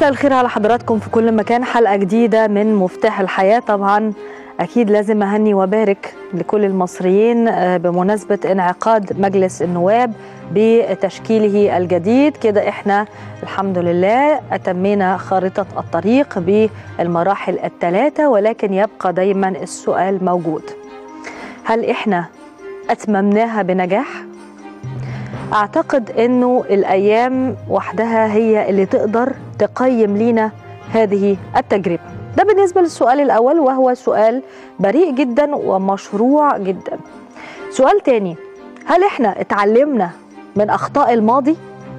مساء الخير على حضراتكم في كل مكان حلقة جديدة من مفتاح الحياة طبعا أكيد لازم أهني وبارك لكل المصريين بمناسبة انعقاد مجلس النواب بتشكيله الجديد كده إحنا الحمد لله أتمينا خارطة الطريق بالمراحل الثلاثة ولكن يبقى دايما السؤال موجود هل إحنا أتممناها بنجاح؟ أعتقد أنه الأيام وحدها هي اللي تقدر تقيم لينا هذه التجربة ده بالنسبة للسؤال الأول وهو سؤال بريء جدا ومشروع جدا سؤال تاني هل احنا اتعلمنا من أخطاء الماضي؟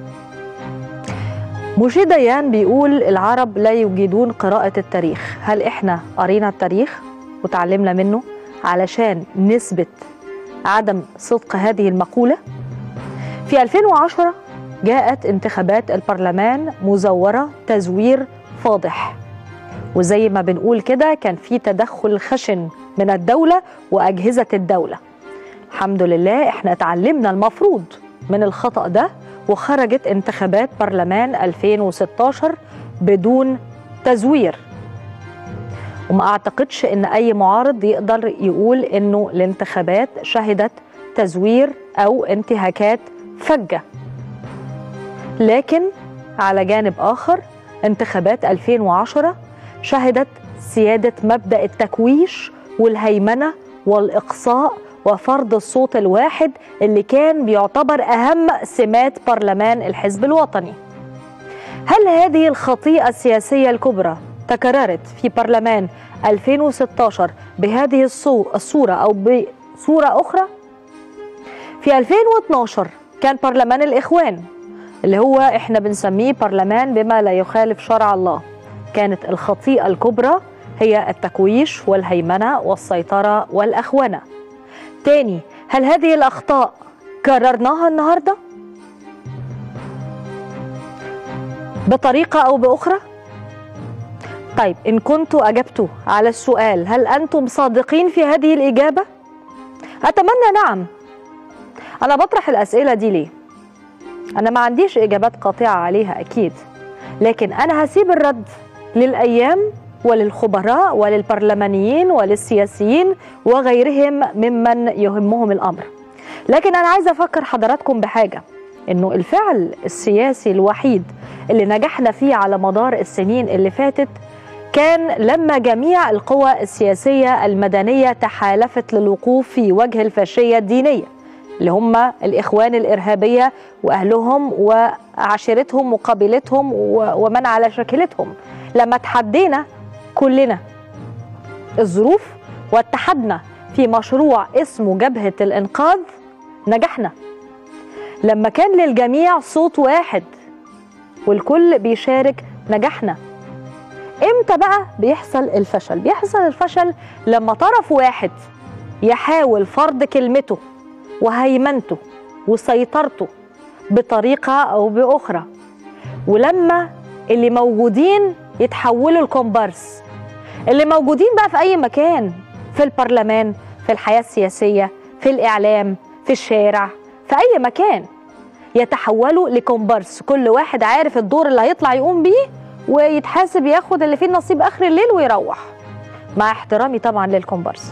مشي ديان بيقول العرب لا يجيدون قراءة التاريخ هل احنا قرينا التاريخ وتعلمنا منه علشان نثبت عدم صدق هذه المقولة؟ في 2010 جاءت انتخابات البرلمان مزورة تزوير فاضح وزي ما بنقول كده كان في تدخل خشن من الدولة وأجهزة الدولة الحمد لله احنا اتعلمنا المفروض من الخطأ ده وخرجت انتخابات برلمان 2016 بدون تزوير وما اعتقدش ان اي معارض يقدر يقول انه الانتخابات شهدت تزوير او انتهاكات فجة لكن على جانب آخر انتخابات 2010 شهدت سيادة مبدأ التكويش والهيمنة والإقصاء وفرض الصوت الواحد اللي كان بيعتبر أهم سمات برلمان الحزب الوطني هل هذه الخطيئة السياسية الكبرى تكررت في برلمان 2016 بهذه الصورة أو بصورة أخرى؟ في 2012 كان برلمان الإخوان اللي هو إحنا بنسميه برلمان بما لا يخالف شرع الله كانت الخطيئة الكبرى هي التكويش والهيمنة والسيطرة والأخونة تاني هل هذه الأخطاء كررناها النهاردة؟ بطريقة أو بأخرى؟ طيب إن كنت أجبت على السؤال هل أنتم صادقين في هذه الإجابة؟ أتمنى نعم أنا بطرح الأسئلة دي ليه؟ أنا ما عنديش إجابات قاطعة عليها أكيد لكن أنا هسيب الرد للأيام وللخبراء وللبرلمانيين وللسياسيين وغيرهم ممن يهمهم الأمر لكن أنا عايزة أفكر حضراتكم بحاجة إنه الفعل السياسي الوحيد اللي نجحنا فيه على مدار السنين اللي فاتت كان لما جميع القوى السياسية المدنية تحالفت للوقوف في وجه الفاشية الدينية اللي هم الإخوان الإرهابية وأهلهم وعشيرتهم وقبيلتهم ومن على شكلتهم لما تحدينا كلنا الظروف واتحدنا في مشروع اسمه جبهة الإنقاذ نجحنا لما كان للجميع صوت واحد والكل بيشارك نجحنا امتى بقى بيحصل الفشل بيحصل الفشل لما طرف واحد يحاول فرض كلمته وهيمنته وسيطرته بطريقة أو بأخرى ولما اللي موجودين يتحولوا الكومبارس اللي موجودين بقى في أي مكان في البرلمان في الحياة السياسية في الإعلام في الشارع في أي مكان يتحولوا لكومبارس كل واحد عارف الدور اللي هيطلع يقوم بيه ويتحاسب ياخد اللي فيه النصيب آخر الليل ويروح مع احترامي طبعا للكومبارس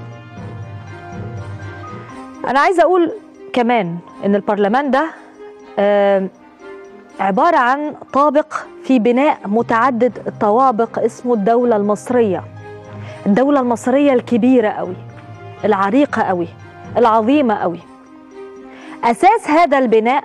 أنا عايزة أقول كمان إن البرلمان ده آه عبارة عن طابق في بناء متعدد الطوابق اسمه الدولة المصرية الدولة المصرية الكبيرة قوي العريقة قوي العظيمة قوي أساس هذا البناء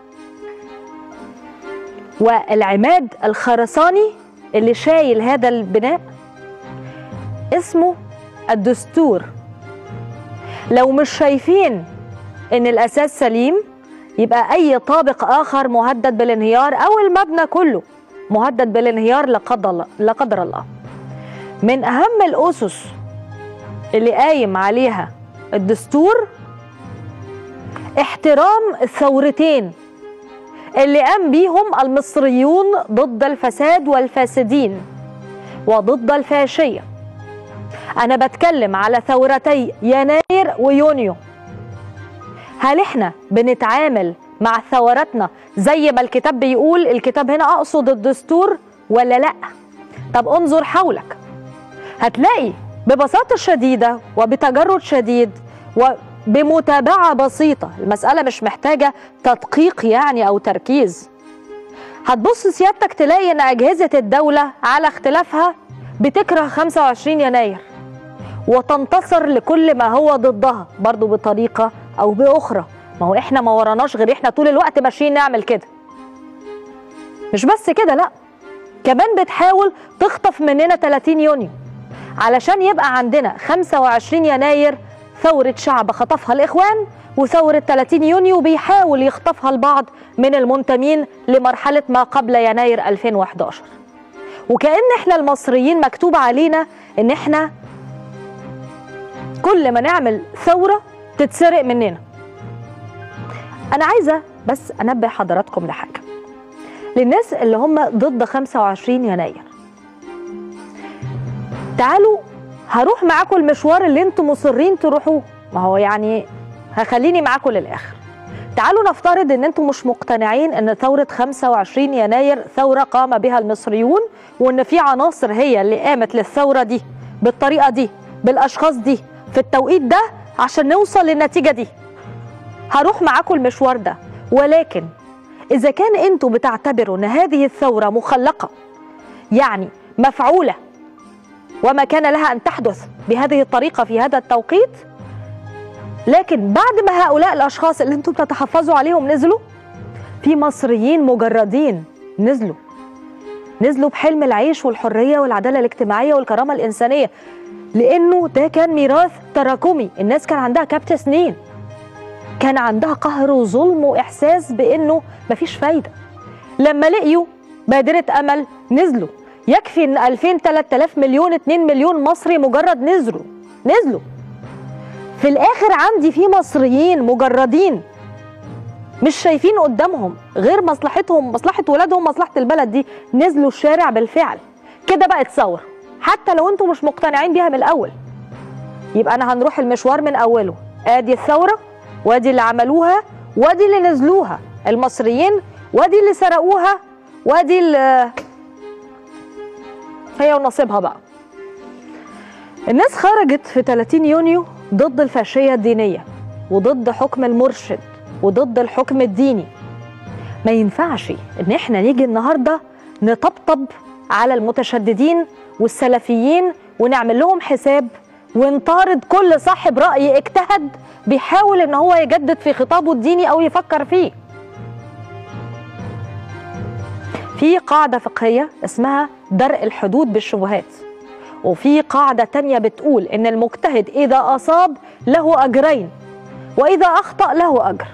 والعماد الخرساني اللي شايل هذا البناء اسمه الدستور لو مش شايفين ان الاساس سليم يبقى اي طابق اخر مهدد بالانهيار او المبنى كله مهدد بالانهيار لا قدر لا قدر الله من اهم الاسس اللي قايم عليها الدستور احترام الثورتين اللي قام بيهم المصريون ضد الفساد والفاسدين وضد الفاشيه انا بتكلم على ثورتي يناير ويونيو هل احنا بنتعامل مع ثوراتنا زي ما الكتاب بيقول الكتاب هنا اقصد الدستور ولا لا طب انظر حولك هتلاقي ببساطة شديدة وبتجرد شديد وبمتابعة بسيطة المسألة مش محتاجة تدقيق يعني أو تركيز هتبص سيادتك تلاقي ان اجهزه الدوله على اختلافها بتكره 25 يناير وتنتصر لكل ما هو ضدها برضو بطريقه او باخرى ما هو احنا ما وراناش غير احنا طول الوقت ماشيين نعمل كده مش بس كده لا كمان بتحاول تخطف مننا 30 يونيو علشان يبقى عندنا 25 يناير ثورة شعب خطفها الإخوان وثورة 30 يونيو بيحاول يخطفها البعض من المنتمين لمرحلة ما قبل يناير 2011 وكأن احنا المصريين مكتوب علينا ان احنا كل ما نعمل ثورة تتسرق مننا انا عايزة بس انبه حضراتكم لحاجة للناس اللي هم ضد 25 يناير تعالوا هروح معاكم المشوار اللي انتم مصرين تروحوه ما هو يعني هخليني معاكم للاخر تعالوا نفترض ان انتم مش مقتنعين ان ثوره 25 يناير ثوره قام بها المصريون وان في عناصر هي اللي قامت للثوره دي بالطريقه دي بالاشخاص دي في التوقيت ده عشان نوصل للنتيجه دي هروح معاكم المشوار ده ولكن اذا كان انتم بتعتبروا ان هذه الثوره مخلقه يعني مفعوله وما كان لها ان تحدث بهذه الطريقه في هذا التوقيت لكن بعد ما هؤلاء الاشخاص اللي انتم بتتحفظوا عليهم نزلوا في مصريين مجردين نزلوا نزلوا بحلم العيش والحريه والعداله الاجتماعيه والكرامه الانسانيه لانه ده كان ميراث تراكمي الناس كان عندها كبت سنين كان عندها قهر وظلم واحساس بانه مفيش فايده لما لقيوا بادره امل نزلوا يكفي ان 2000 3000 مليون 2 مليون مصري مجرد نزلوا نزلوا في الاخر عندي في مصريين مجردين مش شايفين قدامهم غير مصلحتهم مصلحه ولادهم مصلحه البلد دي نزلوا الشارع بالفعل كده بقت ثوره حتى لو انتم مش مقتنعين بيها من الاول يبقى انا هنروح المشوار من اوله ادي الثوره وادي اللي عملوها وادي اللي نزلوها المصريين وادي اللي سرقوها وادي اللي هي ونصيبها بقى الناس خرجت في 30 يونيو ضد الفاشية الدينية وضد حكم المرشد وضد الحكم الديني ما ينفعش ان احنا نيجي النهارده نطبطب على المتشددين والسلفيين ونعمل لهم حساب ونطارد كل صاحب رأي اجتهد بيحاول ان هو يجدد في خطابه الديني او يفكر فيه في قاعدة فقهية اسمها درء الحدود بالشبهات وفي قاعدة تانية بتقول إن المجتهد إذا أصاب له أجرين وإذا أخطأ له أجر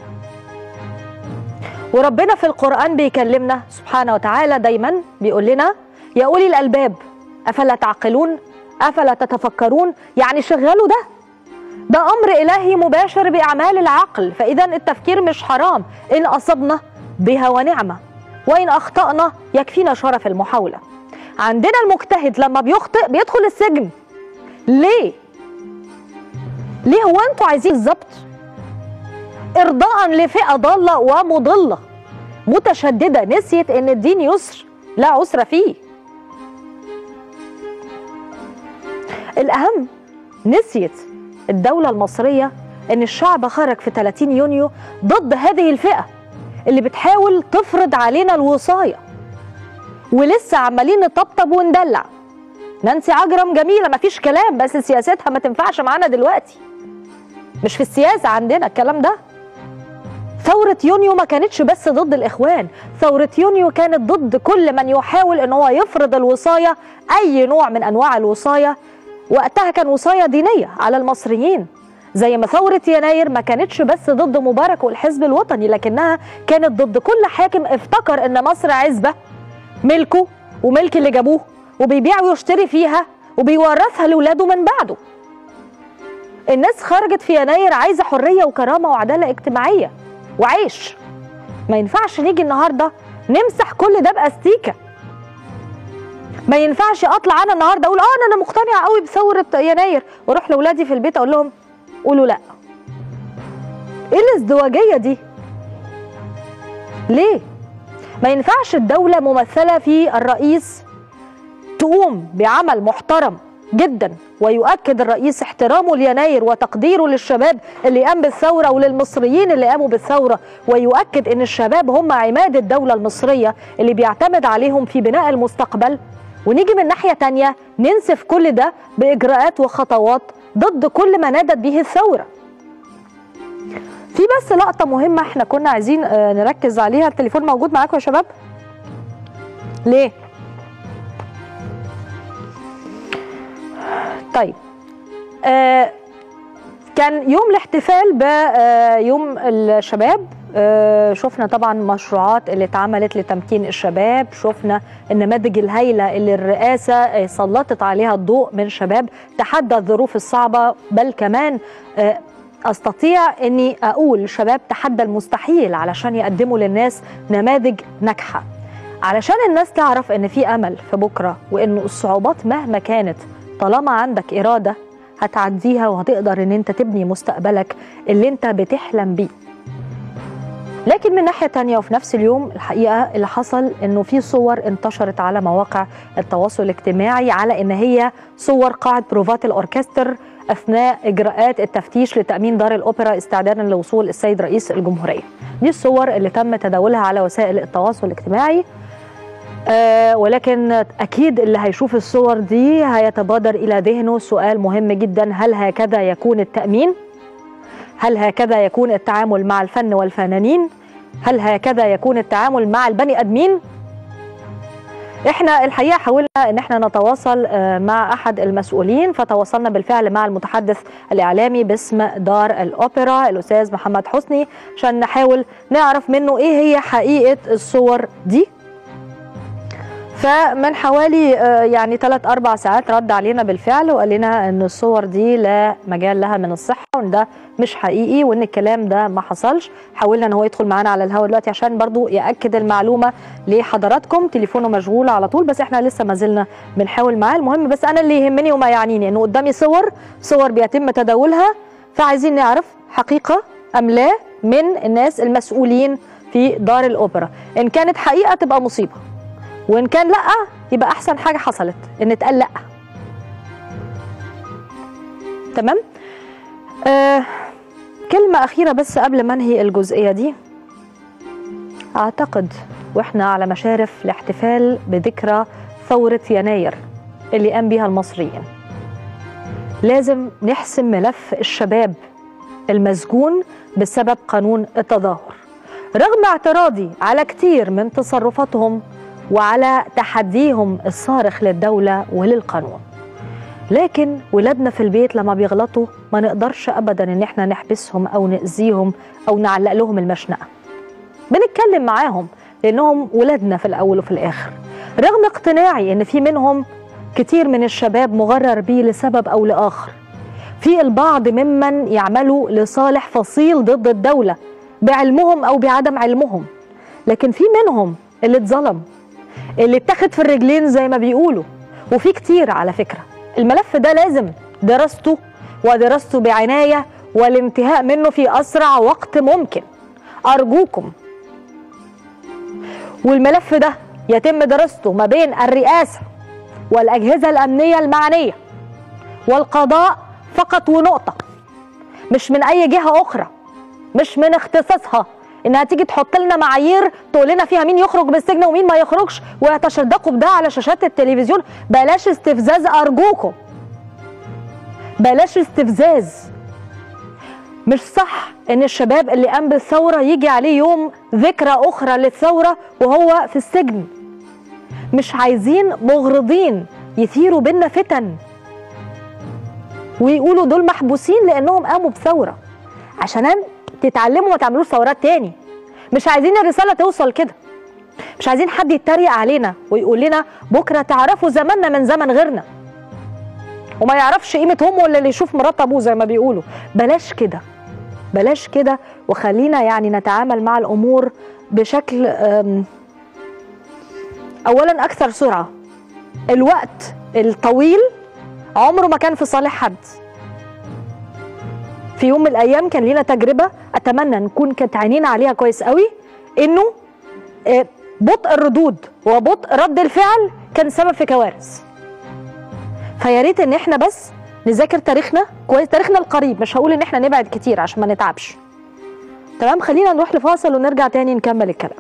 وربنا في القرآن بيكلمنا سبحانه وتعالى دايما بيقول لنا يا أولي الألباب أفلا تعقلون أفلا تتفكرون يعني شغلوا ده ده أمر إلهي مباشر بأعمال العقل فإذا التفكير مش حرام إن أصبنا بها ونعمة وإن أخطأنا يكفينا شرف المحاولة عندنا المجتهد لما بيخطئ بيدخل السجن ليه ليه هو انتوا عايزين بالظبط ارضاء لفئه ضاله ومضله متشدده نسيت ان الدين يسر لا عسر فيه الاهم نسيت الدوله المصريه ان الشعب خرج في 30 يونيو ضد هذه الفئه اللي بتحاول تفرض علينا الوصايه ولسه عمالين نطبطب وندلع نانسي عجرم جميله مفيش كلام بس سياستها ما تنفعش معانا دلوقتي مش في السياسه عندنا الكلام ده ثورة يونيو ما كانتش بس ضد الإخوان ثورة يونيو كانت ضد كل من يحاول أن هو يفرض الوصاية أي نوع من أنواع الوصاية وقتها كان وصاية دينية على المصريين زي ما ثورة يناير ما كانتش بس ضد مبارك والحزب الوطني لكنها كانت ضد كل حاكم افتكر أن مصر عزبة ملكه وملك اللي جابوه وبيبيع ويشتري فيها وبيورثها لاولاده من بعده الناس خرجت في يناير عايزه حريه وكرامه وعداله اجتماعيه وعيش ما ينفعش نيجي النهارده نمسح كل ده باستيكه ما ينفعش اطلع انا النهارده اقول اه انا مقتنعه قوي بثوره يناير واروح لاولادي في البيت اقول لهم قولوا لا ايه الازدواجيه دي ليه ما ينفعش الدولة ممثلة في الرئيس تقوم بعمل محترم جدا ويؤكد الرئيس احترامه ليناير وتقديره للشباب اللي قام بالثورة وللمصريين اللي قاموا بالثورة ويؤكد ان الشباب هم عماد الدولة المصرية اللي بيعتمد عليهم في بناء المستقبل ونيجي من ناحية تانية ننسف كل ده بإجراءات وخطوات ضد كل ما نادت به الثورة في بس لقطة مهمة احنا كنا عايزين آه، نركز عليها التليفون موجود معاكم يا شباب ليه طيب آه كان يوم الاحتفال بيوم الشباب آه شفنا طبعا مشروعات اللي اتعملت لتمكين الشباب شفنا النماذج الهائله اللي الرئاسه آه، سلطت عليها الضوء من شباب تحدى الظروف الصعبه بل كمان آه استطيع اني اقول شباب تحدى المستحيل علشان يقدموا للناس نماذج ناجحه علشان الناس تعرف ان في امل في بكره وانه الصعوبات مهما كانت طالما عندك اراده هتعديها وهتقدر ان انت تبني مستقبلك اللي انت بتحلم بيه لكن من ناحيه تانية وفي نفس اليوم الحقيقه اللي حصل انه في صور انتشرت على مواقع التواصل الاجتماعي على ان هي صور قاعه بروفات الاوركستر اثناء اجراءات التفتيش لتامين دار الاوبرا استعدادا لوصول السيد رئيس الجمهوريه. دي الصور اللي تم تداولها على وسائل التواصل الاجتماعي آه ولكن اكيد اللي هيشوف الصور دي هيتبادر الى ذهنه سؤال مهم جدا هل هكذا يكون التامين؟ هل هكذا يكون التعامل مع الفن والفنانين؟ هل هكذا يكون التعامل مع البني ادمين؟ احنا الحقيقه حاولنا ان احنا نتواصل آه، مع احد المسؤولين فتواصلنا بالفعل مع المتحدث الاعلامي باسم دار الاوبرا الاستاذ محمد حسني عشان نحاول نعرف منه ايه هي حقيقه الصور دي فمن حوالي آه، يعني ثلاث اربع ساعات رد علينا بالفعل وقال لنا ان الصور دي لا مجال لها من الصحه وان ده مش حقيقي وان الكلام ده ما حصلش حاولنا ان هو يدخل معانا على الهواء دلوقتي عشان برضو ياكد المعلومه لحضراتكم تليفونه مشغول على طول بس احنا لسه ما زلنا بنحاول معاه المهم بس انا اللي يهمني وما يعنيني انه قدامي صور صور بيتم تداولها فعايزين نعرف حقيقه ام لا من الناس المسؤولين في دار الاوبرا ان كانت حقيقه تبقى مصيبه وان كان لا يبقى احسن حاجه حصلت ان اتقال لا تمام آه كلمه اخيره بس قبل ما انهي الجزئيه دي اعتقد واحنا على مشارف الاحتفال بذكرى ثوره يناير اللي قام بيها المصريين لازم نحسم ملف الشباب المسجون بسبب قانون التظاهر رغم اعتراضي على كتير من تصرفاتهم وعلى تحديهم الصارخ للدولة وللقانون لكن ولادنا في البيت لما بيغلطوا ما نقدرش ابدا ان احنا نحبسهم او ناذيهم او نعلق لهم المشنقه بنتكلم معاهم لانهم ولادنا في الاول وفي الاخر رغم اقتناعي ان في منهم كتير من الشباب مغرر بيه لسبب او لاخر في البعض ممن يعملوا لصالح فصيل ضد الدوله بعلمهم او بعدم علمهم لكن في منهم اللي اتظلم اللي اتخذ في الرجلين زي ما بيقولوا وفي كتير على فكره الملف ده لازم دراسته ودراسته بعنايه والانتهاء منه في اسرع وقت ممكن ارجوكم والملف ده يتم دراسته ما بين الرئاسه والاجهزه الامنيه المعنيه والقضاء فقط ونقطه مش من اي جهه اخرى مش من اختصاصها انها تيجي تحط لنا معايير تقول لنا فيها مين يخرج من السجن ومين ما يخرجش ويتشدقوا بده على شاشات التلفزيون بلاش استفزاز ارجوكم بلاش استفزاز مش صح ان الشباب اللي قام بالثوره يجي عليه يوم ذكرى اخرى للثوره وهو في السجن مش عايزين مغرضين يثيروا بينا فتن ويقولوا دول محبوسين لانهم قاموا بثوره عشان تتعلموا ما تعملوش ثورات تاني مش عايزين الرساله توصل كده مش عايزين حد يتريق علينا ويقول لنا بكره تعرفوا زماننا من زمن غيرنا وما يعرفش قيمه امه ولا اللي يشوف مرات ابوه زي ما بيقولوا بلاش كده بلاش كده وخلينا يعني نتعامل مع الامور بشكل أم، اولا اكثر سرعه الوقت الطويل عمره ما كان في صالح حد في يوم من الايام كان لينا تجربه اتمنى نكون كانت عينينا عليها كويس قوي انه آه، بطء الردود وبطء رد الفعل كان سبب في كوارث فيا ريت ان احنا بس نذاكر تاريخنا كويس تاريخنا القريب مش هقول ان احنا نبعد كتير عشان ما نتعبش تمام خلينا نروح لفاصل ونرجع تاني نكمل الكلام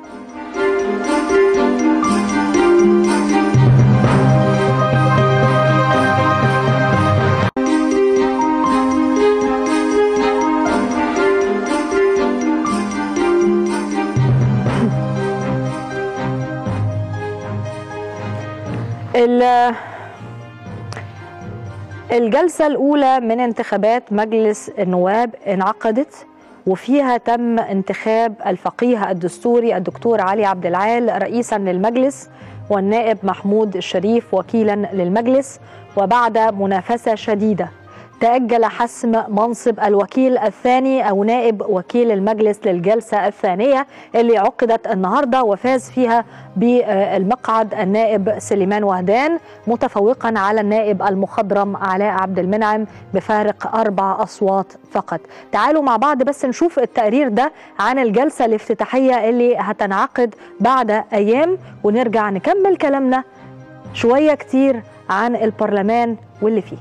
ال- الجلسة الأولى من انتخابات مجلس النواب انعقدت وفيها تم انتخاب الفقيه الدستوري الدكتور علي عبد العال رئيسا للمجلس والنائب محمود الشريف وكيلا للمجلس وبعد منافسة شديدة تأجل حسم منصب الوكيل الثاني أو نائب وكيل المجلس للجلسة الثانية اللي عقدت النهاردة وفاز فيها بالمقعد النائب سليمان وهدان متفوقا على النائب المخضرم علاء عبد المنعم بفارق أربع أصوات فقط تعالوا مع بعض بس نشوف التقرير ده عن الجلسة الافتتاحية اللي هتنعقد بعد أيام ونرجع نكمل كلامنا شوية كتير عن البرلمان واللي فيه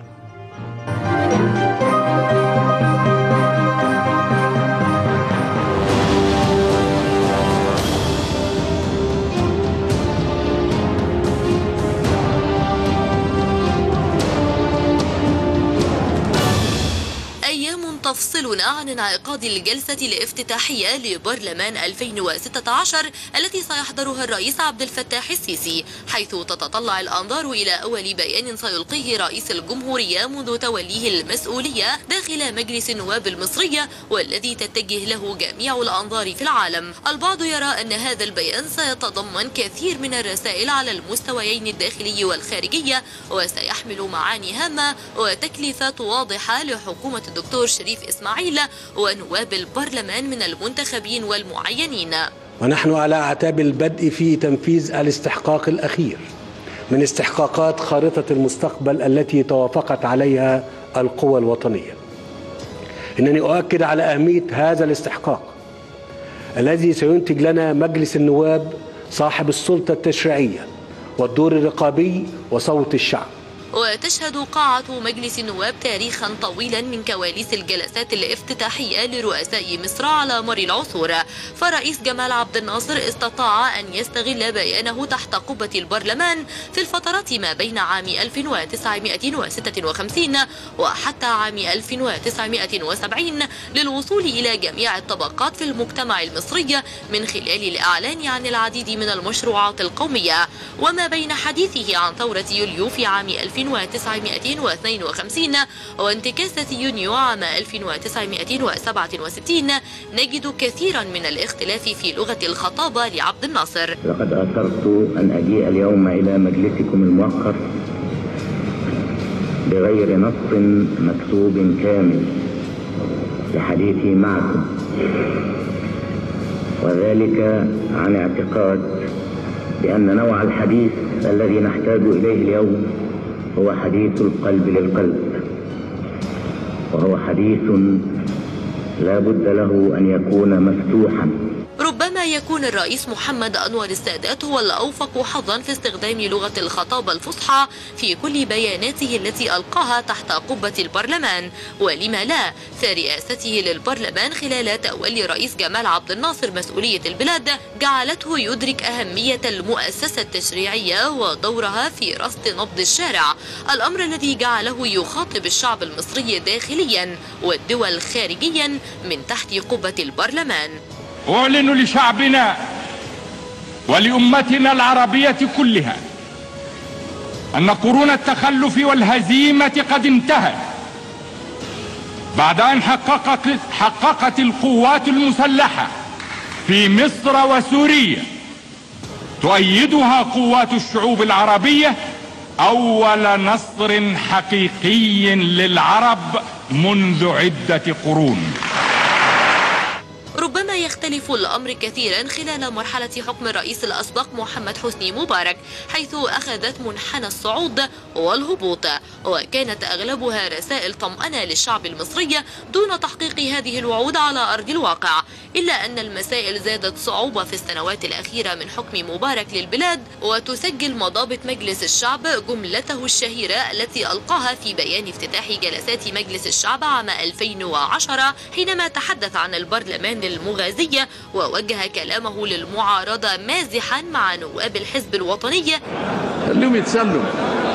أيام تفصلنا عن انعقاد الجلسة الافتتاحية لبرلمان 2016 التي سيحضرها الرئيس عبد الفتاح السيسي حيث تتطلع الأنظار إلى أول بيان سيلقيه رئيس الجمهورية منذ توليه المسؤولية داخل مجلس النواب المصرية والذي تتجه له جميع الأنظار في العالم البعض يرى أن هذا البيان سيتضمن كثير من الرسائل على المستويين الداخلي والخارجية وسيحمل معاني هامة وتكليفات واضحة لحكومة الدكتور شريف إسماعيل ونواب البرلمان من المنتخبين والمعينين ونحن على اعتاب البدء في تنفيذ الاستحقاق الاخير من استحقاقات خارطه المستقبل التي توافقت عليها القوى الوطنيه. انني اؤكد على اهميه هذا الاستحقاق الذي سينتج لنا مجلس النواب صاحب السلطه التشريعيه والدور الرقابي وصوت الشعب. وتشهد قاعة مجلس النواب تاريخا طويلا من كواليس الجلسات الافتتاحية لرؤساء مصر على مر العصور فرئيس جمال عبد الناصر استطاع أن يستغل بيانه تحت قبة البرلمان في الفترات ما بين عام 1956 وحتى عام 1970 للوصول إلى جميع الطبقات في المجتمع المصري من خلال الإعلان عن العديد من المشروعات القومية وما بين حديثه عن ثورة يوليو في عام 1952 وانتكاسة يونيو عام 1967 نجد كثيرا من الاختلاف في لغة الخطابة لعبد الناصر لقد آثرت أن أجيء اليوم إلى مجلسكم الموقر بغير نص مكتوب كامل لحديثي معكم وذلك عن اعتقاد بأن نوع الحديث الذي نحتاج إليه اليوم هو حديث القلب للقلب وهو حديث لا بد له أن يكون مفتوحا ربما يكون الرئيس محمد أنور السادات هو الأوفق حظا في استخدام لغة الخطابة الفصحى في كل بياناته التي ألقاها تحت قبة البرلمان ولما لا فرئاسته للبرلمان خلال تولي رئيس جمال عبد الناصر مسؤولية البلاد جعلته يدرك أهمية المؤسسة التشريعية ودورها في رصد نبض الشارع الأمر الذي جعله يخاطب الشعب المصري داخليا والدول خارجيا من تحت قبة البرلمان أعلن لشعبنا ولأمتنا العربية كلها أن قرون التخلف والهزيمة قد انتهت بعد أن حققت, حققت القوات المسلحة في مصر وسوريا تؤيدها قوات الشعوب العربية أول نصر حقيقي للعرب منذ عدة قرون ربما يختلف يختلف الأمر كثيرا خلال مرحلة حكم الرئيس الأسبق محمد حسني مبارك حيث أخذت منحنى الصعود والهبوط وكانت أغلبها رسائل طمأنة للشعب المصري دون تحقيق هذه الوعود على أرض الواقع إلا أن المسائل زادت صعوبة في السنوات الأخيرة من حكم مبارك للبلاد وتسجل مضابط مجلس الشعب جملته الشهيرة التي ألقاها في بيان افتتاح جلسات مجلس الشعب عام 2010 حينما تحدث عن البرلمان المغازي ووجه كلامه للمعارضة مازحا مع نواب الحزب الوطني خليهم يتسلوا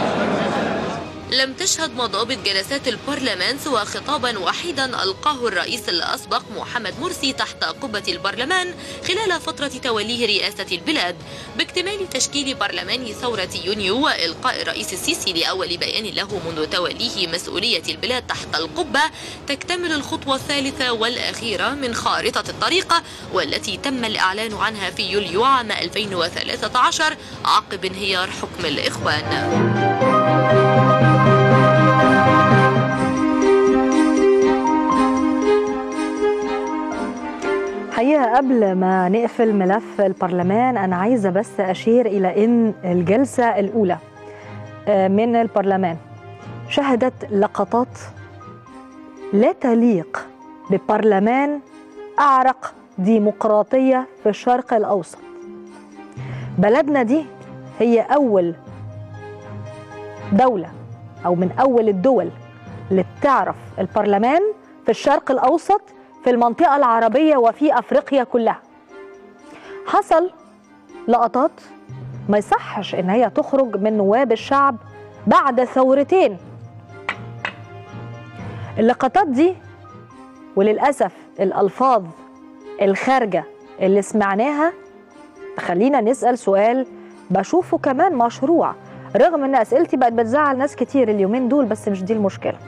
لم تشهد مضابط جلسات البرلمان سوى خطابا وحيدا ألقاه الرئيس الأسبق محمد مرسي تحت قبة البرلمان خلال فترة توليه رئاسة البلاد باكتمال تشكيل برلمان ثورة يونيو وإلقاء الرئيس السيسي لأول بيان له منذ توليه مسؤولية البلاد تحت القبة تكتمل الخطوة الثالثة والأخيرة من خارطة الطريقة والتي تم الإعلان عنها في يوليو عام 2013 عقب انهيار حكم الإخوان حقيقة قبل ما نقفل ملف البرلمان أنا عايزة بس أشير إلى أن الجلسة الأولى آه، من البرلمان شهدت لقطات لا تليق ببرلمان أعرق ديمقراطية في الشرق الأوسط بلدنا دي هي أول دولة أو من أول الدول اللي تعرف البرلمان في الشرق الأوسط في المنطقة العربية وفي أفريقيا كلها حصل لقطات ما يصحش إن هي تخرج من نواب الشعب بعد ثورتين اللقطات دي وللأسف الألفاظ الخارجة اللي سمعناها تخلينا نسأل سؤال بشوفه كمان مشروع رغم ان اسئلتي بقت بتزعل ناس كتير اليومين دول بس مش دي المشكله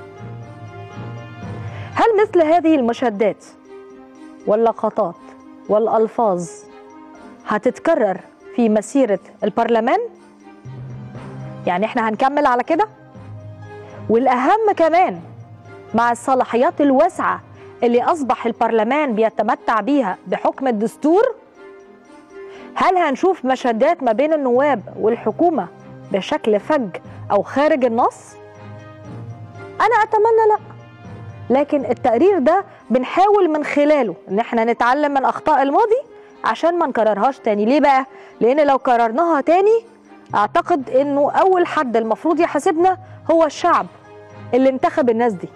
هل مثل هذه المشادات واللقطات والالفاظ هتتكرر في مسيره البرلمان يعني احنا هنكمل على كده والاهم كمان مع الصلاحيات الواسعه اللي اصبح البرلمان بيتمتع بيها بحكم الدستور هل هنشوف مشادات ما بين النواب والحكومه بشكل فج او خارج النص انا اتمنى لا لكن التقرير ده بنحاول من خلاله ان احنا نتعلم من اخطاء الماضي عشان ما نكررهاش تاني ليه بقى لان لو كررناها تاني اعتقد انه اول حد المفروض يحاسبنا هو الشعب اللي انتخب الناس دي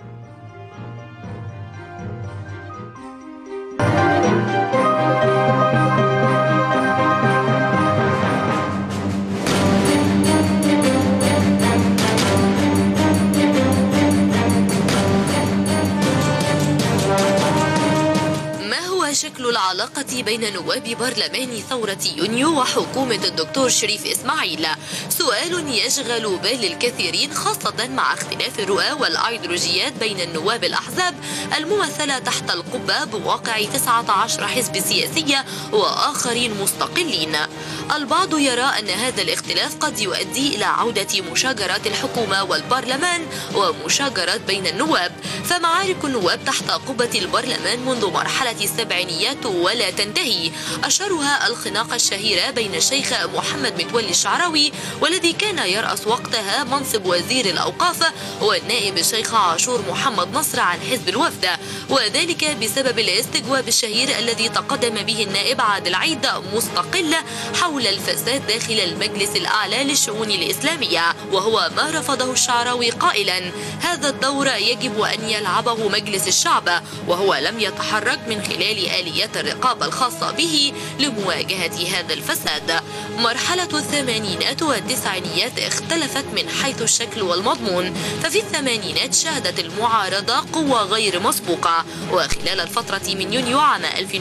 ما هو شكل العلاقة بين نواب برلمان ثورة يونيو وحكومة الدكتور شريف إسماعيل؟ سؤال يشغل بال الكثيرين خاصة مع اختلاف الرؤى والأيديولوجيات بين النواب الأحزاب الممثلة تحت القبة بواقع 19 حزب سياسي وآخرين مستقلين. البعض يرى أن هذا الاختلاف قد يؤدي إلى عودة مشاجرات الحكومة والبرلمان ومشاجرات بين النواب فمعارك النواب تحت قبة البرلمان منذ مرحلة السبعينيات ولا تنتهي أشهرها الخناقة الشهيرة بين الشيخ محمد متولي الشعراوي والذي كان يرأس وقتها منصب وزير الأوقاف والنائب الشيخ عاشور محمد نصر عن حزب الوفد وذلك بسبب الاستجواب الشهير الذي تقدم به النائب عادل عيد مستقل حول الفساد داخل المجلس الأعلى للشؤون الإسلامية وهو ما رفضه الشعراوي قائلا هذا الدور يجب أن يلعبه مجلس الشعب وهو لم يتحرك من خلال آليات الرقابة الخاصة به لمواجهة هذا الفساد مرحلة الثمانينات والتسعينيات اختلفت من حيث الشكل والمضمون ففي الثمانينات شهدت المعارضة قوة غير مسبوقة وخلال الفترة من يونيو عام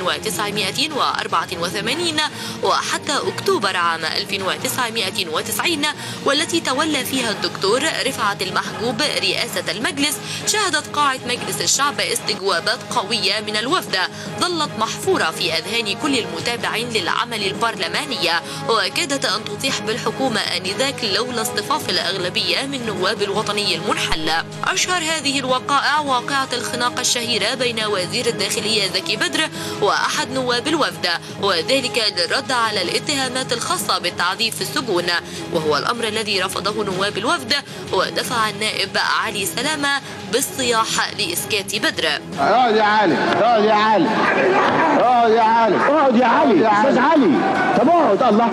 1984 وحتى أكتوبر عام 1990 والتي تولى فيها الدكتور رفعت المحجوب رئاسة المجلس شهدت قاعة مجلس الشعب استجوابات قوية من الوفد ظلت محفورة الصورة في أذهان كل المتابعين للعمل البرلماني وكادت أن تطيح بالحكومة آنذاك لولا اصطفاف الأغلبية من نواب الوطني المنحل أشهر هذه الوقائع واقعة الخناقة الشهيرة بين وزير الداخلية زكي بدر وأحد نواب الوفد وذلك للرد على الاتهامات الخاصة بالتعذيب في السجون وهو الأمر الذي رفضه نواب الوفد ودفع النائب علي سلامة بالصياح لإسكات بدر اقعد يا علي اقعد يا علي اقعد يا علي اقعد يا علي استاذ علي طب اقعد الله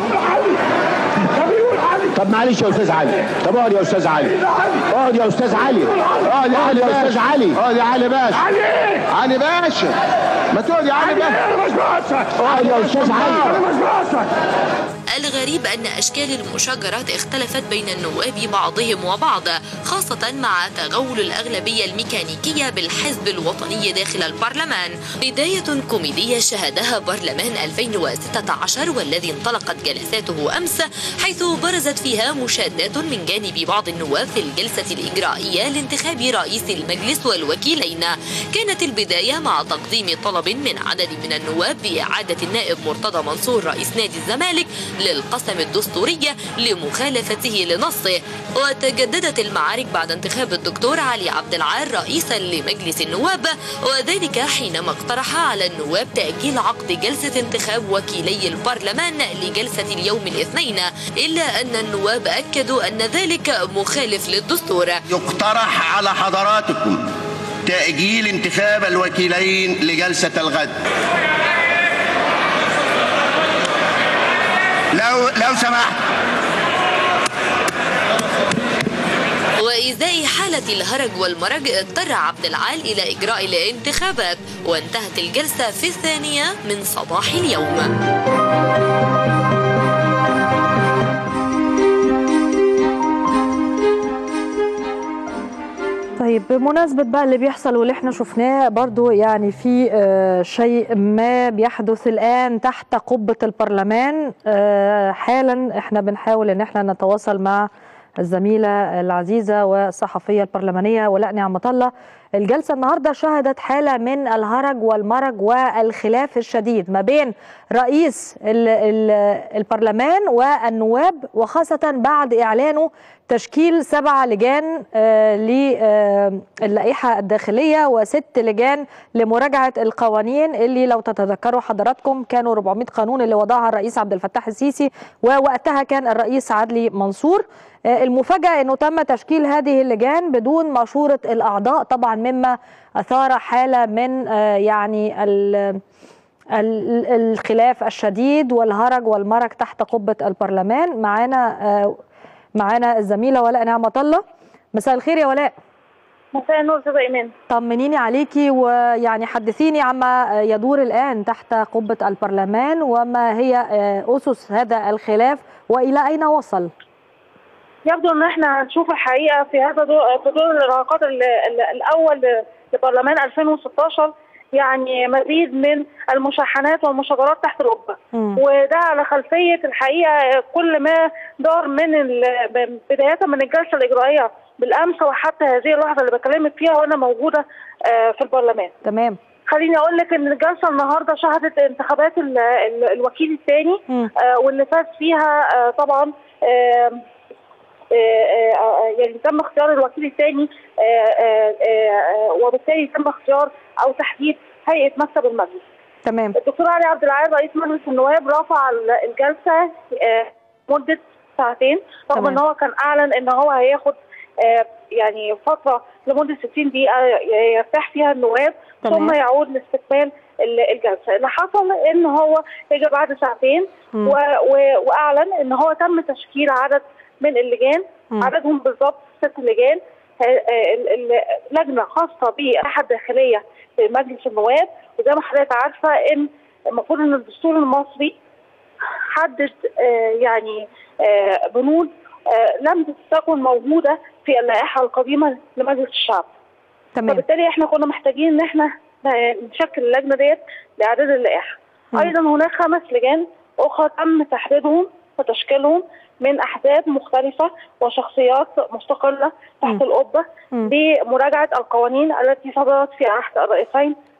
طب معلش يا استاذ علي طب اقعد يا استاذ علي اقعد يا استاذ علي اقعد يا علي يا استاذ علي اقعد يا علي باشا علي باشا ما تقعد يا علي باشا اقعد يا استاذ علي الغريب أن أشكال المشاجرات اختلفت بين النواب بعضهم وبعض خاصة مع تغول الأغلبية الميكانيكية بالحزب الوطني داخل البرلمان بداية كوميدية شهدها برلمان 2016 والذي انطلقت جلساته أمس حيث برزت فيها مشادات من جانب بعض النواب في الجلسة الإجرائية لانتخاب رئيس المجلس والوكيلين كانت البداية مع تقديم طلب من عدد من النواب بإعادة النائب مرتضى منصور رئيس نادي الزمالك للقسم الدستوري لمخالفته لنصه وتجددت المعارك بعد انتخاب الدكتور علي عبد العال رئيسا لمجلس النواب وذلك حينما اقترح على النواب تأجيل عقد جلسة انتخاب وكيلي البرلمان لجلسة اليوم الاثنين إلا أن النواب أكدوا أن ذلك مخالف للدستور يقترح على حضراتكم تأجيل انتخاب الوكيلين لجلسة الغد لو لو سمحت وإزاء حالة الهرج والمرج اضطر عبد العال إلى إجراء الانتخابات وانتهت الجلسة في الثانية من صباح اليوم طيب بمناسبة بقى اللي بيحصل واللي احنا شفناه برضو يعني في آه، شيء ما بيحدث الآن تحت قبة البرلمان آه، حالا احنا بنحاول ان احنا نتواصل مع الزميلة العزيزة والصحفية البرلمانية ولاء نعمة الله الجلسة النهاردة شهدت حالة من الهرج والمرج والخلاف الشديد ما بين رئيس ال ال البرلمان والنواب وخاصة بعد إعلانه تشكيل سبع لجان آه، للائحة الداخلية وست لجان لمراجعة القوانين اللي لو تتذكروا حضراتكم كانوا 400 قانون اللي وضعها الرئيس عبد الفتاح السيسي ووقتها كان الرئيس عدلي منصور آه، المفاجأة أنه تم تشكيل هذه اللجان بدون مشورة الأعضاء طبعا مما أثار حالة من آه، يعني ال- ال- الخلاف الشديد والهرج والمرج تحت قبة البرلمان معانا آه، معانا الزميلة ولاء نعمة الله مساء الخير يا ولاء مساء النور استاذه ايمان طمنيني عليكي ويعني حدثيني عما يدور الآن تحت قبة البرلمان وما هي آه، أسس هذا الخلاف وإلى أين وصل يبدو ان احنا هنشوف الحقيقه في هذا دور في دور الانعقاد ال- ال- الاول لبرلمان 2016 يعني مزيد من المشاحنات والمشاجرات تحت القبه مم. وده على خلفيه الحقيقه كل ما دار من ال- بدايه من الجلسه الاجرائيه بالامس وحتى هذه اللحظه اللي بكلمك فيها وانا موجوده آه، في البرلمان تمام خليني اقول لك ان الجلسه النهارده شهدت انتخابات ال- ال- الوكيل الثاني مم. آه، واللي فاز فيها آه، طبعا آه، آه، آه، يعني تم اختيار الوكيل الثاني آه، آه، آه، وبالتالي تم اختيار او تحديد هيئه مكتب المجلس. تمام الدكتور علي عبد العال رئيس مجلس النواب رفع ال- الجلسه آه، مده ساعتين رغم تمام. ان هو كان اعلن ان هو هياخد آه، يعني فتره لمده 60 دقيقه يرتاح فيها النواب تمام. ثم يعود لاستكمال ال- الجلسه اللي حصل ان هو اجى بعد ساعتين مم. و... و... واعلن ان هو تم تشكيل عدد من اللجان مم. عددهم بالظبط ست لجان آه، آه، ال- ال- لجنه خاصه باللائحه الداخليه في مجلس النواب وزي ما حضرتك عارفه ان المفروض ان الدستور المصري حدد آه، يعني آه، بنود آه، لم تكن موجوده في اللائحه القديمه لمجلس الشعب تمام فبالتالي احنا كنا محتاجين ان احنا نشكل اللجنه ديت لاعداد اللائحه. مم. ايضا هناك خمس لجان اخرى تم تحديدهم وتشكيلهم من احزاب مختلفه وشخصيات مستقله مم. تحت القبه مم. لمراجعه القوانين التي صدرت في عهد الرئيسين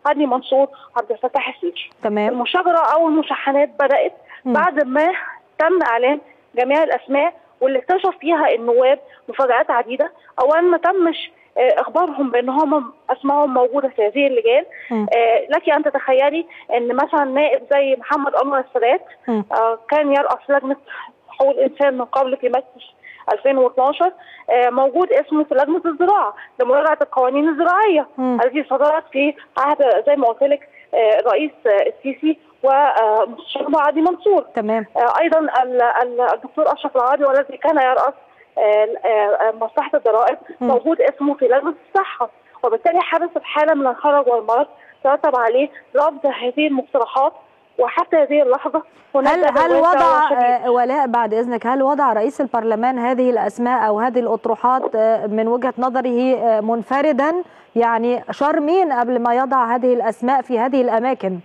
عدلي منصور عبد الفتاح السيسي تمام المشاجره او المشاحنات بدات مم. بعد ما تم اعلان جميع الاسماء واللي اكتشف فيها النواب مفاجات عديده اولا ما تمش آه، اخبارهم بان هم اسمائهم موجوده في هذه اللجان مم. آه، لك ان تتخيلي ان مثلا نائب زي محمد انور السادات مم. آه، كان يرأس لجنه حقوق الانسان من قبل في مجلس 2012 آه، موجود اسمه في لجنه الزراعه لمراجعه القوانين الزراعيه مم. التي صدرت في عهد زي ما قلت لك آه، الرئيس آه، السيسي ومستشار عادي منصور تمام آه، ايضا ال- ال- الدكتور اشرف العربي والذي كان يراس آه، آه، مصلحه الضرائب مم. موجود اسمه في لجنه الصحه وبالتالي حدثت حاله من الخرج والمرض ترتب عليه رفض هذه المقترحات وحتى هذه اللحظه هناك هل هل جدول وضع شديد. آه، ولاء بعد اذنك هل وضع رئيس البرلمان هذه الاسماء او هذه الاطروحات آه، من وجهه نظره آه، منفردا يعني شر مين قبل ما يضع هذه الاسماء في هذه الاماكن؟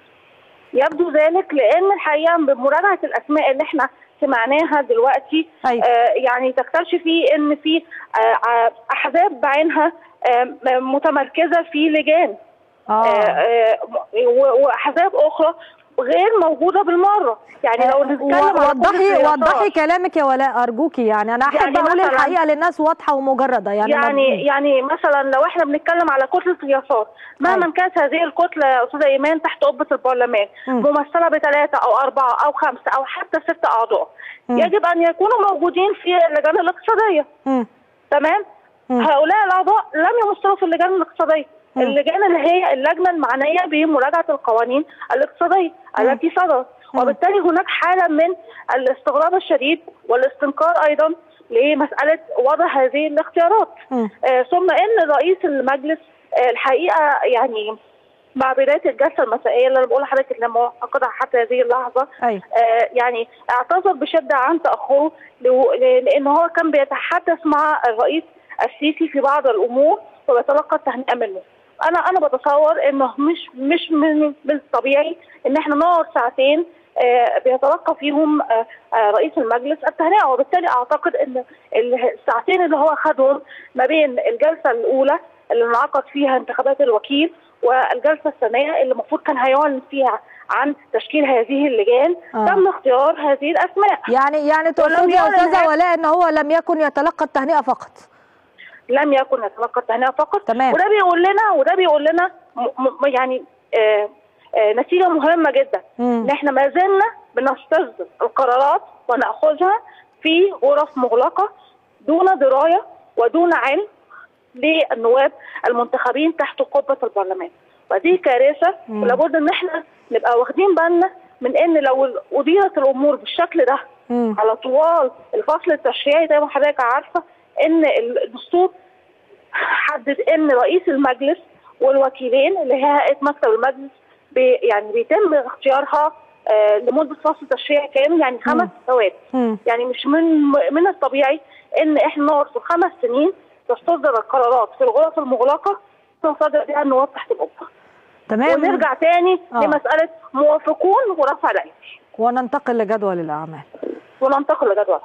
يبدو ذلك لان الحقيقه بمراجعه الاسماء اللي احنا سمعناها دلوقتي أيوة. آه يعني تكتشفي ان في آه آه، احزاب بعينها آه متمركزه في لجان اه آه، آه، و- واحزاب اخرى غير موجوده بالمره يعني لو نتكلم على كل وضحي السياسات، وضحي كلامك يا ولاء ارجوكي يعني انا احب يعني اقول مثلاً- الحقيقه للناس واضحه ومجرده يعني ما- يعني يعني مثلا لو احنا بنتكلم على كتله اليسار مهما أيوة. كانت هذه الكتله يا استاذه ايمان تحت قبه البرلمان مم. ممثله بثلاثه او اربعه او خمسه او حتى ست اعضاء مم. يجب ان يكونوا موجودين في اللجان الاقتصاديه مم. تمام مم. هؤلاء الاعضاء لم يمثلوا في اللجان الاقتصاديه مم. اللجان اللي هي اللجنه المعنيه بمراجعه القوانين الاقتصاديه التي صدرت مم. وبالتالي هناك حاله من الاستغراب الشديد والاستنكار ايضا لمساله وضع هذه الاختيارات مم. آه ثم ان رئيس المجلس آه الحقيقه يعني مع بدايه الجلسه المسائيه اللي انا بقول لحضرتك اللي معقده حتى هذه اللحظه ايوه آه، يعني اعتذر بشده عن تاخره لو- ل- لان هو كان بيتحدث مع الرئيس السيسي في بعض الامور وبيتلقى التهنئه منه. انا انا بتصور انه مش مش من من الطبيعي ان احنا نقعد ساعتين آه، بيتلقى فيهم آه، آه، رئيس المجلس التهنئه وبالتالي اعتقد ان ال- الساعتين اللي هو خدهم ما بين الجلسه الاولى اللي انعقد فيها انتخابات الوكيل والجلسه الثانيه اللي المفروض كان هيعلن فيها عن تشكيل هذه اللجان آه. تم اختيار هذه الاسماء يعني يعني ولم تقصدي يا يعلن استاذه هذا. ولاء ان هو لم يكن يتلقى التهنئه فقط لم يكن يتلقى التهنئه فقط تمام. وده بيقول لنا وده بيقول لنا م- م- يعني آه آه نتيجه مهمه جدا مم. ان احنا ما زلنا بنستجد القرارات وناخذها في غرف مغلقه دون درايه ودون علم للنواب المنتخبين تحت قبه البرلمان ودي كارثه مم. ولابد ان احنا نبقى واخدين بالنا من ان لو اديرت الامور بالشكل ده مم. على طوال الفصل التشريعي زي ما حضرتك عارفه ان الدستور حدد ان رئيس المجلس والوكيلين اللي هي هيئه مكتب المجلس بي يعني بيتم اختيارها آه لمده فصل تشريعي كامل يعني خمس سنوات مم. يعني مش من من الطبيعي ان احنا نقعد في خمس سنين تصدر القرارات في الغرف المغلقه تصدر بها النواب تحت القبه تمام ونرجع تاني آه. لمساله موافقون ورفع الايدي وننتقل لجدول الاعمال وننتقل لجدول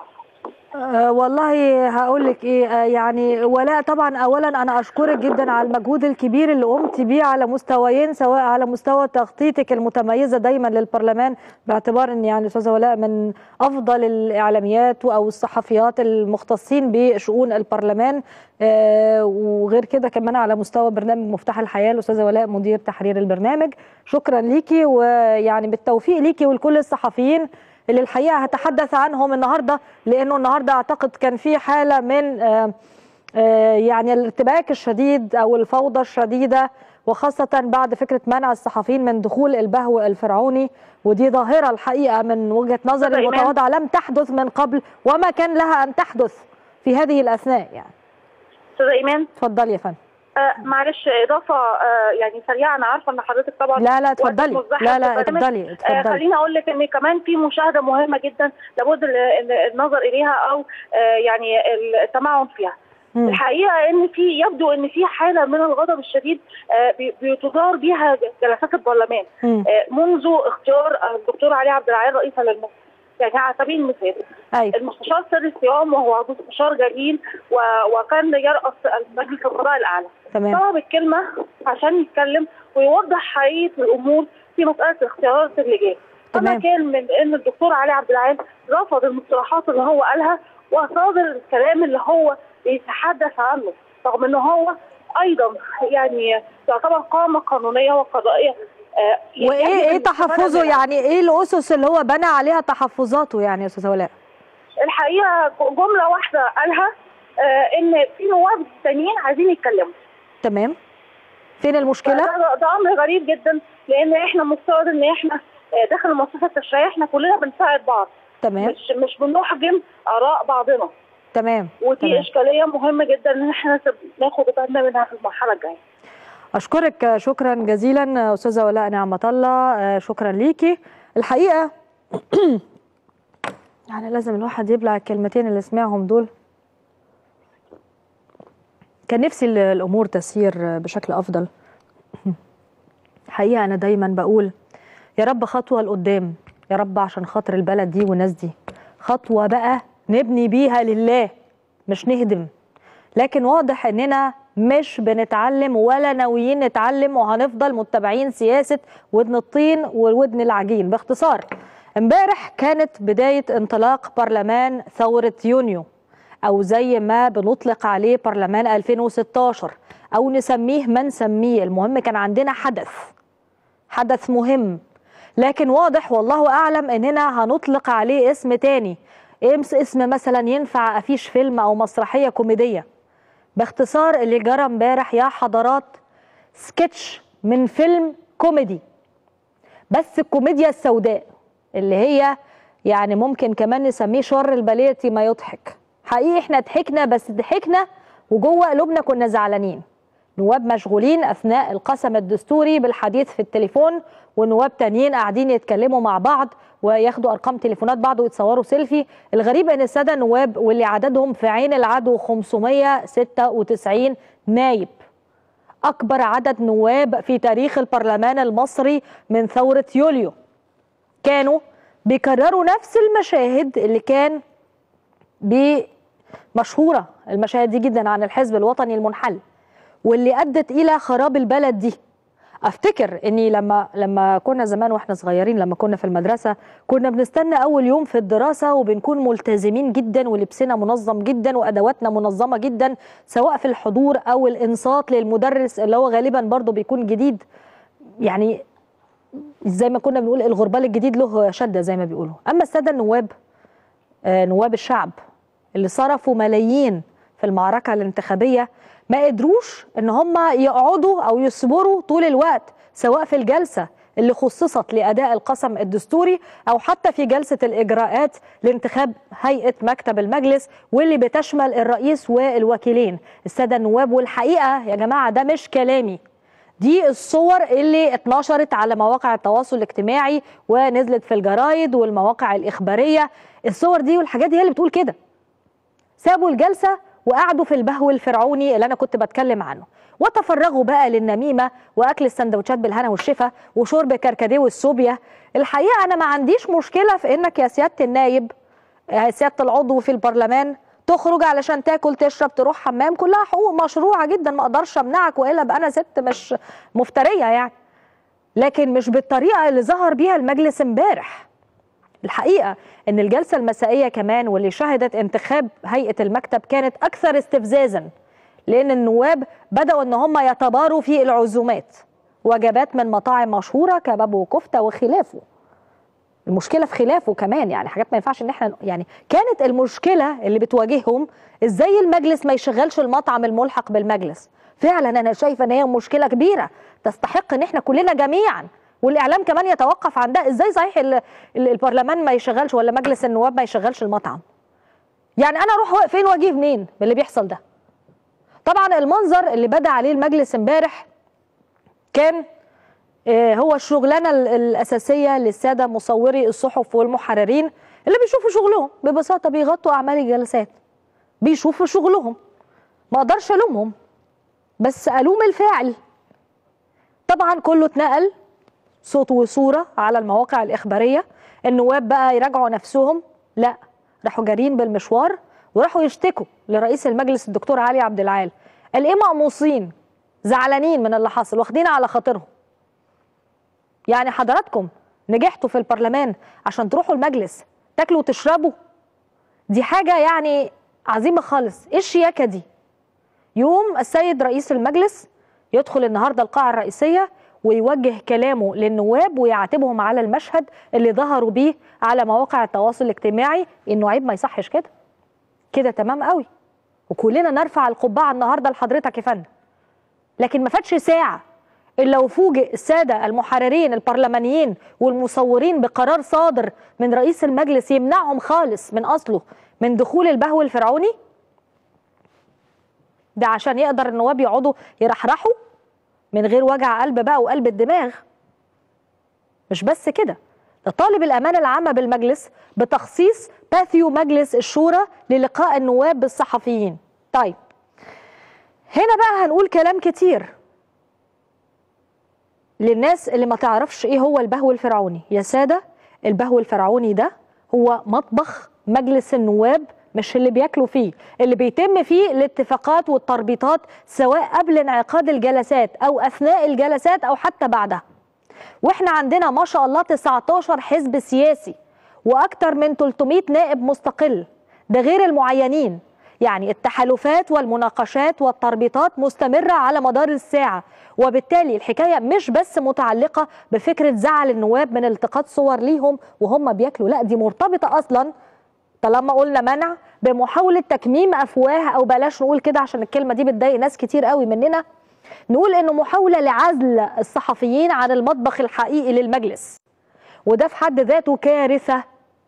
أه والله هقول لك ايه أه يعني ولاء طبعا اولا انا اشكرك جدا على المجهود الكبير اللي قمت بيه على مستويين سواء على مستوى تغطيتك المتميزه دايما للبرلمان باعتبار ان يعني استاذه ولاء من افضل الاعلاميات او الصحفيات المختصين بشؤون البرلمان أه وغير كده كمان على مستوى برنامج مفتاح الحياه الاستاذه ولاء مدير تحرير البرنامج شكرا ليكي ويعني بالتوفيق ليكي ولكل الصحفيين اللي الحقيقه هتحدث عنهم النهارده لانه النهارده اعتقد كان في حاله من آه، آه، يعني الارتباك الشديد او الفوضى الشديده وخاصه بعد فكره منع الصحفيين من دخول البهو الفرعوني ودي ظاهره الحقيقه من وجهه نظري طبعاً. المتواضعه لم تحدث من قبل وما كان لها ان تحدث في هذه الاثناء يعني استاذه ايمان اتفضلي يا فندم آه معلش اضافه آه يعني سريعه انا عارفه ان حضرتك طبعا لا لا وقتك اتفضلي مزدحم لا في لا البرنامج. اتفضلي آه اتفضلي خليني اقول لك ان كمان في مشاهده مهمه جدا لابد ال- ال- النظر اليها او آه يعني التمعن فيها مم. الحقيقه ان في يبدو ان في حاله من الغضب الشديد آه بي- بتدار بها جلسات البرلمان مم. آه منذ اختيار الدكتور علي عبد العال رئيسا للمجلس يعني على سبيل المثال أيوة. المستشار سيد الصيام وهو مستشار جليل و... وكان يرأس مجلس القضاء الأعلى تمام. طلب الكلمة عشان يتكلم ويوضح حقيقة الأمور في مسألة اختيارات اللجان تمام. فما كان من ان الدكتور علي عبد العال رفض المصطلحات اللي هو قالها وصادر الكلام اللي هو بيتحدث عنه رغم ان هو ايضا يعني يعتبر قامه قانونيه وقضائيه آه، وايه يعني ايه من تحفظه زمان يعني ايه الاسس اللي هو بنى عليها تحفظاته يعني يا استاذه ولاء الحقيقه جمله واحده قالها آه، ان في نواب تانيين عايزين يتكلموا تمام فين المشكله ده, ده, ده امر غريب جدا لان احنا مفترض ان احنا آه، داخل المؤسسه التشريعيه احنا كلنا بنساعد بعض تمام مش مش بنحجم اراء بعضنا تمام ودي تمام. اشكاليه مهمه جدا ان احنا ناخد بالنا منها في المرحله الجايه اشكرك شكرا جزيلا استاذه ولاء نعمه الله شكرا ليكي الحقيقه يعني لازم الواحد يبلع الكلمتين اللي سمعهم دول كان نفسي ال- الامور تسير بشكل افضل الحقيقه انا دايما بقول يا رب خطوه لقدام يا رب عشان خاطر البلد دي والناس دي خطوه بقى نبني بيها لله مش نهدم لكن واضح اننا مش بنتعلم ولا ناويين نتعلم وهنفضل متبعين سياسه ودن الطين والودن العجين باختصار امبارح كانت بدايه انطلاق برلمان ثوره يونيو او زي ما بنطلق عليه برلمان 2016 او نسميه ما نسميه المهم كان عندنا حدث حدث مهم لكن واضح والله اعلم اننا هنطلق عليه اسم تاني امس اسم مثلا ينفع افيش فيلم او مسرحيه كوميديه باختصار اللي جرى امبارح يا حضرات سكتش من فيلم كوميدي بس الكوميديا السوداء اللي هي يعني ممكن كمان نسميه شر البلية ما يضحك حقيقي احنا ضحكنا بس ضحكنا وجوه قلوبنا كنا زعلانين نواب مشغولين اثناء القسم الدستوري بالحديث في التليفون ونواب تانيين قاعدين يتكلموا مع بعض وياخدوا ارقام تليفونات بعض ويتصوروا سيلفي الغريب ان الساده نواب واللي عددهم في عين العدو 596 نايب اكبر عدد نواب في تاريخ البرلمان المصري من ثوره يوليو كانوا بيكرروا نفس المشاهد اللي كان مشهوره المشاهد دي جدا عن الحزب الوطني المنحل واللي ادت الى خراب البلد دي افتكر اني لما لما كنا زمان واحنا صغيرين لما كنا في المدرسه كنا بنستنى اول يوم في الدراسه وبنكون ملتزمين جدا ولبسنا منظم جدا وادواتنا منظمه جدا سواء في الحضور او الانصات للمدرس اللي هو غالبا برضه بيكون جديد يعني زي ما كنا بنقول الغربال الجديد له شده زي ما بيقولوا اما الساده النواب آه نواب الشعب اللي صرفوا ملايين في المعركه الانتخابيه ما قدروش ان هم يقعدوا او يصبروا طول الوقت سواء في الجلسه اللي خصصت لاداء القسم الدستوري او حتى في جلسه الاجراءات لانتخاب هيئه مكتب المجلس واللي بتشمل الرئيس والوكيلين الساده النواب والحقيقه يا جماعه ده مش كلامي دي الصور اللي اتنشرت على مواقع التواصل الاجتماعي ونزلت في الجرايد والمواقع الاخباريه الصور دي والحاجات دي هي اللي بتقول كده سابوا الجلسه وقعدوا في البهو الفرعوني اللي انا كنت بتكلم عنه وتفرغوا بقى للنميمه واكل السندوتشات بالهنا والشفا وشرب كركديه والسوبيا الحقيقه انا ما عنديش مشكله في انك يا سياده النايب يا سياده العضو في البرلمان تخرج علشان تاكل تشرب تروح حمام كلها حقوق مشروعه جدا ما اقدرش امنعك والا ابقى انا ست مش مفتريه يعني لكن مش بالطريقه اللي ظهر بيها المجلس امبارح الحقيقه ان الجلسه المسائيه كمان واللي شهدت انتخاب هيئه المكتب كانت اكثر استفزازا لان النواب بداوا ان هم يتباروا في العزومات وجبات من مطاعم مشهوره كباب وكفته وخلافه المشكله في خلافه كمان يعني حاجات ما ينفعش ان احنا يعني كانت المشكله اللي بتواجههم ازاي المجلس ما يشغلش المطعم الملحق بالمجلس فعلا انا شايفه ان هي مشكله كبيره تستحق ان احنا كلنا جميعا والاعلام كمان يتوقف عن ده ازاي صحيح ال ال البرلمان ما يشغلش ولا مجلس النواب ما يشغلش المطعم يعني انا اروح فين واجي منين من اللي بيحصل ده طبعا المنظر اللي بدا عليه المجلس امبارح كان هو الشغلانه الاساسيه للساده مصوري الصحف والمحررين اللي بيشوفوا شغلهم ببساطه بيغطوا اعمال الجلسات بيشوفوا شغلهم ما اقدرش الومهم بس الوم الفاعل طبعا كله اتنقل صوت وصوره على المواقع الاخباريه النواب بقى يراجعوا نفسهم لا راحوا جارين بالمشوار وراحوا يشتكوا لرئيس المجلس الدكتور علي عبد العال قال ايه مقموصين زعلانين من اللي حصل واخدين على خاطرهم يعني حضراتكم نجحتوا في البرلمان عشان تروحوا المجلس تاكلوا وتشربوا دي حاجة يعني عظيمة خالص ايه الشياكة دي يوم السيد رئيس المجلس يدخل النهاردة القاعة الرئيسية ويوجه كلامه للنواب ويعاتبهم على المشهد اللي ظهروا بيه على مواقع التواصل الاجتماعي انه عيب ما يصحش كده كده تمام قوي وكلنا نرفع القبعة النهاردة لحضرتك يا فندم لكن ما فاتش ساعة إلا وفوجئ السادة المحررين البرلمانيين والمصورين بقرار صادر من رئيس المجلس يمنعهم خالص من أصله من دخول البهو الفرعوني ده عشان يقدر النواب يقعدوا يرحرحوا من غير وجع قلب بقى وقلب الدماغ مش بس كده ده طالب الأمانة العامة بالمجلس بتخصيص باثيو مجلس الشورى للقاء النواب بالصحفيين طيب هنا بقى هنقول كلام كتير للناس اللي ما تعرفش ايه هو البهو الفرعوني يا سادة البهو الفرعوني ده هو مطبخ مجلس النواب مش اللي بياكلوا فيه اللي بيتم فيه الاتفاقات والتربيطات سواء قبل انعقاد الجلسات او اثناء الجلسات او حتى بعدها واحنا عندنا ما شاء الله 19 حزب سياسي واكثر من 300 نائب مستقل ده غير المعينين يعني التحالفات والمناقشات والتربيطات مستمرة على مدار الساعة وبالتالي الحكاية مش بس متعلقة بفكرة زعل النواب من التقاط صور ليهم وهم بياكلوا لا دي مرتبطة أصلا طالما قلنا منع بمحاولة تكميم أفواه أو بلاش نقول كده عشان الكلمة دي بتضايق ناس كتير قوي مننا نقول إنه محاولة لعزل الصحفيين عن المطبخ الحقيقي للمجلس وده في حد ذاته كارثة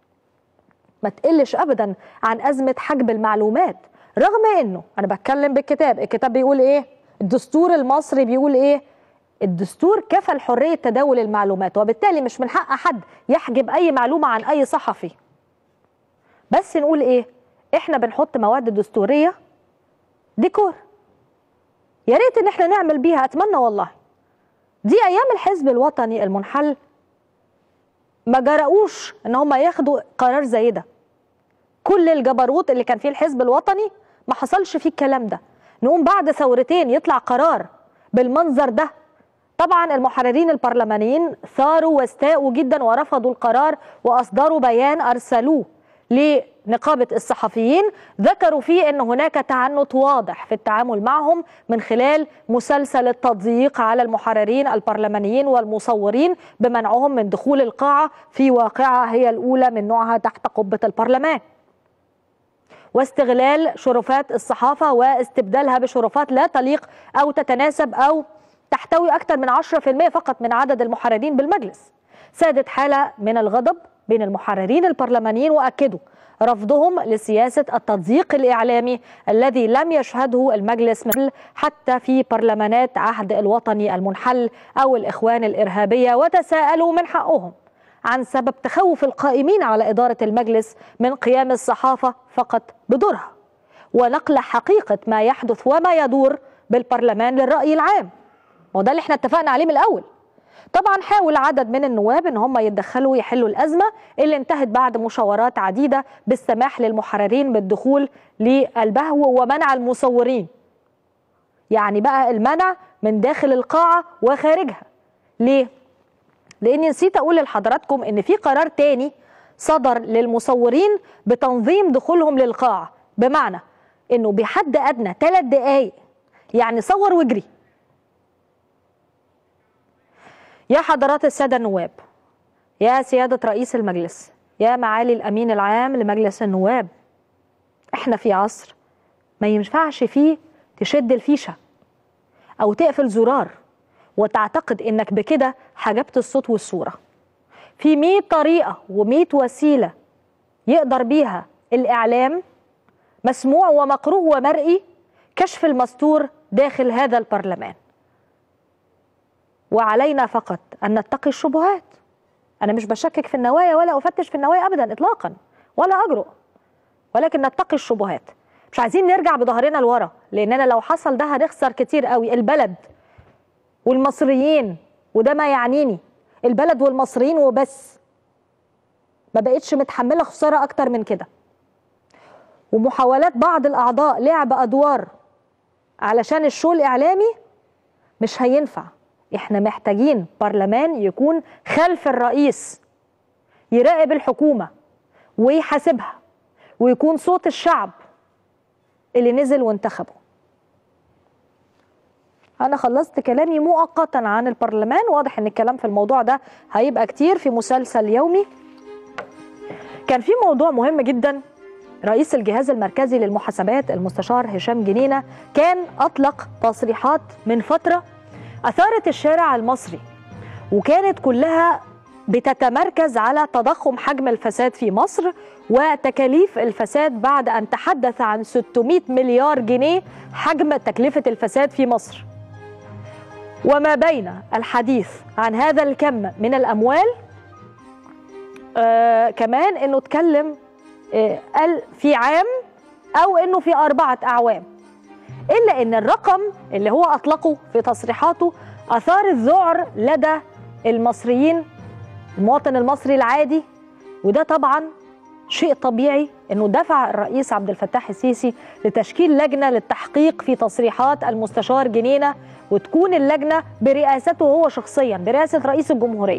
ما تقلش ابدا عن ازمه حجب المعلومات رغم انه انا بتكلم بالكتاب الكتاب بيقول ايه الدستور المصري بيقول ايه الدستور كفل حريه تداول المعلومات وبالتالي مش من حق حد يحجب اي معلومه عن اي صحفي بس نقول ايه احنا بنحط مواد دستوريه ديكور يا ريت ان احنا نعمل بيها اتمنى والله دي ايام الحزب الوطني المنحل ما جرؤوش ان هم ياخدوا قرار زي ده كل الجبروت اللي كان فيه الحزب الوطني ما حصلش فيه الكلام ده نقوم بعد ثورتين يطلع قرار بالمنظر ده طبعا المحررين البرلمانيين ثاروا واستاءوا جدا ورفضوا القرار واصدروا بيان ارسلوه لنقابه الصحفيين ذكروا فيه ان هناك تعنت واضح في التعامل معهم من خلال مسلسل التضييق على المحررين البرلمانيين والمصورين بمنعهم من دخول القاعه في واقعه هي الاولى من نوعها تحت قبه البرلمان. واستغلال شرفات الصحافه واستبدالها بشرفات لا تليق او تتناسب او تحتوي اكثر من 10% فقط من عدد المحررين بالمجلس. سادت حاله من الغضب بين المحررين البرلمانيين واكدوا رفضهم لسياسه التضييق الاعلامي الذي لم يشهده المجلس حتى في برلمانات عهد الوطني المنحل او الاخوان الارهابيه وتساءلوا من حقهم عن سبب تخوف القائمين على اداره المجلس من قيام الصحافه فقط بدورها ونقل حقيقه ما يحدث وما يدور بالبرلمان للراي العام وده اللي احنا اتفقنا عليه من الاول طبعا حاول عدد من النواب ان هم يتدخلوا يحلوا الازمه اللي انتهت بعد مشاورات عديده بالسماح للمحررين بالدخول للبهو ومنع المصورين. يعني بقى المنع من داخل القاعه وخارجها. ليه؟ لاني نسيت اقول لحضراتكم ان في قرار تاني صدر للمصورين بتنظيم دخولهم للقاعه بمعنى انه بحد ادنى ثلاث دقائق يعني صور واجري يا حضرات السادة النواب يا سيادة رئيس المجلس يا معالي الأمين العام لمجلس النواب احنا في عصر ما ينفعش فيه تشد الفيشة أو تقفل زرار وتعتقد إنك بكده حجبت الصوت والصورة في مئة طريقة ومئة وسيلة يقدر بيها الإعلام مسموع ومقروء ومرئي كشف المستور داخل هذا البرلمان وعلينا فقط أن نتقي الشبهات أنا مش بشكك في النوايا ولا أفتش في النوايا أبدا إطلاقا ولا أجرؤ ولكن نتقي الشبهات مش عايزين نرجع بظهرنا لورا لأننا لو حصل ده هنخسر كتير قوي البلد والمصريين وده ما يعنيني البلد والمصريين وبس ما بقتش متحمله خساره اكتر من كده ومحاولات بعض الاعضاء لعب ادوار علشان الشو الاعلامي مش هينفع احنا محتاجين برلمان يكون خلف الرئيس يراقب الحكومه ويحاسبها ويكون صوت الشعب اللي نزل وانتخبه انا خلصت كلامي مؤقتا عن البرلمان واضح ان الكلام في الموضوع ده هيبقى كتير في مسلسل يومي كان في موضوع مهم جدا رئيس الجهاز المركزي للمحاسبات المستشار هشام جنينه كان اطلق تصريحات من فتره اثارت الشارع المصري وكانت كلها بتتمركز على تضخم حجم الفساد في مصر وتكاليف الفساد بعد ان تحدث عن 600 مليار جنيه حجم تكلفه الفساد في مصر. وما بين الحديث عن هذا الكم من الاموال آه كمان انه اتكلم آه قال في عام او انه في اربعه اعوام. الا ان الرقم اللي هو اطلقه في تصريحاته اثار الذعر لدى المصريين المواطن المصري العادي وده طبعا شيء طبيعي انه دفع الرئيس عبد الفتاح السيسي لتشكيل لجنه للتحقيق في تصريحات المستشار جنينه وتكون اللجنه برئاسته هو شخصيا برئاسه رئيس الجمهوريه.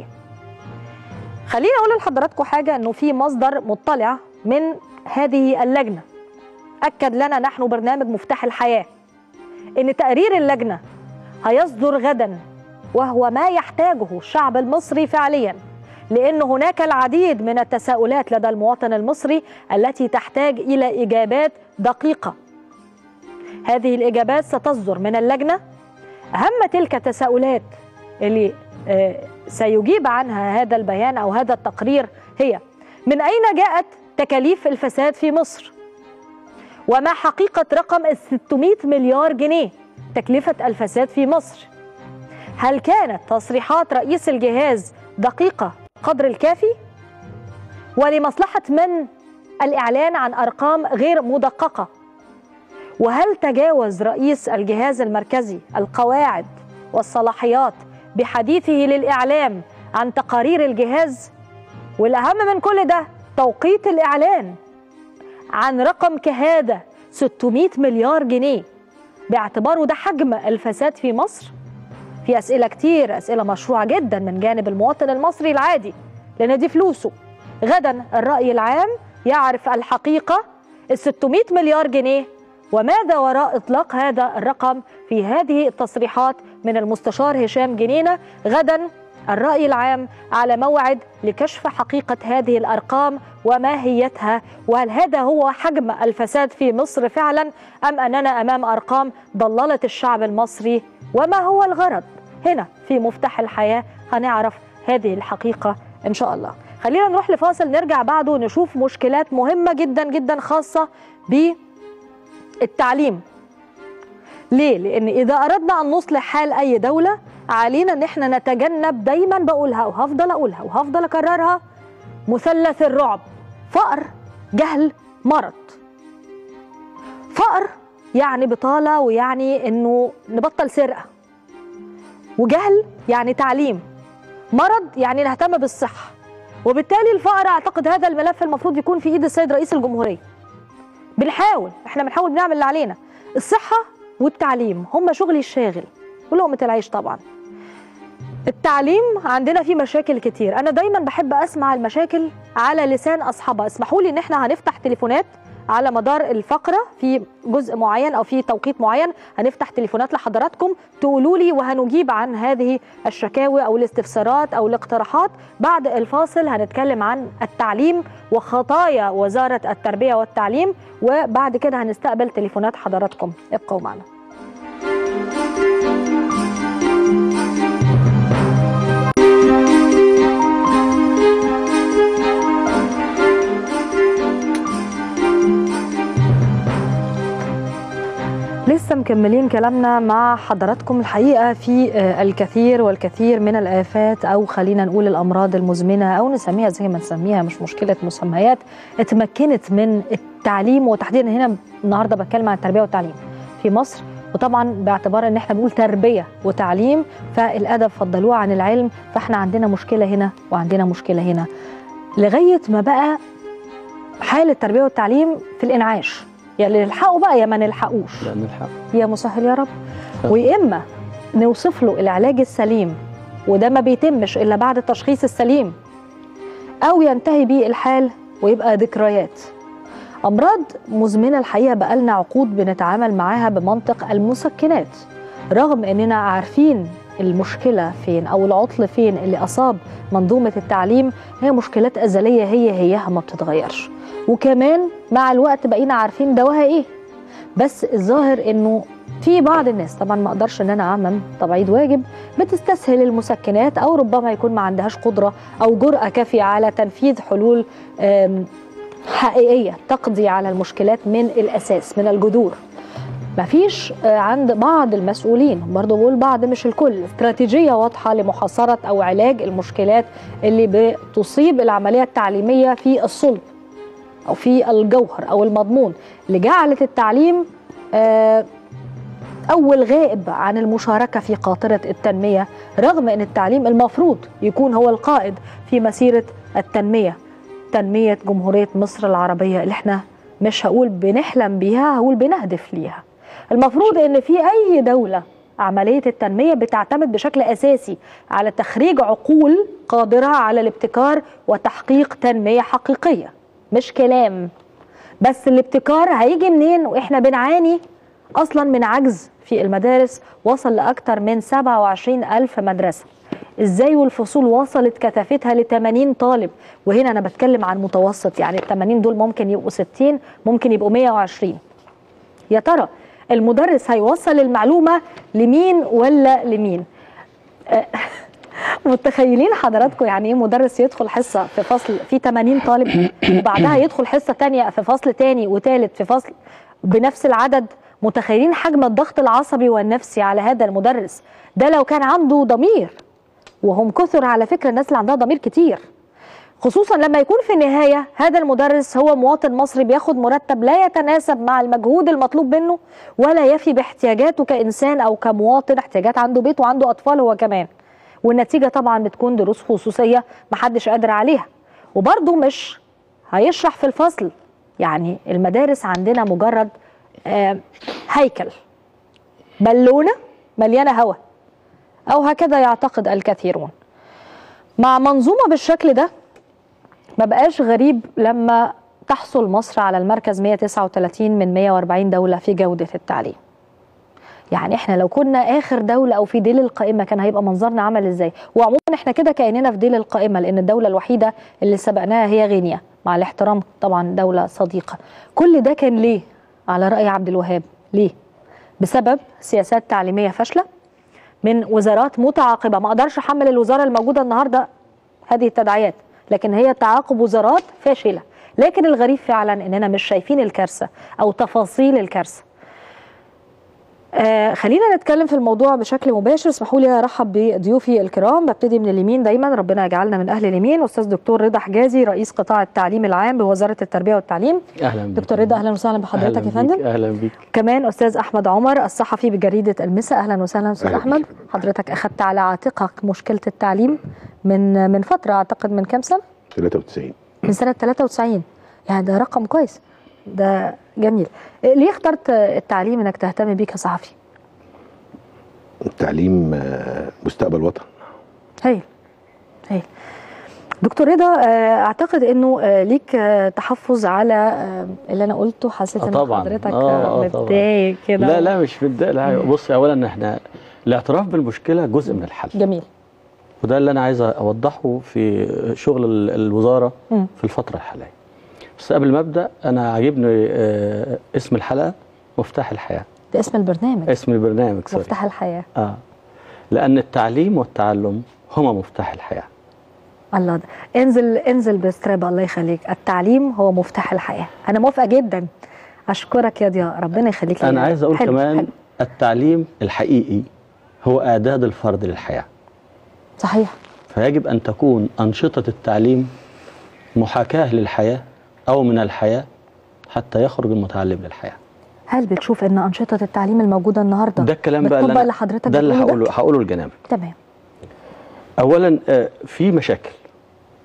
خليني اقول لحضراتكم حاجه انه في مصدر مطلع من هذه اللجنه اكد لنا نحن برنامج مفتاح الحياه ان تقرير اللجنه هيصدر غدا وهو ما يحتاجه الشعب المصري فعليا لان هناك العديد من التساؤلات لدى المواطن المصري التي تحتاج الى اجابات دقيقه هذه الاجابات ستصدر من اللجنه اهم تلك التساؤلات اللي سيجيب عنها هذا البيان او هذا التقرير هي من اين جاءت تكاليف الفساد في مصر وما حقيقه رقم ال 600 مليار جنيه تكلفه الفساد في مصر هل كانت تصريحات رئيس الجهاز دقيقه قدر الكافي ولمصلحه من الاعلان عن ارقام غير مدققه وهل تجاوز رئيس الجهاز المركزي القواعد والصلاحيات بحديثه للاعلام عن تقارير الجهاز والاهم من كل ده توقيت الاعلان عن رقم كهذا 600 مليار جنيه باعتباره ده حجم الفساد في مصر في اسئله كتير اسئله مشروعه جدا من جانب المواطن المصري العادي لان دي فلوسه غدا الراي العام يعرف الحقيقه ال 600 مليار جنيه وماذا وراء اطلاق هذا الرقم في هذه التصريحات من المستشار هشام جنينه غدا الراي العام على موعد لكشف حقيقه هذه الارقام وماهيتها وهل هذا هو حجم الفساد في مصر فعلا ام اننا امام ارقام ضللت الشعب المصري وما هو الغرض هنا في مفتاح الحياه هنعرف هذه الحقيقه ان شاء الله خلينا نروح لفاصل نرجع بعده نشوف مشكلات مهمه جدا جدا خاصه بالتعليم ليه لان اذا اردنا ان نصلح حال اي دوله علينا ان احنا نتجنب دايما بقولها وهفضل اقولها وهفضل اكررها مثلث الرعب فقر جهل مرض فقر يعني بطاله ويعني انه نبطل سرقه وجهل يعني تعليم مرض يعني نهتم بالصحه وبالتالي الفقر اعتقد هذا الملف المفروض يكون في ايد السيد رئيس الجمهوريه بنحاول احنا بنحاول بنعمل اللي علينا الصحه والتعليم هم شغلي الشاغل ولقمه العيش طبعا التعليم عندنا فيه مشاكل كتير انا دايما بحب اسمع المشاكل على لسان اصحابها اسمحوا لي ان احنا هنفتح تليفونات على مدار الفقره في جزء معين او في توقيت معين هنفتح تليفونات لحضراتكم تقولوا لي وهنجيب عن هذه الشكاوي او الاستفسارات او الاقتراحات بعد الفاصل هنتكلم عن التعليم وخطايا وزاره التربيه والتعليم وبعد كده هنستقبل تليفونات حضراتكم ابقوا معنا لسه مكملين كلامنا مع حضراتكم الحقيقه في الكثير والكثير من الافات او خلينا نقول الامراض المزمنه او نسميها زي ما نسميها مش مشكله مسميات اتمكنت من التعليم وتحديدا هنا النهارده بتكلم عن التربيه والتعليم في مصر وطبعا باعتبار ان احنا بنقول تربيه وتعليم فالادب فضلوه عن العلم فاحنا عندنا مشكله هنا وعندنا مشكله هنا لغايه ما بقى حال التربيه والتعليم في الانعاش يا اللي نلحقه بقى يا ما نلحقوش لا نلحق يا مسهل يا رب ويا اما نوصف له العلاج السليم وده ما بيتمش الا بعد التشخيص السليم او ينتهي بيه الحال ويبقى ذكريات امراض مزمنه الحقيقه بقالنا عقود بنتعامل معاها بمنطق المسكنات رغم اننا عارفين المشكله فين او العطل فين اللي اصاب منظومه التعليم هي مشكلات ازليه هي هيها ما بتتغيرش وكمان مع الوقت بقينا عارفين دواها ايه بس الظاهر انه في بعض الناس طبعا ما اقدرش ان انا اعمم تبعيد واجب بتستسهل المسكنات او ربما يكون ما عندهاش قدره او جرأه كافيه على تنفيذ حلول آم، حقيقيه تقضي على المشكلات من الاساس من الجذور مفيش آه، عند بعض المسؤولين برضه بقول بعض مش الكل استراتيجيه واضحه لمحاصره او علاج المشكلات اللي بتصيب العمليه التعليميه في الصلب او في الجوهر او المضمون اللي جعلت التعليم آه، اول غائب عن المشاركه في قاطره التنميه رغم ان التعليم المفروض يكون هو القائد في مسيره التنميه تنميه جمهوريه مصر العربيه اللي احنا مش هقول بنحلم بيها هقول بنهدف ليها المفروض ان في اي دوله عمليه التنميه بتعتمد بشكل اساسي على تخريج عقول قادره على الابتكار وتحقيق تنميه حقيقيه مش كلام بس الابتكار هيجي منين واحنا بنعاني اصلا من عجز في المدارس وصل لاكثر من 27 الف مدرسه ازاي والفصول وصلت كثافتها ل 80 طالب وهنا انا بتكلم عن متوسط يعني ال 80 دول ممكن يبقوا 60 ممكن يبقوا 120 يا ترى المدرس هيوصل المعلومه لمين ولا لمين آه، متخيلين حضراتكم يعني ايه مدرس يدخل حصه في فصل فيه 80 طالب وبعدها يدخل حصه تانية في فصل تاني وتالت في فصل بنفس العدد متخيلين حجم الضغط العصبي والنفسي على هذا المدرس ده لو كان عنده ضمير وهم كثر على فكره الناس اللي عندها ضمير كتير خصوصا لما يكون في النهايه هذا المدرس هو مواطن مصري بياخد مرتب لا يتناسب مع المجهود المطلوب منه ولا يفي باحتياجاته كانسان او كمواطن احتياجات عنده بيت وعنده اطفال هو كمان والنتيجه طبعا بتكون دروس خصوصيه محدش قادر عليها وبرضه مش هيشرح في الفصل يعني المدارس عندنا مجرد آه، هيكل بالونه مليانه هواء او هكذا يعتقد الكثيرون مع منظومه بالشكل ده ما بقاش غريب لما تحصل مصر على المركز 139 من 140 دولة في جودة التعليم يعني احنا لو كنا اخر دولة او في ديل القائمة كان هيبقى منظرنا عمل ازاي وعموما احنا كده كأننا في ديل القائمة لان الدولة الوحيدة اللي سبقناها هي غينيا مع الاحترام طبعا دولة صديقة كل ده كان ليه على رأي عبد الوهاب ليه بسبب سياسات تعليمية فاشلة من وزارات متعاقبة ما اقدرش احمل الوزارة الموجودة النهاردة هذه التداعيات لكن هي تعاقب وزارات فاشله لكن الغريب فعلا اننا مش شايفين الكارثه او تفاصيل الكارثه آه خلينا نتكلم في الموضوع بشكل مباشر اسمحوا لي ارحب بضيوفي الكرام ببتدي من اليمين دايما ربنا يجعلنا من اهل اليمين استاذ دكتور رضا حجازي رئيس قطاع التعليم العام بوزاره التربيه والتعليم اهلا بك دكتور رضا اهلا وسهلا بحضرتك أهلاً يا فندم بيك، اهلا بيك كمان استاذ احمد عمر الصحفي بجريده المسا اهلا وسهلا استاذ أهلاً احمد حضرتك اخذت على عاتقك مشكله التعليم من من فتره اعتقد من كام سنه 93 من سنه 93 يعني ده رقم كويس ده جميل إيه، ليه اخترت التعليم انك تهتم بيه كصحفي التعليم آه، مستقبل وطن هايل هايل دكتور رضا آه، اعتقد انه آه، ليك آه، تحفظ على آه، اللي انا قلته حسيت آه ان طبعا حضرتك آه، آه، آه طبعاً. متضايق كده لا لا مش متضايق لا بصي اولا احنا الاعتراف بالمشكله جزء من الحل جميل وده اللي انا عايز اوضحه في شغل ال- الوزاره مم. في الفتره الحاليه بس قبل ما ابدا انا عاجبني آه، اسم الحلقه مفتاح الحياه ده اسم البرنامج اسم البرنامج سوري مفتاح الحياه اه لان التعليم والتعلم هما مفتاح الحياه الله ده. انزل انزل باسترابة الله يخليك التعليم هو مفتاح الحياه انا موافقه جدا اشكرك يا ضياء ربنا يخليك لي انا يا عايز رب. اقول حلو، كمان حلو. التعليم الحقيقي هو اعداد الفرد للحياه صحيح فيجب ان تكون انشطه التعليم محاكاه للحياه او من الحياه حتى يخرج المتعلم للحياه هل بتشوف ان انشطه التعليم الموجوده النهارده ده الكلام بقى بتطبق اللي, اللي أنا- حضرتك ده اللي بتقوله هقوله هقوله الجناب تمام اولا آه، في مشاكل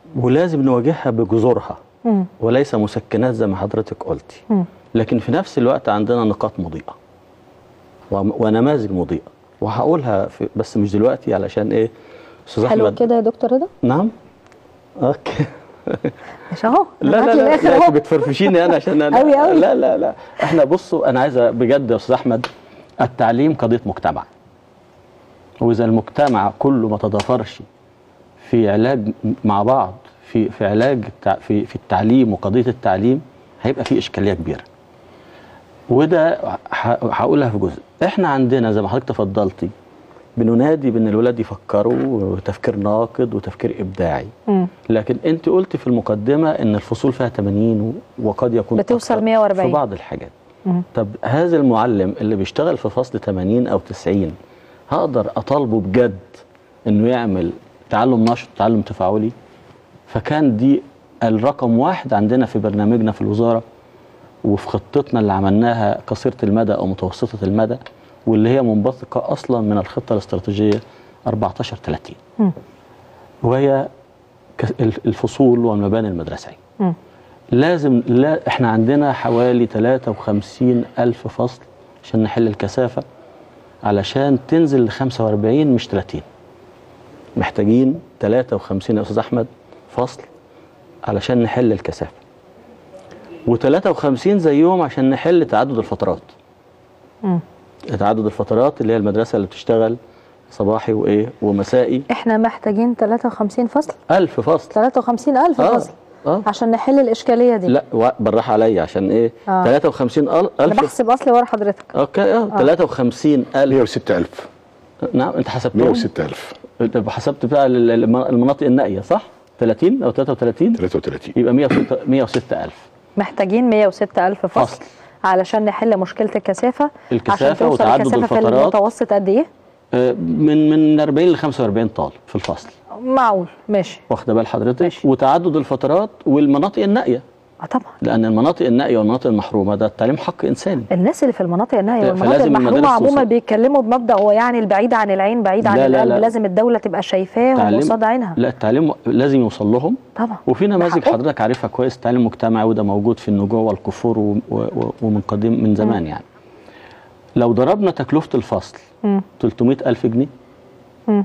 ولازم نواجهها بجذورها مم. وليس مسكنات زي ما حضرتك قلتي مم. لكن في نفس الوقت عندنا نقاط مضيئه وم- ونماذج مضيئه وهقولها في بس مش دلوقتي علشان ايه استاذ حلو احمد كده يا دكتور رضا نعم اوكي مش اهو لا معاك لا لا, للآخر لا أهو. انت بتفرفشيني انا عشان انا أوي أوي. لا لا لا احنا بصوا انا عايز بجد يا استاذ احمد التعليم قضيه مجتمع واذا المجتمع كله ما تضافرش في علاج مع بعض في في علاج التع- في في التعليم وقضيه التعليم هيبقى في اشكاليه كبيره وده ه- هقولها في جزء احنا عندنا زي ما حضرتك تفضلتي بننادي بان الولاد يفكروا وتفكير ناقد وتفكير ابداعي مم. لكن انت قلت في المقدمه ان الفصول فيها 80 و- وقد يكون بتوصل أكتر 140. في بعض الحاجات مم. طب هذا المعلم اللي بيشتغل في فصل 80 او 90 هقدر اطالبه بجد انه يعمل تعلم نشط تعلم تفاعلي فكان دي الرقم واحد عندنا في برنامجنا في الوزاره وفي خطتنا اللي عملناها قصيره المدى او متوسطه المدى واللي هي منبثقه اصلا من الخطه الاستراتيجيه 14 30 مم. وهي ك- الف- الفصول والمباني المدرسيه مم. لازم لا احنا عندنا حوالي 53 ألف فصل عشان نحل الكثافة علشان تنزل ل 45 مش 30 محتاجين 53 يا أستاذ أحمد فصل علشان نحل الكثافة و53 زيهم عشان نحل تعدد الفترات مم. تعدد الفترات اللي هي المدرسة اللي بتشتغل صباحي وإيه ومسائي احنا محتاجين 53 فصل ألف فصل 53 ألف آه. فصل آه. عشان نحل الإشكالية دي لا و- بالراحة عليا عشان إيه آه. 53 أنا ألف بحسب أصلي ورا حضرتك اوكي اه 53 الف 106000 نعم انت حسبتهم 106000 انت حسبت بقى ال- ال- المناطق النائيه صح 30 او 33 33 يبقى 106 106 الف محتاجين 106 ألف فصل, فصل. علشان نحل مشكلة الكثافة الكثافة عشان توصل وتعدد الكثافة في الفترات. المتوسط قد إيه؟ آه، من من 40 ل 45 طالب في الفصل معقول ماشي واخده بال حضرتك ماشي. وتعدد الفترات والمناطق النائيه اه طبعا لان المناطق النائيه والمناطق المحرومه ده التعليم حق انساني الناس اللي في المناطق النائية لا، والمناطق فلازم المحرومة المدارس عموما توصل. بيتكلموا بمبدأ هو يعني البعيد عن العين بعيد عن لا، لا، القلب لا. لازم الدولة تبقى شايفاهم تعليم قصاد عينها لا التعليم لازم يوصل لهم طبعا وفي نماذج حقهم. حضرتك عارفها كويس تعليم مجتمعي وده موجود في النجوع والكفور و- و- و- ومن قديم من زمان يعني لو ضربنا تكلفة الفصل مم. 300 ألف جنيه مم.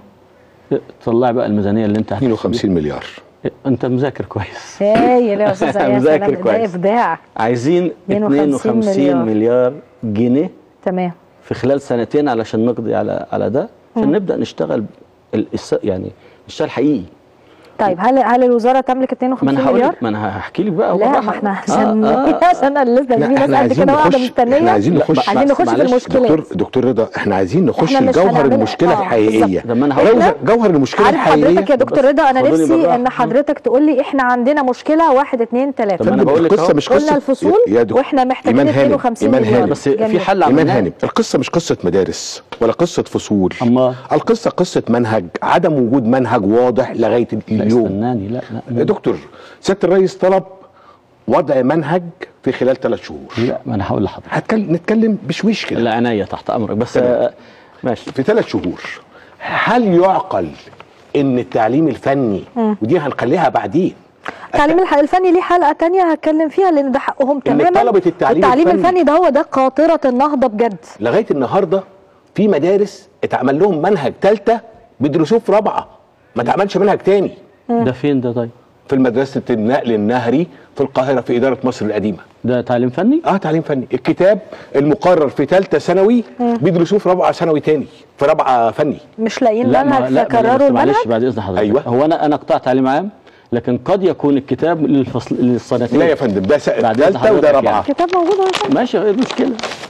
طلع بقى الميزانية اللي انت هتحسبها. 52 مليار انت مذاكر كويس هايل يا استاذ يا مذاكر سلام ده كويس. ابداع عايزين 52 52 مليار. مليار جنيه تمام في خلال سنتين علشان نقضي على على ده عشان نبدأ نشتغل ال- الس- يعني نشتغل حقيقي طيب هل هل الوزاره تملك ما 52 انا هقول مليار؟ لك ما انا هحكي لك بقى لا بالراحة. ما احنا عشان آه آه عشان انا لسه لا، في احنا ناس قد عايزين كده قاعده نخش- مستنيه احنا عايزين نخش- عايزين بس نخش في معلش، المشكلات دكتور دكتور رضا احنا عايزين نخش إحنا مش لجوهر هنعملها- المشكله آه، الحقيقيه بالظبط. لما أنا هقول جوهر لك- جوهر المشكله عارف الحقيقيه حضرتك يا دكتور بس رضا انا خدوني نفسي بالراحة. ان حضرتك تقول لي احنا عندنا مشكله واحد اتنين تلاته طب ما أنا فندم، بقول لك القصه أهو. مش قلنا قصه الفصول يا دكتور واحنا محتاجين إيمان هانم، 52 إيمان مليار هانم. بس في جميل. حل ايمان عملناه هانم القصه مش قصه مدارس ولا قصه فصول أمال؟ القصه قصه منهج عدم وجود منهج واضح لغايه لا اليوم استناني لا لا يا دكتور سياده الرئيس طلب وضع منهج في خلال ثلاث شهور لا ما انا هقول لحضرتك هتكلم نتكلم بشويش كده لا عينيا تحت امرك بس تمام. آه، ماشي في ثلاث شهور هل يعقل ان التعليم الفني ودي هنخليها بعدين التعليم الح- الفني ليه حلقه تانية هتكلم فيها لان ده حقهم تماما طلبة التعليم التعليم الفني. الفني ده هو ده قاطره النهضه بجد لغايه النهارده في مدارس اتعمل لهم منهج ثالثه بيدرسوه في رابعه ما اتعملش منهج تاني ده فين ده طيب في مدرسه النقل النهري في القاهره في اداره مصر القديمه ده تعليم فني اه تعليم فني الكتاب المقرر في ثالثه ثانوي بيدرسوه في رابعه ثانوي تاني في رابعه فني مش لاقيين ما- منهج لا فكرروا بس معلش المنهج بعد اذن حضرتك أيوة. هو انا انا قطاع تعليم عام لكن قد يكون الكتاب للفصل للسنتين لا يا فندم ده س- بعد إذن ثالثه وده حضرتك رابعه يعني. الكتاب موجود اهو يا فندم. ماشي غير مشكله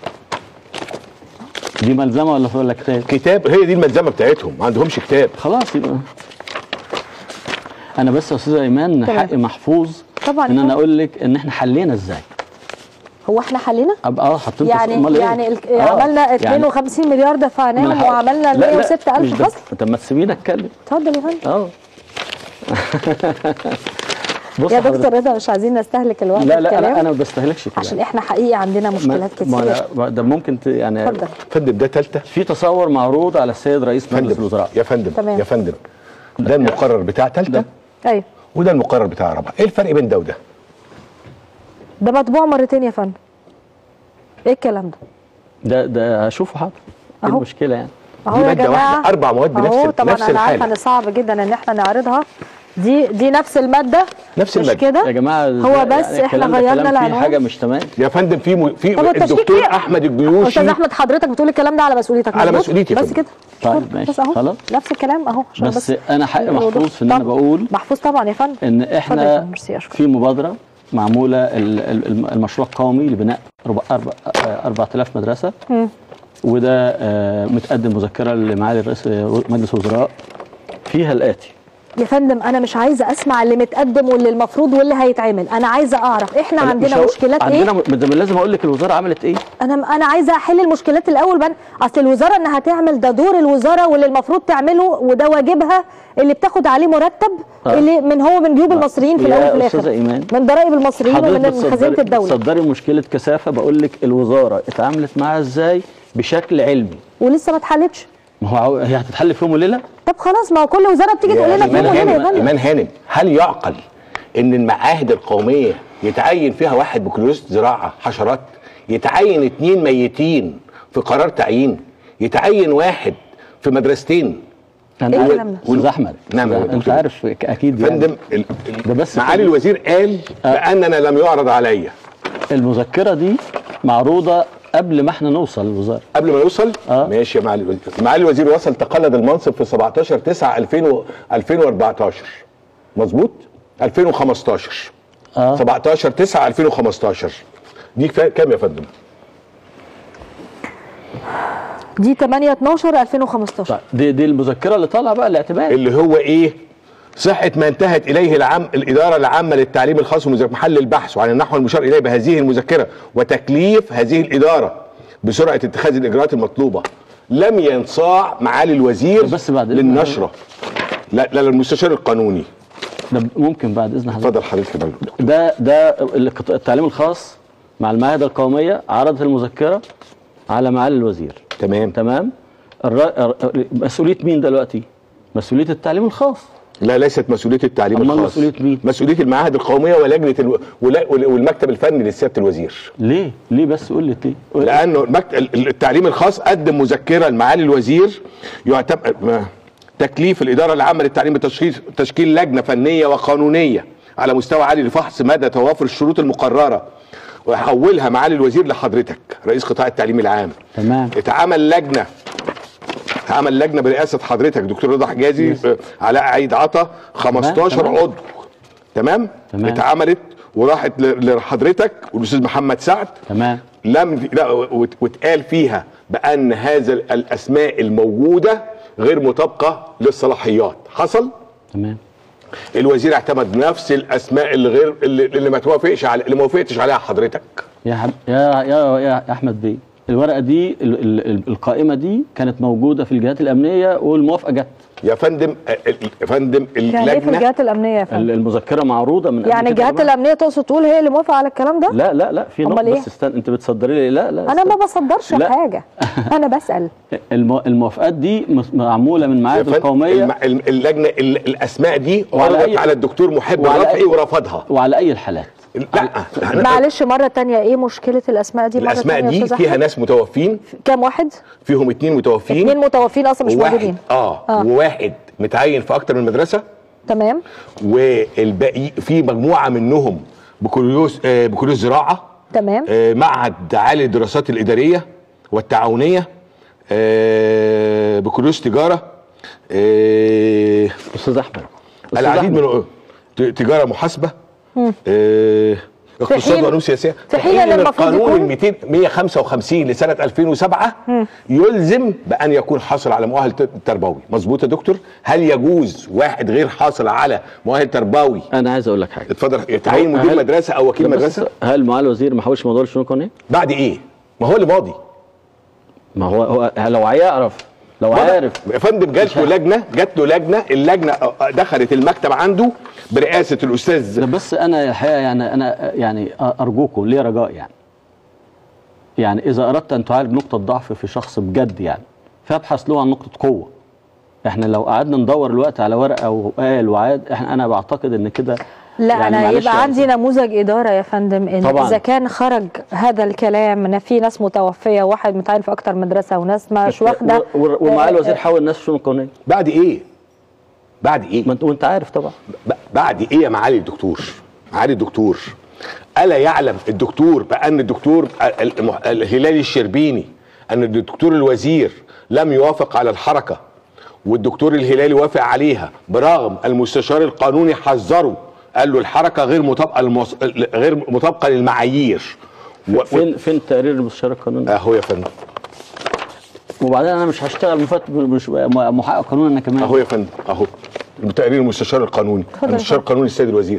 دي ملزمه ولا ولا كتاب كتاب هي دي الملزمه بتاعتهم ما عندهمش كتاب خلاص يبقى انا بس يا استاذه ايمان تمام. حقي محفوظ طبعا ان يا انا فندم. اقول لك ان احنا حلينا ازاي هو احنا حلينا ابقى اه حاطين يعني أمال إيه؟ يعني ال- آه، عملنا يعني 52 مليار ما دفعناهم أنا هقول- وعملنا لا، لا، 106 مش الف ده. فصل طب ما تسيبيني اتكلم اتفضل يا فندم اه بص يا حضرتك. دكتور رضا مش عايزين نستهلك الوقت لا لا بالكلام انا انا ما بستهلكش كده عشان احنا حقيقي عندنا مشكلات ما- ما كتير أنا- ما- ده ممكن ت- يعني اتفضل فندم ده ثالثه في تصور معروض على السيد رئيس مجلس فندم الوزراء يا فندم تمام. يا فندم ده المقرر بتاع ثالثه ايوه وده المقرر بتاع رابعه ايه الفرق بين ده وده ده مطبوع مرتين يا فندم ايه الكلام ده ده ده هشوفه حاضر ايه أهو. المشكله يعني اهو يا مادة جماعه واحدة، أربع مواد بنفس- أهو طبعا نفس انا عارفه الحالة. ان صعب جدا ان احنا نعرضها دي دي نفس الماده نفس مش المادة. كده يا جماعه هو بس يعني احنا الكلام ده غيرنا كلام فيه العنوان حاجه مش تمام يا فندم في م... في طب التشكيك الدكتور إيه؟ احمد الجيوشي استاذ احمد حضرتك بتقول الكلام ده على مسؤوليتك على مظبوط؟ مسؤوليتي يا بس فندم. كده طيب شكراً. ماشي، بس اهو خلاص. نفس الكلام اهو عشان بس بس انا حق الوضوح. محفوظ في ان انا طبعاً. بقول محفوظ طبعا يا فندم ان اتفضل يا احنا فندم. ميرسي اشكرك في مبادره معموله ال- ال- الم- المشروع القومي لبناء ربع- أربع- آه، 4000 مدرسه مم. وده آه، متقدم مذكره لمعالي رئيس آه، مجلس الوزراء فيها الاتي يا فندم انا مش عايزه اسمع اللي متقدم واللي المفروض واللي هيتعمل انا عايزه اعرف احنا مش عندنا هقول- مشكلات عندنا ايه م- ده لازم اقول لك الوزاره عملت ايه انا انا عايزه احل المشكلات الاول بقى اصل الوزاره انها تعمل ده دور الوزاره واللي المفروض تعمله وده واجبها اللي بتاخد عليه مرتب آه. اللي من هو من جيوب المصريين في يا الاول وفي أستاذة الاخر إيمان. من ضرائب المصريين ومن حضرتك من خزينه بتصدري- الدوله بتصدري مشكله كثافه بقول لك الوزاره اتعاملت معاها ازاي بشكل علمي ولسه ما اتحلتش ما هو عاو- هي هتتحل في يوم وليله طب خلاص ما هو كل وزاره بتيجي تقول لنا في ايمان يوم وليله يا هانم فندم ايمان هانم هل يعقل ان المعاهد القوميه يتعين فيها واحد بكالوريوس زراعه حشرات يتعين اتنين ميتين في قرار تعيين يتعين واحد في مدرستين انا إيه عارف- الكلام ده؟ استاذ احمد نعم يا انت دكتور. عارف اكيد يعني فندم ال- ال- ده بس معالي كده. الوزير قال باننا لم يعرض عليا المذكره دي معروضه قبل ما احنا نوصل للوزاره قبل ما يوصل آه. ماشي يا معالي الوزير معالي الوزير وصل تقلد المنصب في 17 9 2000 و- 2014 مظبوط 2015 اه 17 9 2015 دي كفايه كام يا فندم دي 8 12 2015 طيب دي دي المذكره اللي طالعه بقى الاعتماد اللي هو ايه صحة ما انتهت إليه العام الإدارة العامة للتعليم الخاص ومذاكرة محل البحث وعن النحو المشار إليه بهذه المذكرة وتكليف هذه الإدارة بسرعة اتخاذ الإجراءات المطلوبة لم ينصاع معالي الوزير بس بعد إذن للنشرة لا لا للمستشار القانوني ده ممكن بعد اذن حضرتك اتفضل حضرتك يا فندم. ده ده القط- التعليم الخاص مع المعاهد القوميه عرضت المذكره على معالي الوزير تمام تمام الر... الر- مسؤوليه مين دلوقتي مسؤوليه التعليم الخاص لا ليست مسؤولية التعليم أمال الخاص مسؤولية مين؟ مسؤولية المعاهد القومية ولجنة الو... ولا- والمكتب الفني لسيادة الوزير ليه ليه بس قول لي ليه لانه المكت... ال- التعليم الخاص قدم مذكره لمعالي الوزير يعتبر ما- تكليف الاداره العامه للتعليم بتشكيل تشكيل لجنه فنيه وقانونيه على مستوى عالي لفحص مدى توافر الشروط المقرره ويحولها معالي الوزير لحضرتك رئيس قطاع التعليم العام تمام اتعمل لجنه اتعمل لجنه برئاسه حضرتك دكتور رضا حجازي آه، علاء عيد عطا 15 تمام. عضو تمام تمام. اتعملت وراحت ل- لحضرتك والاستاذ محمد سعد تمام لم لا وت- واتقال فيها بان هذا ال- الاسماء الموجوده غير مطابقه للصلاحيات حصل تمام الوزير اعتمد نفس الاسماء اللي غير اللي, اللي ما توافقش على اللي ما وافقتش عليها حضرتك يا حب... يا يا يا احمد بيه الورقه دي ال... ال... ال- القائمه دي كانت موجوده في الجهات الامنيه والموافقه جت يا فندم آه، ال- يا فندم يعني ايه في اللجنه الجهات الامنيه يا ال- فندم المذكره معروضه من قبل يعني كده الجهات كمان. الامنيه تقصد تقول هي اللي موافقه على الكلام ده لا لا لا في أمال نقطه إيه؟ بس استنى انت بتصدري لي لا لا انا استنى. ما بصدرش لا. حاجه انا بسال المو... الموافقات دي مس- معموله من يا معاهد فندم القوميه الم- ال- اللجنه ال- الاسماء دي وعلى عرضت أي- على الدكتور محب وعلى الرفعي أي- ورفضها وعلى اي الحالات لا أنا- معلش مره تانية ايه مشكله الاسماء دي مره الاسماء تانية يا دي أستاذ فيها أحمد؟ ناس متوفين كام واحد فيهم اتنين متوفين اتنين متوفين اصلا مش وواحد موجودين اه, آه. وواحد متعين في اكتر من مدرسه تمام والباقي في مجموعه منهم بكالوريوس آه بكالوريوس زراعه تمام آه معهد عالي للدراسات الاداريه والتعاونيه آه بكالوريوس تجاره آه استاذ احمد أستاذ العديد أحمد. من ت- تجاره محاسبه آه اقتصاد حين- وعلوم سياسيه في حين إن المفروض القانون يكون- ال 200 155 لسنه 2007 يلزم بان يكون حاصل على مؤهل ت- تربوي مظبوط يا دكتور هل يجوز واحد غير حاصل على مؤهل تربوي انا عايز اقول لك حاجه اتفضل يتعين مدير هل- مدرسه او وكيل لا بس مدرسه هل معالي الوزير ما حاولش موضوع الشؤون القانونيه؟ بعد ايه ما هو اللي ماضي ما هو, هو لو هيعرف لو ماضي. عارف يا فندم جات له لجنه جات له لجنه اللجنه دخلت المكتب عنده برئاسه الاستاذ ده بس انا الحقيقه يعني انا يعني ارجوكم ليه رجاء يعني يعني اذا اردت ان تعالج نقطه ضعف في شخص بجد يعني فابحث له عن نقطه قوه احنا لو قعدنا ندور الوقت على ورقه وقال وعاد احنا انا بعتقد ان كده لا يعني انا معلش يبقى يعني- عندي نموذج اداره يا فندم ان طبعاً. اذا كان خرج هذا الكلام ان في ناس متوفيه وواحد متعين في اكتر مدرسه وناس مش واخده و- و- ومعاه آه، الوزير آه، حول الناس الشؤون القانونيه بعد ايه بعد ايه ما انت وانت عارف طبعا ب- بعد ايه يا معالي الدكتور معالي الدكتور الا يعلم الدكتور بان الدكتور ال- الم- الهلالي الشربيني ان الدكتور الوزير لم يوافق على الحركه والدكتور الهلالي وافق عليها برغم المستشار القانوني حذره قال له الحركه غير مطابقه المص... غير مطابقه للمعايير و... فين فين تقرير المستشار القانوني اهو يا فندم وبعدين انا مش هشتغل مفت... مش محقق قانون انا كمان اهو يا فندم اهو تقرير المستشار القانوني اتفضل يا المستشار القانوني السيد الوزير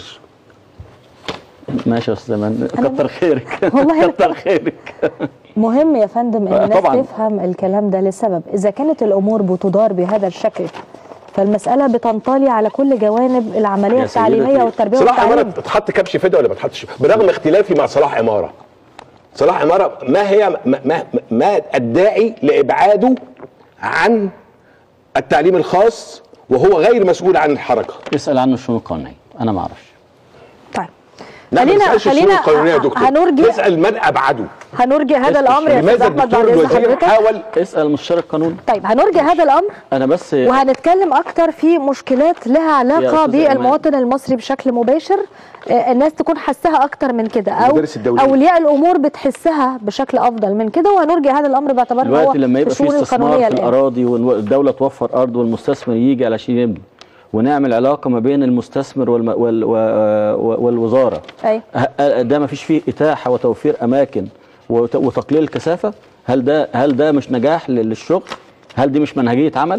ماشي يا استاذ امان كتر خيرك والله كتر خيرك مهم يا فندم ان آه، الناس طبعاً. تفهم الكلام ده لسبب اذا كانت الامور بتدار بهذا الشكل فالمساله بتنطلي على كل جوانب العمليه يا سيدتي، التعليميه والتربيه صلاح عماره والتعليم اتحط كبش فدا ولا ما اتحطش برغم اختلافي مع صلاح عماره صلاح عماره ما هي ما, ما, ما الداعي لابعاده عن التعليم الخاص وهو غير مسؤول عن الحركه اسال عنه الشؤون القانونيه انا ما اعرفش طيب لا ما خلينا- نسالش الشؤون خلينا القانونيه يا دكتور هنرجع- نسال من ابعده هنرجع هذا الامر يا استاذ لماذا احمد الدكتور بعد اذن الوزير حضرتك حاول اسال المستشار القانوني طيب هنرجع هذا الامر انا بس وهنتكلم اكتر في مشكلات لها يا علاقه أستاذ إيمان. بالمواطن المصري بشكل مباشر آه، الناس تكون حسها اكتر من كده او المدارس الدولية. اولياء الامور بتحسها بشكل افضل من كده وهنرجع هذا الامر باعتبار إن هو دلوقتي لما يبقى في الشؤون استثمار القانونية في الآن. الاراضي والدوله توفر ارض والمستثمر يجي علشان يبني ونعمل علاقه ما بين المستثمر والم... وال... و... والوزاره أيوة. ه- ده ما فيش فيه اتاحه وتوفير اماكن وت... وتقليل الكثافه هل ده هل ده مش نجاح لل- للشغل هل دي مش منهجيه عمل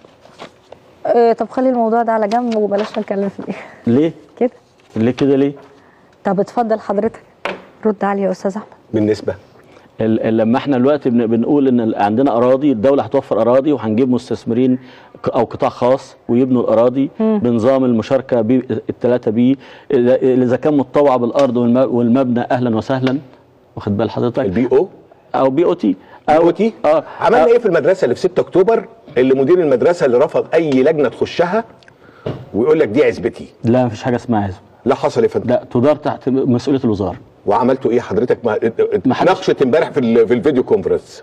آه، طب خلي الموضوع ده على جنب وبلاش نتكلم فيه ليه كده ليه كده ليه طب اتفضل حضرتك رد علي يا استاذ احمد بالنسبه ال- ال- لما احنا دلوقتي بن- بنقول ان ال- عندنا اراضي الدوله هتوفر اراضي وهنجيب مستثمرين ك- او قطاع خاص ويبنوا الاراضي مم. بنظام المشاركه بي الثلاثه بي اذا إذا كان متطوع بالارض والم- والمبنى اهلا وسهلا واخد بال حضرتك البي او او بي او تي او تي اه عملنا آه. ايه في المدرسه اللي في 6 اكتوبر اللي مدير المدرسه اللي رفض اي لجنه تخشها ويقول لك دي عزبتي لا مفيش حاجه اسمها عزب لا حصل يا فندم لا تدار تحت مسؤوليه الوزاره وعملتوا ايه حضرتك ما ما حدش- ناقشت امبارح في, ال- في الفيديو كونفرنس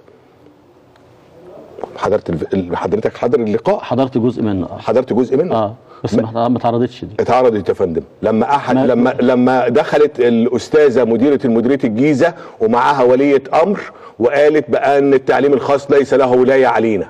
حضرت الف... ال- حضرتك حضر اللقاء حضرت جزء منه اه حضرت جزء منه اه بس ما ما اتعرضتش دي اتعرضت يا فندم لما احد ما- لما لما دخلت الاستاذه مديره مديريه الجيزه ومعاها وليه امر وقالت بان التعليم الخاص ليس له ولايه علينا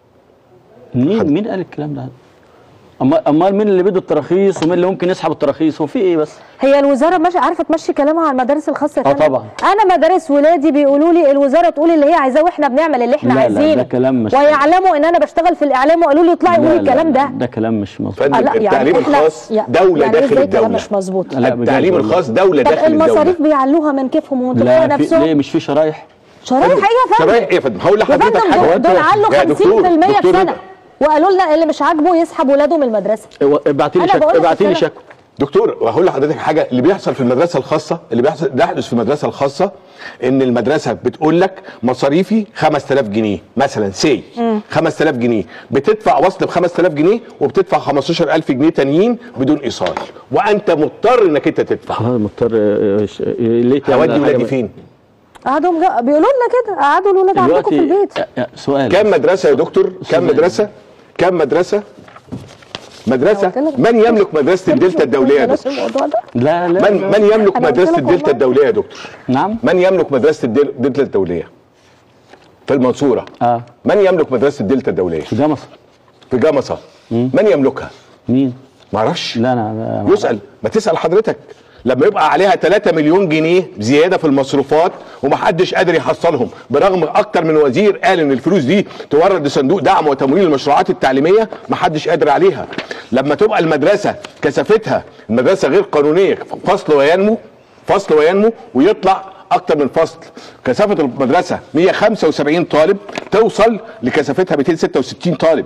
مين مين قال الكلام ده امال امال مين اللي بيدوا التراخيص ومين اللي ممكن يسحب التراخيص هو في ايه بس هي الوزاره ماشي عارفه تمشي كلامها على المدارس الخاصه يا آه فندم؟ طبعا. انا مدارس ولادي بيقولوا لي الوزاره تقول اللي هي عايزاه واحنا بنعمل اللي احنا لا، لا، عايزينه ده كلام مش- ويعلموا ان انا بشتغل في الاعلام وقالوا لي اطلعي لا، قولي لا، الكلام لا، ده ده كلام مش مظبوط فندم آه، لا، يعني التعليم إحنا- الخاص يا- دوله يعني إيه داخل إزاي كلام الدوله مش مظبوط لا، بجد التعليم والله. الخاص دوله طب داخل المصاريف الدوله بيعلوها من كيفهم وانتوا لا بتوع في نفسهم ليه مش في شرايح شرايح ايه يا فندم شرايح ايه يا فندم هقول يا لحضرتك فندم حاجه دول- دول علوا يا 50% دكتور- في دكتور سنه وقالوا لنا اللي مش عاجبه يسحب ولاده من المدرسه ابعتي لي أنا شكوى بقول لك ابعتي لي الكلام. شكوى دكتور وهقول لحضرتك حاجه اللي بيحصل في المدرسه الخاصه اللي بيحصل ده يحدث في المدرسه الخاصه ان المدرسه بتقول لك مصاريفي 5000 جنيه مثلا سي 5000 جنيه بتدفع وصل ب 5000 جنيه وبتدفع 15000 جنيه تانيين بدون ايصال وانت مضطر انك انت تدفع خلاص مضطر آه، ش- آه، ليه تعمل هودي حاجة ولادي بقى؟ فين؟ قعدوا مج- بيقولوا لنا كده قعدوا الولاد عندكم في دلوقتي البيت آه، آه، سؤال كم مدرسه يا دكتور؟ أستاذ كم مدرسه؟ كم مدرسه؟ مدرسه من يملك مدرسه الدلتا الدوليه يا بلاش دكتور؟ الموضوع ده لا لا من من يملك أنا قلت مدرسه لك الدلتا والله. الدوليه يا دكتور؟ نعم من يملك مدرسه الدل- الدلتا الدوليه؟ في المنصوره اه من يملك مدرسه الدلتا الدوليه؟ في جمصة في جمصه من يملكها؟ مين معرفش لا انا أنا- يسال ما تسال حضرتك لما يبقى عليها 3 مليون جنيه زياده في المصروفات ومحدش قادر يحصلهم برغم اكتر من وزير قال ان الفلوس دي تورد لصندوق دعم وتمويل المشروعات التعليميه محدش قادر عليها لما تبقى المدرسه كثافتها المدرسه غير قانونيه فصل وينمو فصل وينمو ويطلع اكتر من فصل كثافه المدرسه 175 طالب توصل لكثافتها 266 طالب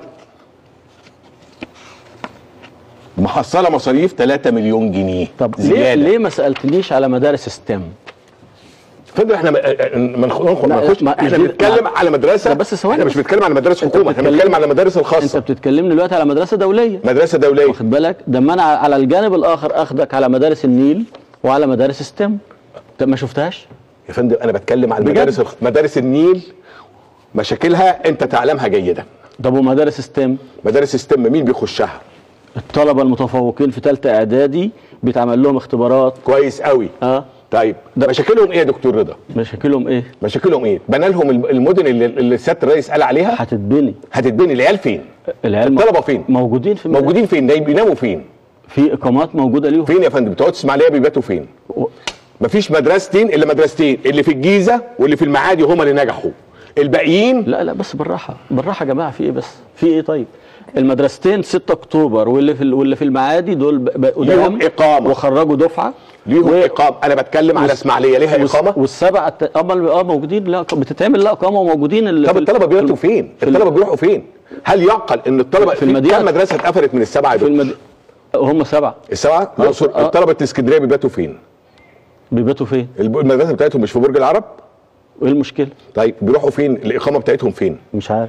محصله مصاريف 3 مليون جنيه طب ليه زياده ليه ما سالتنيش على مدارس ستيم فندم احنا ما ما نخ- نخ- ما لا، نخش ما- احنا مش دي- بنتكلم ما- على مدرسه لا، بس ثواني احنا مش بس. بنتكلم على مدارس حكومه احنا بتتكلم- بنتكلم على المدارس انت الخاصه بتتكلمني دلوقتي على مدرسه دوليه مدرسه دوليه واخد بالك ده ما انا على الجانب الاخر اخدك على مدارس النيل وعلى مدارس ستيم طب ما شفتهاش يا فندم انا بتكلم على بجد؟ المدارس الخ- مدارس النيل مشاكلها انت تعلمها جيدا طب ومدارس ستيم مدارس ستيم مين بيخشها الطلبه المتفوقين في ثالثه اعدادي بيتعمل لهم اختبارات كويس قوي اه طيب ده مشاكلهم ايه يا دكتور رضا مشاكلهم ايه مشاكلهم ايه بنى لهم الم- المدن اللي, اللي سياده الرئيس قال عليها هتتبني هتتبني العيال فين العيال الطلبه فين موجودين في المدارس. موجودين فين نايم بيناموا فين في اقامات موجوده ليهم فين يا فندم بتوع اسماعيليه بيباتوا فين و- مفيش مدرستين الا مدرستين اللي في الجيزه واللي في المعادي هم اللي نجحوا الباقيين لا لا بس بالراحه بالراحه يا جماعه في ايه بس في ايه طيب المدرستين 6 اكتوبر واللي في واللي في المعادي دول ب- بقوا ليهم دعم إقامة. وخرجوا دفعه ليهم و- اقامه انا بتكلم على والس- اسماعيليه ليها والس- اقامه والسبعه الت- امال اه موجودين لا بتتعمل لا اقامه وموجودين ال- طب في ال- الطلبه في ال- بيروحوا فين في ال- الطلبه بيروحوا فين هل يعقل ان الطلبه في المدينة- كم مدرسه اتقفلت من السبعه يا في دكتور المد... هم سبعه السبعه الاقصر آه. الطلبه الاسكندريه بيباتوا فين بيباتوا فين؟ الب- المدرسه بتاعتهم مش في برج العرب ايه المشكله؟ طيب بيروحوا فين الاقامه بتاعتهم فين مش عارف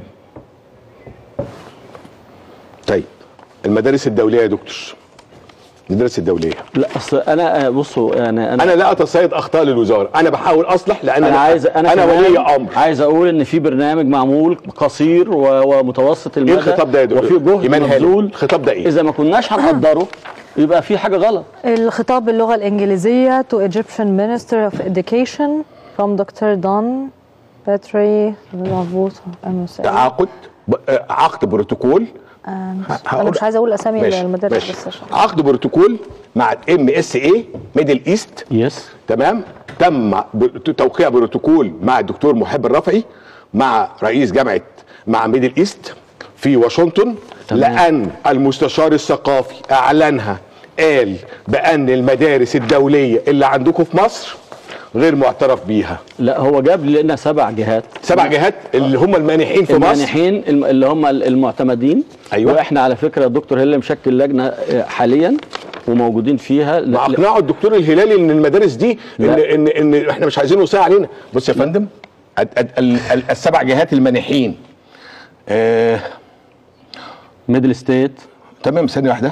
طيب المدارس الدوليه يا دكتور المدارس الدوليه لا اصل انا بصوا يعني انا انا لا اتصيد اخطاء للوزاره انا بحاول اصلح لان انا عايز انا انا كمان ولي امر عايز اقول ان في برنامج معمول قصير و- ومتوسط ايه المدى الخطاب ده يا دكتور وفي جهد ايمان هانم مبذول الخطاب ده ايه اذا ما كناش هنقدره يبقى في حاجه غلط الخطاب باللغة الإنجليزية to Egyptian Minister of Education from Dr. Don Petri تعاقد ب- آه، عقد بروتوكول أنا مش عايزة أقول أسامي ماشي المدارس ماشي بس عشان عقد بروتوكول مع ام اس اي ميدل ايست يس تمام تم ب- توقيع بروتوكول مع الدكتور محب الرفعي مع رئيس جامعه مع ميدل ايست في واشنطن تمام. لان المستشار الثقافي اعلنها قال بان المدارس الدوليه اللي عندكم في مصر غير معترف بيها لا هو جاب لنا سبع جهات سبع جهات اللي هم المانحين في مصر المانحين الم- اللي هم المعتمدين أيوة. واحنا على فكره الدكتور هيل مشكل لجنه آه، حاليا وموجودين فيها ل- ما اقنعوا الدكتور الهلالي ان المدارس دي ان لا. ان ان احنا مش عايزين وصايه علينا بص يا فندم ال- ال- ال- السبع جهات المانحين آه ميدل ستيت تمام ثانيه واحده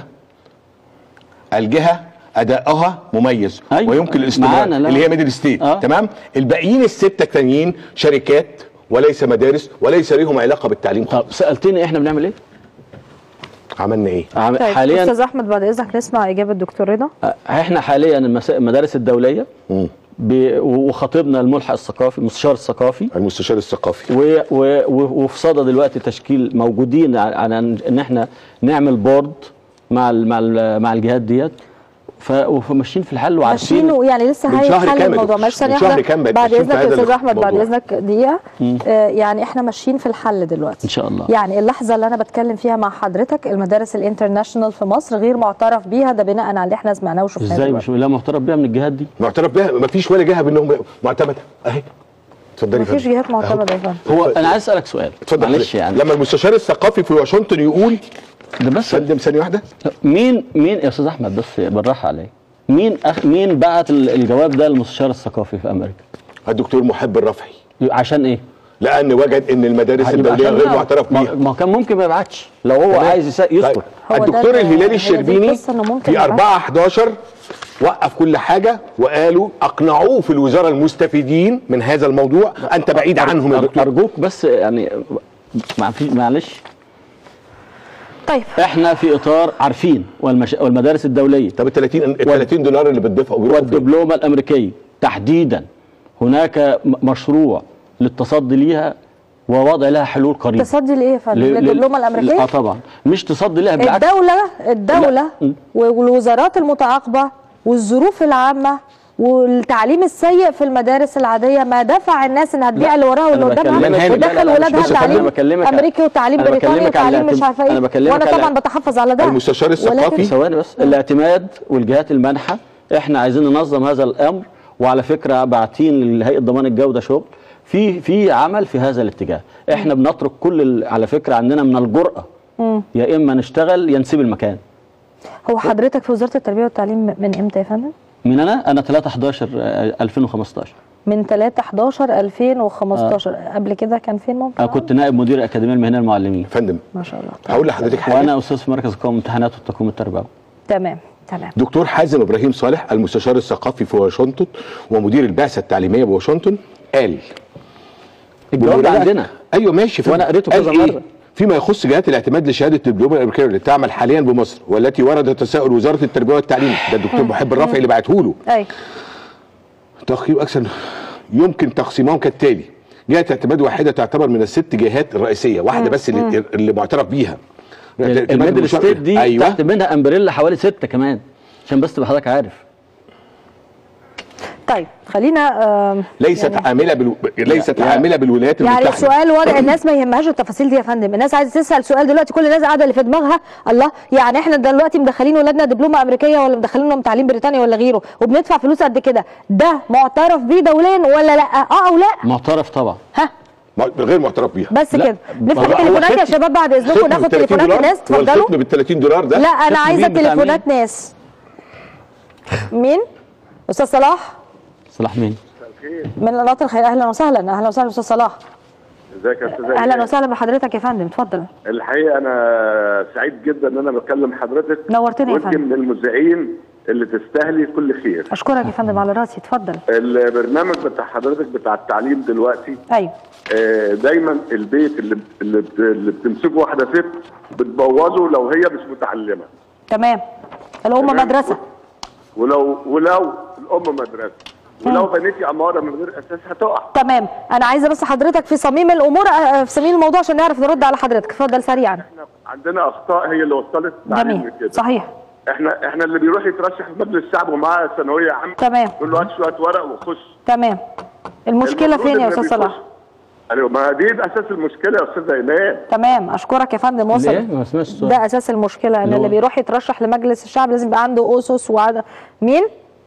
الجهه ادائها مميز أيوة. ويمكن الاستمرار معانا، لا. اللي هي ميدل ستيت آه. تمام الباقيين السته التانيين شركات وليس مدارس وليس ليهم علاقه بالتعليم طب سالتني احنا بنعمل ايه؟ عملنا ايه عم- طيب حاليا أستاذ أحمد بعد إذنك نسمع إجابة الدكتور رضا احنا حاليا المس- المدارس الدوليه مم. ب- وخطيبنا الملحق الثقافي المستشار الثقافي المستشار الثقافي و و و وفي صدى دلوقتي تشكيل موجودين على على ان احنا نعمل بورد مع ال مع ال مع الجهات ديت ف- وماشيين في الحل وعارفين ماشيين يعني لسه من شهر هيحل كام يا الموضوع دكتور؟ معلش ثانية من شهر واحدة كام بقت بعد ماشيين في إذنك يا هذا أستاذ أحمد بعد الموضوع؟ إذنك دقيقة آه يعني إحنا ماشيين في الحل دلوقتي ان شاء الله يعني اللحظة اللي أنا بتكلم فيها مع حضرتك المدارس الانترناشونال في مصر غير معترف بيها ده بناء على اللي احنا سمعناه وشفناه ازاي دلوقتي. مش لا معترف بيها من الجهات دي معترف بها ما فيش ولا جهه منهم معتمده اهي اتفضلي يا مفيش فندم. جهات معتمدة يا فندم هو انا عايز اسالك سؤال اتفضل معلش حضرتك. يعني لما المستشار الثقافي في واشنطن يقول ده بس فندم ثانيه واحده مين مين يا استاذ احمد بس بالراحه عليا مين أخ مين بعت ال- الجواب ده للمستشار الثقافي في امريكا الدكتور محب الرفعي عشان ايه لان وجد ان المدارس هيبقى الدوليه عشان غير يعرف. معترف ما- بيها ما كان ممكن ما يبعتش لو هو تمام؟ عايز يسا- يسكت طيب. هو ده الدكتور ال- هي الهلالي دي الشربيني القصة إنه ممكن في يبعت. 4 11 وقف كل حاجه وقالوا اقنعوه في الوزاره المستفيدين من هذا الموضوع انت بعيد عنهم يا أر- دكتور ارجوك بس يعني ما في معلش طيب احنا في اطار عارفين والمش... والمدارس الدوليه طب ال 30 ال 30 دولار اللي بتدفعوا بيروحوا فين؟ والدبلومه الامريكيه تحديدا هناك م- مشروع للتصدي ليها ووضع لها حلول قريبه تصدي لإيه يا فندم؟ ل- ل- للدبلومة الأمريكية؟ اه طبعا مش تصدي لها بالعكس الدولة الدولة لا. والوزارات المتعاقبة والظروف العامة والتعليم السيء في المدارس العادية ما دفع الناس انها تبيع لا. اللي وراها واللي أنا قدامها بكلمك- لا، لا، ودخل لا، ولادها بص يا فندم، تعليم بكلمك على- امريكي وتعليم أنا بريطاني بكلمك على وتعليم مش الاعتم- عارفه أنا ايه بكلمك وانا على- طبعا بتحفظ على ده المستشار الثقافي ولكن- ثواني بس الاعتماد والجهات المانحه احنا عايزين ننظم هذا الامر وعلى فكره باعتين لهيئه ضمان الجوده شغل في في عمل في هذا الاتجاه احنا بنترك كل ال- على فكره عندنا من الجرأه يا اما نشتغل يا نسيب المكان هو حضرتك في وزارة التربية والتعليم من امتى يا فندم؟ من انا انا 3 11 آه، 2015 من 3 11 2015 قبل كده كان فين ممكن انا كنت نائب مدير الاكاديميه المهنيه للمعلمين فندم ما شاء الله هقول لحضرتك حاجه وانا استاذ في مركز قوم الامتحانات والتقويم التربوي تمام تمام دكتور حازم ابراهيم صالح المستشار الثقافي في واشنطن ومدير البعثه التعليميه بواشنطن قال الجواب ده عندنا ايوه ماشي فندم. وأنا قريته قال كذا إيه؟ مرة. فيما يخص جهات الاعتماد لشهاده الدبلومه الامريكيه التي تعمل حاليا بمصر والتي ورد تساؤل وزاره التربيه والتعليم ده الدكتور محب الرافعي اللي بعته له ايوه تقييم اكثر يمكن تقسيمهم كالتالي جهه اعتماد واحده تعتبر من الست جهات الرئيسيه واحده بس اللي, اللي معترف بيها اعتماد الميدل المشار- ستيت دي ايوه تحت منها امبريلا حوالي ستة كمان عشان بس تبقى حضرتك عارف طيب خلينا آم، ليست يعني- عامله بالو... ليست يعني- عامله بالولايات يعني المتحده سؤال واضح الناس ما يهمهاش التفاصيل دي يا فندم الناس عايزه تسال سؤال دلوقتي كل الناس قاعده اللي في دماغها الله يعني احنا دلوقتي مدخلين ولادنا دبلومه امريكيه ولا مدخلينهم تعليم بريطاني ولا غيره وبندفع فلوس قد كده ده معترف بيه دوليا ولا لا اه او لا معترف طبعا ها مع- غير معترف بيها بس لا، كده هو- نفتح هو تليفونات يا ختم- شباب بعد اذنكم ختم ناخد ب 30 تليفونات دولار الناس اتفضلوا والختم بال 30 دولار ده لا انا ختم عايزه مين بتاع تليفونات ناس مين استاذ صلاح صلاح مين من قناه الخير اهلا وسهلا اهلا وسهلا استاذ صلاح ازيك يا استاذ اهلا إيمان؟ وسهلا بحضرتك يا فندم اتفضل الحقيقه انا سعيد جدا ان انا بكلم حضرتك نورتني يا وانت فندم من المذيعين اللي تستاهلي كل خير اشكرك يا فندم على راسي اتفضل البرنامج بتاع حضرتك بتاع التعليم دلوقتي ايوه آه، دايما البيت اللي اللي, بت- اللي بتمسكه واحده ست بتبوظه لو هي مش متعلمه تمام الام تمام. مدرسه ولو ولو الام مدرسه ولو بنيتي عماره من غير اساس هتقع تمام انا عايزه بس حضرتك في صميم الامور آه، في صميم الموضوع عشان نعرف نرد على حضرتك اتفضل سريعا احنا عندنا اخطاء هي اللي وصلت التعليم جميل لكده صحيح احنا احنا اللي بيروح يترشح في مجلس الشعب ومعاه ثانويه عامه تمام يقول له هات شويه ورق وخش تمام المشكله المفروض فين يا إن استاذ بيخش- صلاح ايوه ما دي اساس المشكله يا استاذ ايمان تمام اشكرك يا فندم ليه وصل ما سمعتش السؤال ده اساس المشكله ان اللي اللي هو؟ بيروح يترشح لمجلس الشعب لازم يبقى عنده اسس وعد مين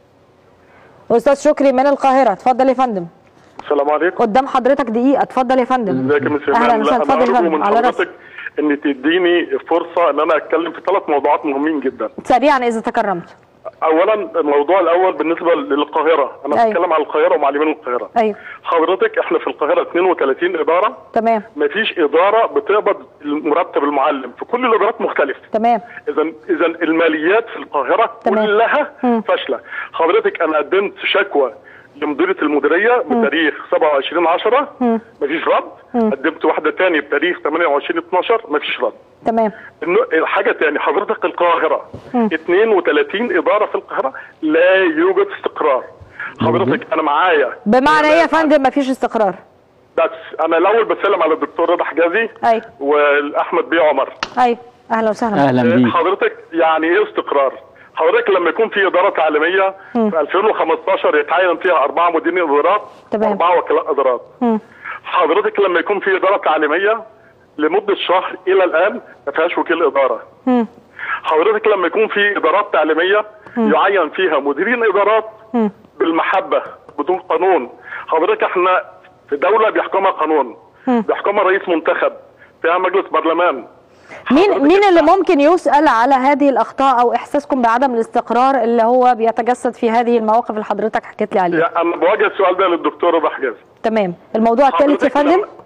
استاذ شكري من القاهره اتفضل يا فندم السلام عليكم قدام حضرتك دقيقه اتفضل يا فندم ازيك يا مس اهلا ايمان لا وسهلا انا اتفضل يا ارجو فندم من على راسي حضرتك ان تديني فرصه ان انا اتكلم في ثلاث موضوعات مهمين جدا سريعا اذا تكرمت اولا الموضوع الاول بالنسبه للقاهره انا أيوة. بتكلم عن القاهره ومعلمين القاهره ايوه حضرتك احنا في القاهره 32 اداره تمام مفيش اداره بتقبض مرتب المعلم في كل الادارات مختلف تمام اذا اذا الماليات في القاهره تمام. كلها مم. فاشله حضرتك انا قدمت شكوى لمديريه المديريه بتاريخ 27 10 مم. مفيش رد مم. قدمت واحده تاني بتاريخ 28 12 مفيش رد تمام إنه- حاجه تاني حضرتك القاهره مم. 32 اداره في القاهره لا يوجد استقرار حضرتك انا معايا بمعنى ايه يا فندم مفيش استقرار بس انا الاول بسلم على الدكتور رضا حجازي ايوه والاحمد بيه عمر ايوه اهلا وسهلا اهلا بيك حضرتك يعني ايه استقرار؟ حضرتك لما يكون في اداره تعليميه مم. في 2015 يتعين فيها اربعه مديرين ادارات تمام. واربعه وكلاء ادارات مم. حضرتك لما يكون في اداره تعليميه لمده شهر الى الان ما فيهاش وكيل اداره مم. حضرتك لما يكون في ادارات تعليميه مم. يعين فيها مديرين ادارات مم. بالمحبه بدون قانون حضرتك احنا في دوله بيحكمها قانون مم. بيحكمها رئيس منتخب فيها مجلس برلمان مين مين اللي ممكن يسأل على هذه الأخطاء أو إحساسكم بعدم الاستقرار اللي هو بيتجسد في هذه المواقف اللي حضرتك حكيت لي عليها؟ يعني انا بواجه السؤال ده للدكتور رضا حجازي تمام، الموضوع الثالث يا حضرتك فندم؟ لما-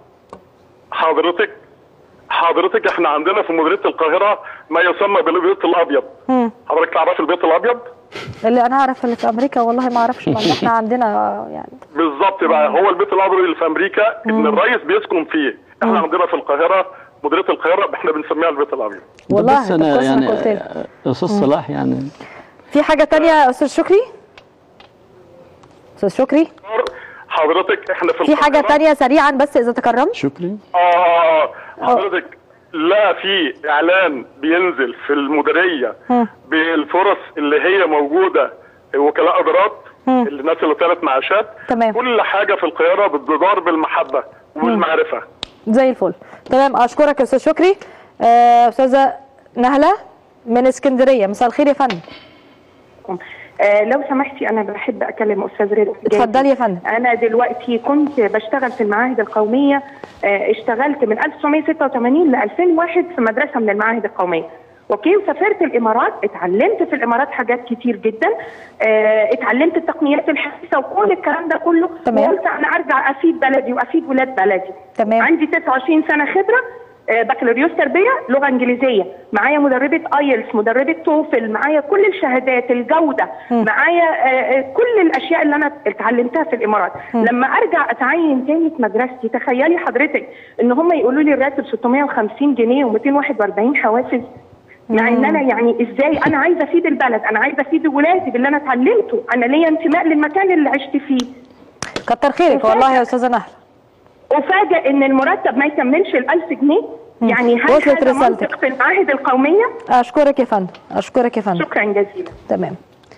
حضرتك حضرتك احنا عندنا في مديريه القاهره ما يسمى بالبيت الابيض مم. حضرتك تعرف البيت الابيض اللي أنا أعرف اللي في أمريكا والله ما أعرفش ما إحنا عندنا يعني بالظبط بقى هو البيت الابيض اللي في امريكا ان مم. الرئيس بيسكن فيه احنا عندنا في القاهره مديريه القاهره احنا بنسميها البيت الابيض والله بس طب انا كويس إنك يعني قلت لي. استاذ صلاح يعني في حاجة تانية يا أستاذ شكري؟ أستاذ شكري؟ حضرتك احنا في في حاجة تانية سريعا بس إذا تكرمت؟ شكري اه آه، آه. حضرتك لا في اعلان بينزل في المديريه مم. بالفرص اللي هي موجوده وكلاء ادارات مم. الناس اللي طلعت معاشات تمام. كل حاجه في القاهره بتدار بالمحبه والمعرفه زي الفل تمام أشكرك يا أستاذ شكري آه، أستاذة نهلة من اسكندرية مساء الخير يا فندم آه لو سمحتي انا بحب اكلم استاذ رضا اتفضلي يا فندم انا دلوقتي كنت بشتغل في المعاهد القوميه آه اشتغلت من 1986 ل 2001 في مدرسه من المعاهد القوميه اوكي وسافرت الامارات اتعلمت في الامارات حاجات كتير جدا اه اتعلمت التقنيات الحديثه وكل الكلام ده كله تمام. وقلت انا ارجع افيد بلدي وافيد ولاد بلدي تمام. عندي 29 سنه خبره آه، بكالوريوس تربيه لغه انجليزيه معايا مدربه ايلتس مدربه توفل معايا كل الشهادات الجوده معايا آه، آه، كل الاشياء اللي انا اتعلمتها في الامارات لما ارجع اتعين تاني في مدرستي تخيلي حضرتك ان هم يقولوا لي الراتب 650 جنيه و241 حوافز مع ان انا يعني ازاي انا عايزه افيد البلد انا عايزه افيد ولادي باللي انا اتعلمته انا ليا انتماء للمكان اللي عشت فيه كتر خيرك والله يا استاذه نهله وفاجئ ان المرتب ما يكملش ال 1000 جنيه يعني هل وصلت هذا رسالتك. منطق في المعاهد القوميه؟ اشكرك يا فندم اشكرك يا فندم شكرا جزيلا تمام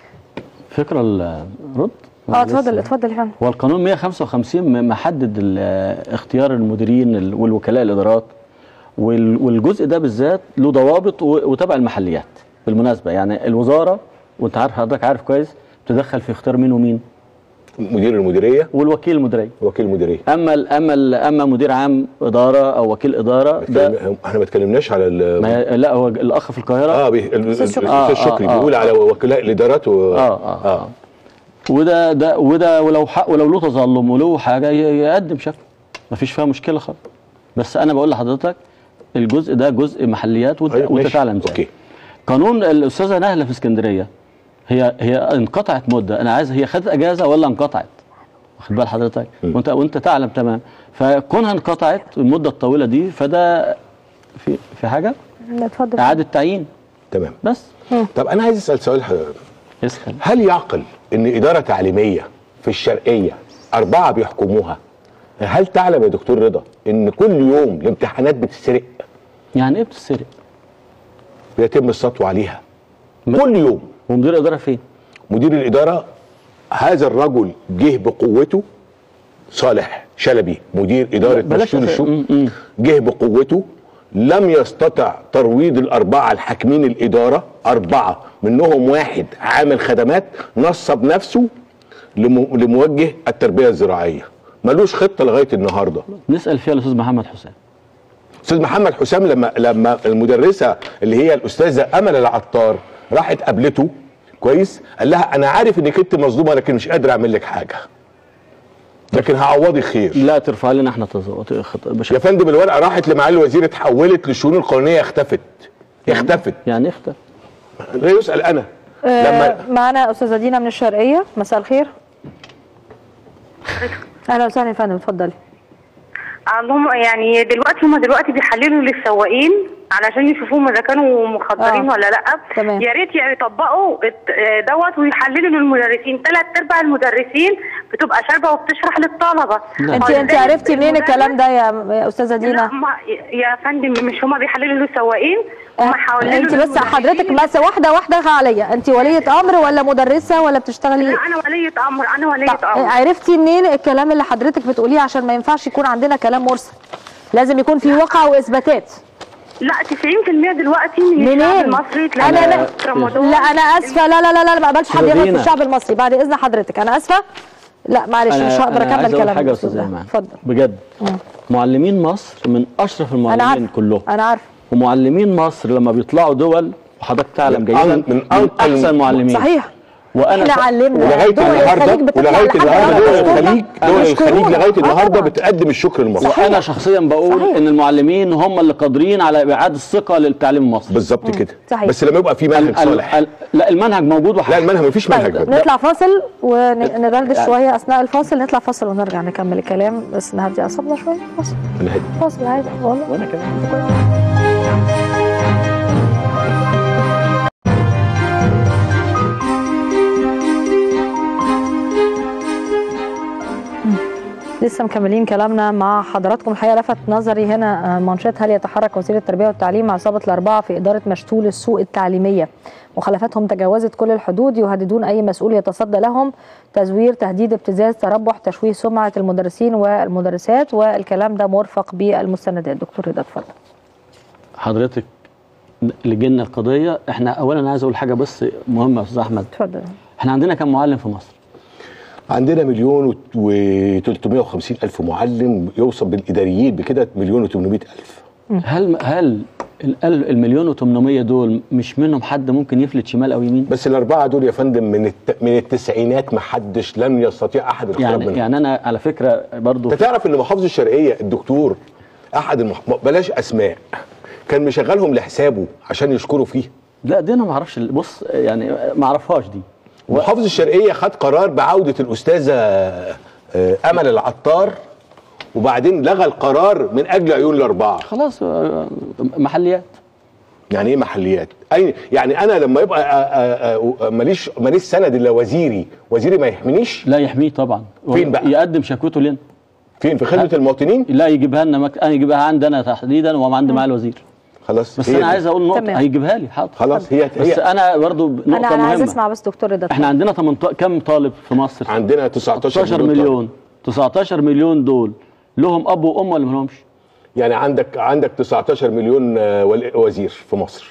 فكره الرد اه اتفضل اتفضل يا فندم هو القانون 155 م- محدد ال- اختيار المديرين ال- والوكلاء الادارات وال- والجزء ده بالذات له ضوابط و- وتبع المحليات بالمناسبه يعني الوزاره وانت عارف حضرتك عارف كويس تدخل في اختيار مين ومين مدير المديريه والوكيل المديريه وكيل المديريه اما ال اما ال اما مدير عام اداره او وكيل اداره ده احنا ما اتكلمناش على ال ما هي- لا هو الاخ في القاهره اه بي- ال- أستاذ شكري. الاستاذ شكري بيقول على وكلاء الادارات و... اه اه, آه. وده ده وده ولو حق ولو له تظلم وله حاجه ي- يقدم شكوى مفيش فيها مشكله خالص بس انا بقول لحضرتك الجزء ده جزء محليات وانت, أيوة، وانت ماشي. تعلم ذلك أوكي. قانون الاستاذه نهله في اسكندريه هي هي انقطعت مده انا عايز هي خدت اجازه ولا انقطعت واخد بال حضرتك وانت وانت تعلم تمام فكونها انقطعت المده الطويله دي فده في في حاجه اتفضل اعاده تعيين تمام بس طب انا عايز اسال سؤال حضرتك اسال هل يعقل ان اداره تعليميه في الشرقيه اربعه بيحكموها هل تعلم يا دكتور رضا ان كل يوم الامتحانات بتتسرق يعني ايه بتتسرق بيتم السطو عليها كل يوم ومدير الاداره فين مدير الاداره هذا الرجل جه بقوته صالح شلبي مدير اداره بلاش مسؤول أس- الشؤون جه بقوته لم يستطع ترويض الاربعه الحاكمين الاداره اربعه منهم واحد عامل خدمات نصب نفسه لم- لموجه التربيه الزراعيه ملوش خطه لغايه النهارده نسال فيها الاستاذ محمد حسام استاذ محمد حسام لما لما المدرسه اللي هي الاستاذه امل العطار راحت قابلته كويس قال لها انا عارف انك انت مظلومه لكن مش قادر اعمل لك حاجه لكن هعوضك خير لا ترفع لنا احنا تز- يا فندم الورقه راحت لمعالي الوزير اتحولت للشؤون القانونيه اختفت اختفت يعني اختفت لا يسال انا آه معانا استاذه دينا من الشرقيه مساء الخير اهلا وسهلا يا فندم اتفضلي عندهم يعني دلوقتي هم دلوقتي بيحللوا للسواقين علشان يشوفوهم اذا كانوا مخدرين آه. ولا لا تمام. يا ريت يعني يطبقوا الت- آه، دوت ويحللوا للمدرسين ثلاث ارباع المدرسين بتبقى شاربه وبتشرح للطلبه انت انت فإزاي عرفتي منين المدرس- الكلام ده يا يا استاذه لا دينا ما يا فندم مش هم بيحللوا للسواقين هم حوالين انت بس حضرتك بس واحده واحده عليا انت وليه امر ولا مدرسه ولا بتشتغلي لا انا وليه امر انا وليه طب امر عرفتي منين الكلام اللي حضرتك بتقوليه عشان ما ينفعش يكون عندنا كلام مرسل لازم يكون في واقع واثباتات لا 90% دلوقتي من الشعب منين؟ المصري انا تلاقي لا, رمضان لا انا اسفه لا لا لا لا ما اقبلش حد يغلط في دينا. الشعب المصري بعد اذن حضرتك انا اسفه لا معلش أنا- مش هقدر أنا عايز اكمل أقول كلام حاجه يا الأستاذ استاذ ده. ايمان اتفضل بجد معلمين مصر من اشرف انا المعلمين عارفه كلهم انا عارفه ومعلمين مصر لما بيطلعوا دول وحضرتك تعلم من جيدا أن- من من أنقل- احسن المعلمين صحيح وانا احنا علمنا ولغايه دول النهارده الخليج بتطلع ولغايه لحد النهارده النهارده دول الخليج دول الخليج يشكرونا. لغايه آه النهارده طبعاً. بتقدم الشكر لمصر وانا شخصيا بقول صحيح. ان المعلمين هم اللي قادرين على اعاده الثقه للتعليم المصري بالظبط كده صحيح. بس لما يبقى في منهج صالح لا المنهج موجود لا المنهج مفيش منهج طيب بقى. نطلع فاصل وندردش يعني- شويه اثناء الفاصل نطلع فاصل ونرجع نكمل الكلام بس نهدي اعصابنا شويه فاصل منهج. فاصل عادي والله وانا كمان لسه مكملين كلامنا مع حضراتكم الحقيقه لفت نظري هنا آه، منشط هل يتحرك وزير التربيه والتعليم مع عصابه الاربعه في اداره مشتول السوق التعليميه مخالفتهم تجاوزت كل الحدود يهددون اي مسؤول يتصدى لهم تزوير تهديد ابتزاز تربح تشويه سمعه المدرسين والمدرسات والكلام ده مرفق بالمستندات دكتور رضا اتفضل حضرتك لجينا القضيه احنا اولا عايز اقول حاجه بس مهمه يا استاذ احمد اتفضل احنا عندنا كم معلم في مصر عندنا مليون و 350 الف معلم يوصل بالاداريين بكده مليون و 800 الف هل هل ال- ال- المليون و800 دول مش منهم حد ممكن يفلت شمال او يمين بس الاربعه دول يا فندم من الت... من التسعينات ما حدش لم يستطيع احد الاقتراب يعني منهم يعني انا على فكره برضو انت تعرف ان محافظ الشرقيه الدكتور احد المح... بلاش اسماء كان مشغلهم لحسابه عشان يشكروا فيه لا دي انا ما اعرفش بص يعني ما اعرفهاش دي محافظ الشرقيه خد قرار بعوده الاستاذه آه، امل العطار وبعدين لغى القرار من اجل عيون الاربعه خلاص آه، محليات يعني ايه محليات اي يعني انا لما يبقى آه، آه، آه، ماليش ماليش سند الا وزيري وزيري ما يحمينيش لا يحميه طبعا فين بقى؟ يقدم شكوته لنا فين في خدمه المواطنين لا يجيبها لنا مك... انا يجيبها عندي انا تحديدا وعند معالي الوزير خلاص بس هي انا دي. عايز اقول نقطه تمام. هيجيبها لي حاضر خلاص هي بس هي انا برضو نقطه انا انا عايز مهمه اسمع بس دكتور رضا احنا عندنا 18 كم طالب في مصر عندنا 19 19 مليون 19 مليون دول لهم اب وام ولا ما لهمش يعني عندك عندك 19 مليون آه، ول- وزير في مصر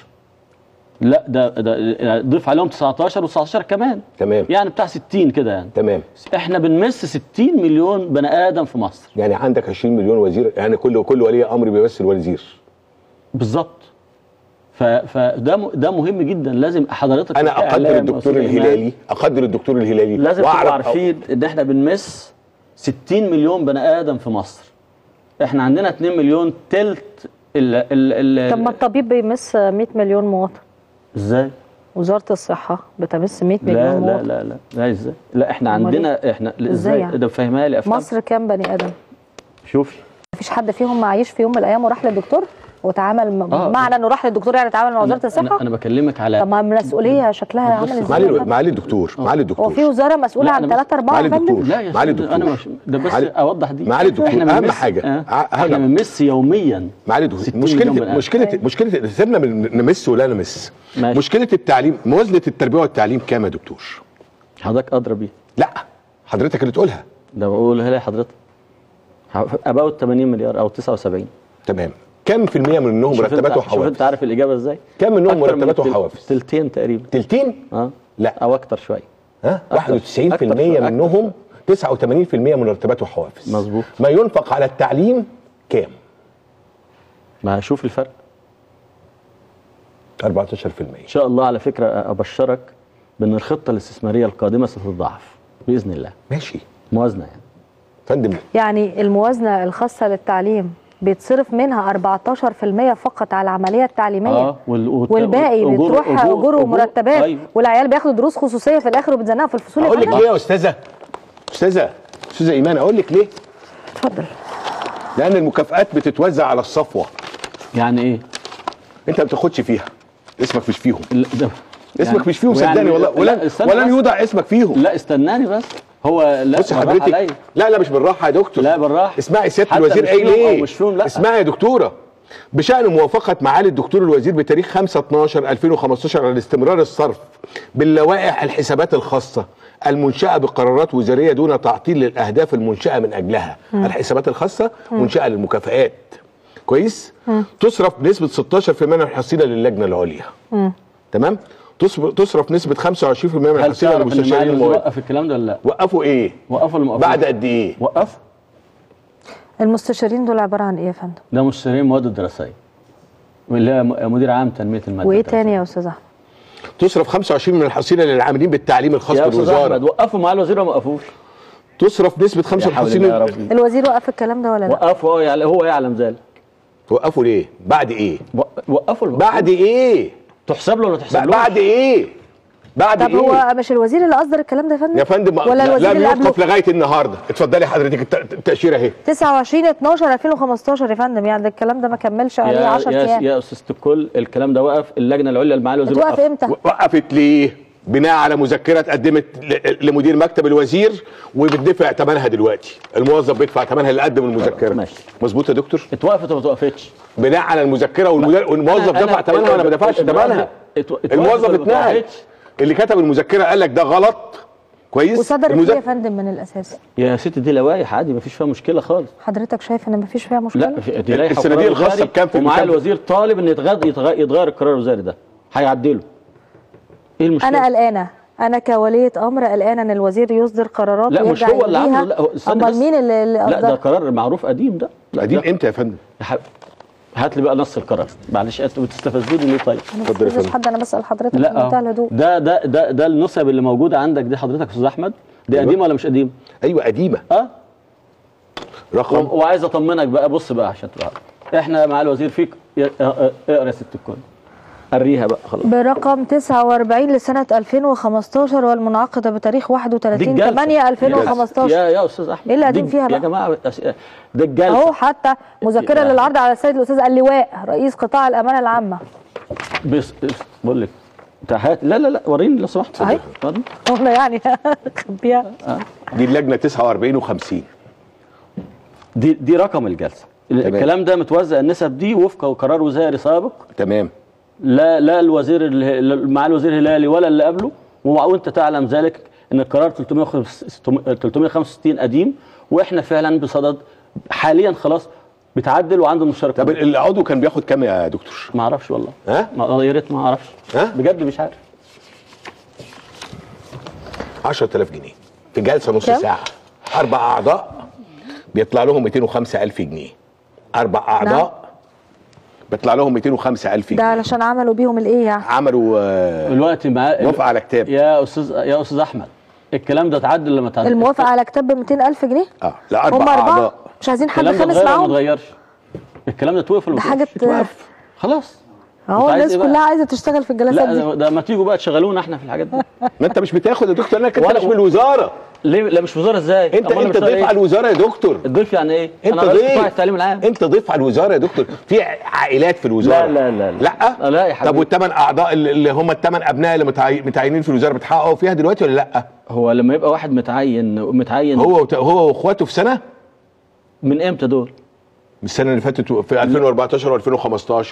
لا ده ده ضيف عليهم 19 و19 كمان تمام يعني بتاع 60 كده يعني تمام احنا بنمس 60 مليون بني ادم في مصر يعني عندك 20 مليون وزير يعني كل كل ولي امر بيمثل وزير بالظبط ف... فده م... ده مهم جدا لازم حضرتك انا اقدر كإعلام الدكتور وأستاذ إيمان، الهلالي اقدر الدكتور الهلالي لازم تبقوا وأعرف- عارفين ان احنا بنمس 60 مليون بني ادم في مصر احنا عندنا 2 مليون تلت ال ال ال طب ما الطبيب بيمس 100 مليون مواطن ازاي؟ وزاره الصحه بتمس 100 لا مليون لا مواطن لا لا لا ازاي؟ لا احنا أمال عندنا احنا إزاي ازاي؟ يعني؟ ده فاهمها لي افهم مصر كام بني ادم شوفي مفيش حد فيهم معيش في يوم من الايام وراح للدكتور وتعامل م- آه. معنى انه راح للدكتور يعني تعامل مع وزاره الصحه انا, أنا بكلمك على طب ما المسؤوليه شكلها عامل ازاي معالي يا الو- فندم؟ معالي الدكتور معالي هو الدكتور في وزاره مسؤوله لا، عن أنا بس- 3 4 معالي يا فندم الدكتور لا يا معالي فندم، الدكتور انا مش ده بس معالي- اوضح دي معالي الدكتور احنا اهم بنمس- حاجه آه. ع- احنا هلا. بنمس يوميا معالي الدكتور 60 مليون بني مشكله آدم. مشكله مشكله سيبنا من نمس ولا نمس ماشي. مشكله التعليم موازنه التربيه والتعليم كام يا دكتور حضرتك ادرى بيه لا حضرتك اللي تقولها ده بقولها لي حضرتك اباوت 80 مليار او 79 تمام كم في المية منهم شوف مرتبات انت- شوف وحوافز انت عارف الاجابه ازاي كم منهم أكتر من مرتبات التل- وحوافز تلتين تقريبا تلتين اه لا او اكتر شويه ها أكتر. 91% أكتر شوية، أكتر منهم 89% مرتبات وحوافز مظبوط ما ينفق على التعليم كام ما شوف الفرق 14% ان شاء الله على فكره ابشرك بان الخطه الاستثماريه القادمه ستتضاعف باذن الله ماشي موازنه يعني فندم يعني الموازنه الخاصه للتعليم بيتصرف منها 14% فقط على العمليه التعليميه اه وال... وت- والباقي أجور- بتروح أجور- اجور ومرتبات أيوه. والعيال بياخدوا دروس خصوصيه في الاخر وبتزنقوا في الفصول يا اقول لك فندم. ليه يا استاذه استاذه استاذه ايمان اقول لك ليه اتفضل لان المكافآت بتتوزع على الصفوه يعني ايه انت ما بتاخدش فيها اسمك مش فيهم لا ده اسمك يعني- مش فيهم ويعني- صدقني والله لا، ولن استنى ولن بس. يوضع اسمك فيهم لا استناني بس هو لا بص بالراحة حضرتك عليا. لا لا مش بالراحه يا دكتور لا بالراحه اسمعي سياده حتى الوزير مش قايل فيهم أو ايه مش فيهم لا اسمعي يا دكتوره بشان موافقه معالي الدكتور الوزير بتاريخ 5 12 2015 على استمرار الصرف باللوائح الحسابات الخاصه المنشاه بقرارات وزاريه دون تعطيل للاهداف المنشاه من اجلها مم. الحسابات الخاصه مم. منشاه للمكافآت كويس تصرف بنسبه 16% من الحصيله للجنه العليا مم. تمام تصرف تصرف نسبه 25% من هل الحصيله تعرف ان للمستشارين معالي الوزير المواد وقف الكلام ده ولا لا؟ وقفوا ايه؟ وقفوا ولا ما بعد وقفوش؟ قد ايه؟ وقف المستشارين دول عباره عن ايه يا فندم ده مستشارين المواد الدراسيه واللي هي م- مدير عام تنميه الماده وايه الدراسية. تاني يا استاذ احمد تصرف 25 من الحصيله للعاملين بالتعليم الخاص يا استاذ بالوزاره احمد وقفوا مع الوزير ولا ما وقفوش؟ تصرف نسبه يا حول الله يا 55 ربي الوزير وقف الكلام ده ولا لا وقفوا اه يعني هو يعلم ذلك وقفوا ليه؟ بعد ايه؟ وقفوا ولا بعد ايه؟ تحسب له ولا تحسب له؟ بعد ايه؟ بعد طب ايه؟ هو مش الوزير اللي اصدر الكلام ده يا فندم يا فندم ولا لا- الوزير لم اللي يوقف قبله لغايه النهارده اتفضلي حضرتك الت- التاشيره اهي 29 12 2015 يا فندم يعني ده الكلام ده ما كملش عليه يا 10 يا, ايام يا استاذ الكل الكلام ده وقف اللجنه العليا اللي معالي الوزير اتوقف وقف امتى؟ وقفت ليه؟ بناء على مذكره اتقدمت ل- لمدير مكتب الوزير وبتدفع ثمنها دلوقتي الموظف بيدفع ثمنها اللي قدم المذكره ماشي مظبوط يا دكتور اتوقفت ولا ما اتوقفتش؟ بناء على المذكره والمدير- والموظف أنا- دفع أنا- ثمنها وانا ما بدفعش الراجل ثمنها اتو- اتوقفت الموظف ولا ما اتنقل اتوقفتش؟ اللي كتب المذكره قال لك ده غلط كويس وصدرت المذك- ايه يا فندم من الاساس يا ست دي لوائح عادي ما فيش فيها مشكله خالص حضرتك شايف ان ما فيش فيها مشكله لا في- دي لائحه الصناديق وقرار الخاصة وزاري بكام في ومعالي بكام؟ الوزير طالب ان يتغير يتغير, يتغير القرار الوزاري ده هيعدله ايه المشكله؟ انا قلقانه انا كولية امر قلقانه ان الوزير يصدر قرارات لا مش ويرجع هو اللي يلغيها. عمله لا هو استنى امال بس مين اللي, اللي لا ده اصدر قرار معروف قديم ده لا قديم ده- امتى يا فندم؟ يا حب- هات لي بقى نص القرار معلش انتوا بتستفزوني ليه طيب انا ما بستفزش حد انا بسال حضرتك لا بمنتهى أهو. الهدوء ده ده ده ده النسب اللي موجوده عندك دي حضرتك يا استاذ احمد دي أيوة. قديمه ولا مش قديمه ايوه قديمه اه رقم و- وعايز اطمنك بقى بص بقى عشان تبقى عارف. احنا مع الوزير فيك يا- اه- اه- اقرا يا ست الكل قريها بقى خلاص برقم 49 لسنة 2015 والمنعقدة بتاريخ 31 8 2015 يا يا استاذ احمد ايه اللي قديم دي- فيها يا بقى؟ جماعه أس- ده الجلسه اهو حتى مذكرة يا- للعرض على السيد الأستاذ اللواء رئيس قطاع الأمانة العامة بس بس- بقول لك تعال لا لا لا وريني لو سمحت أهي. وريني. قلنا يعني خبيها دي اللجنه 49 و50 دي دي رقم الجلسه الكلام ده متوزع النسب دي وفق قرار وزاري سابق تمام لا لا الوزير اللي مع الوزير الهلالي ولا اللي قبله ومع- وانت تعلم ذلك ان القرار 365 قديم واحنا فعلا بصدد حاليا خلاص بتعدل وعنده مشاركه طب العضو كان بياخد كام يا دكتور؟ ما اعرفش والله ها؟ ما يا ريت ما اعرفش ها؟ بجد مش عارف 10000 جنيه في جلسه نص كام؟ ساعه اربع اعضاء بيطلع لهم 205000 جنيه اربع اعضاء بيطلع لهم 205000 ده جنيه علشان عملوا بيهم الإيه يعني عملوا آه، دلوقتي مع موافقه على كتاب يا استاذ يا استاذ احمد الكلام ده اتعدل ولا ما اتعدل الموافقة على كتاب ب 200000 جنيه اه لا اربع هم أربعة اعضاء مش عايزين حد الكلام ده خامس اتغير ولا ما معاهم اتغيرش الكلام ده اتوقف ولا ده ما حاجة اتوقفش؟ خلاص اهو أنت عايز الناس إيه بقى؟ كلها عايزة تشتغل في الجلسات لا دي ده, ده ما تيجوا بقى تشغلونا احنا في الحاجات دي ما انت مش بتاخد يا دكتور انا كنت ولا- مش من الوزاره ليه لا مش وزاره ازاي انت أمال أنا انت بشتغل ضيف إيه؟ على الوزاره يا دكتور الضيف يعني ايه انت انا رئيس قطاع ضيف التعليم العام انت ضيف على الوزاره يا دكتور في عائلات في الوزاره لا لا لا لا لا يا طب حبيبي والثمان اعضاء اللي اللي هم الثمان ابناء اللي متعي- متعينين في الوزاره بتحققوا فيها دلوقتي ولا لا هو لما يبقى واحد متعين متعين هو وت- هو واخواته في سنه من امتى دول من السنه اللي فاتت في 2014 و2015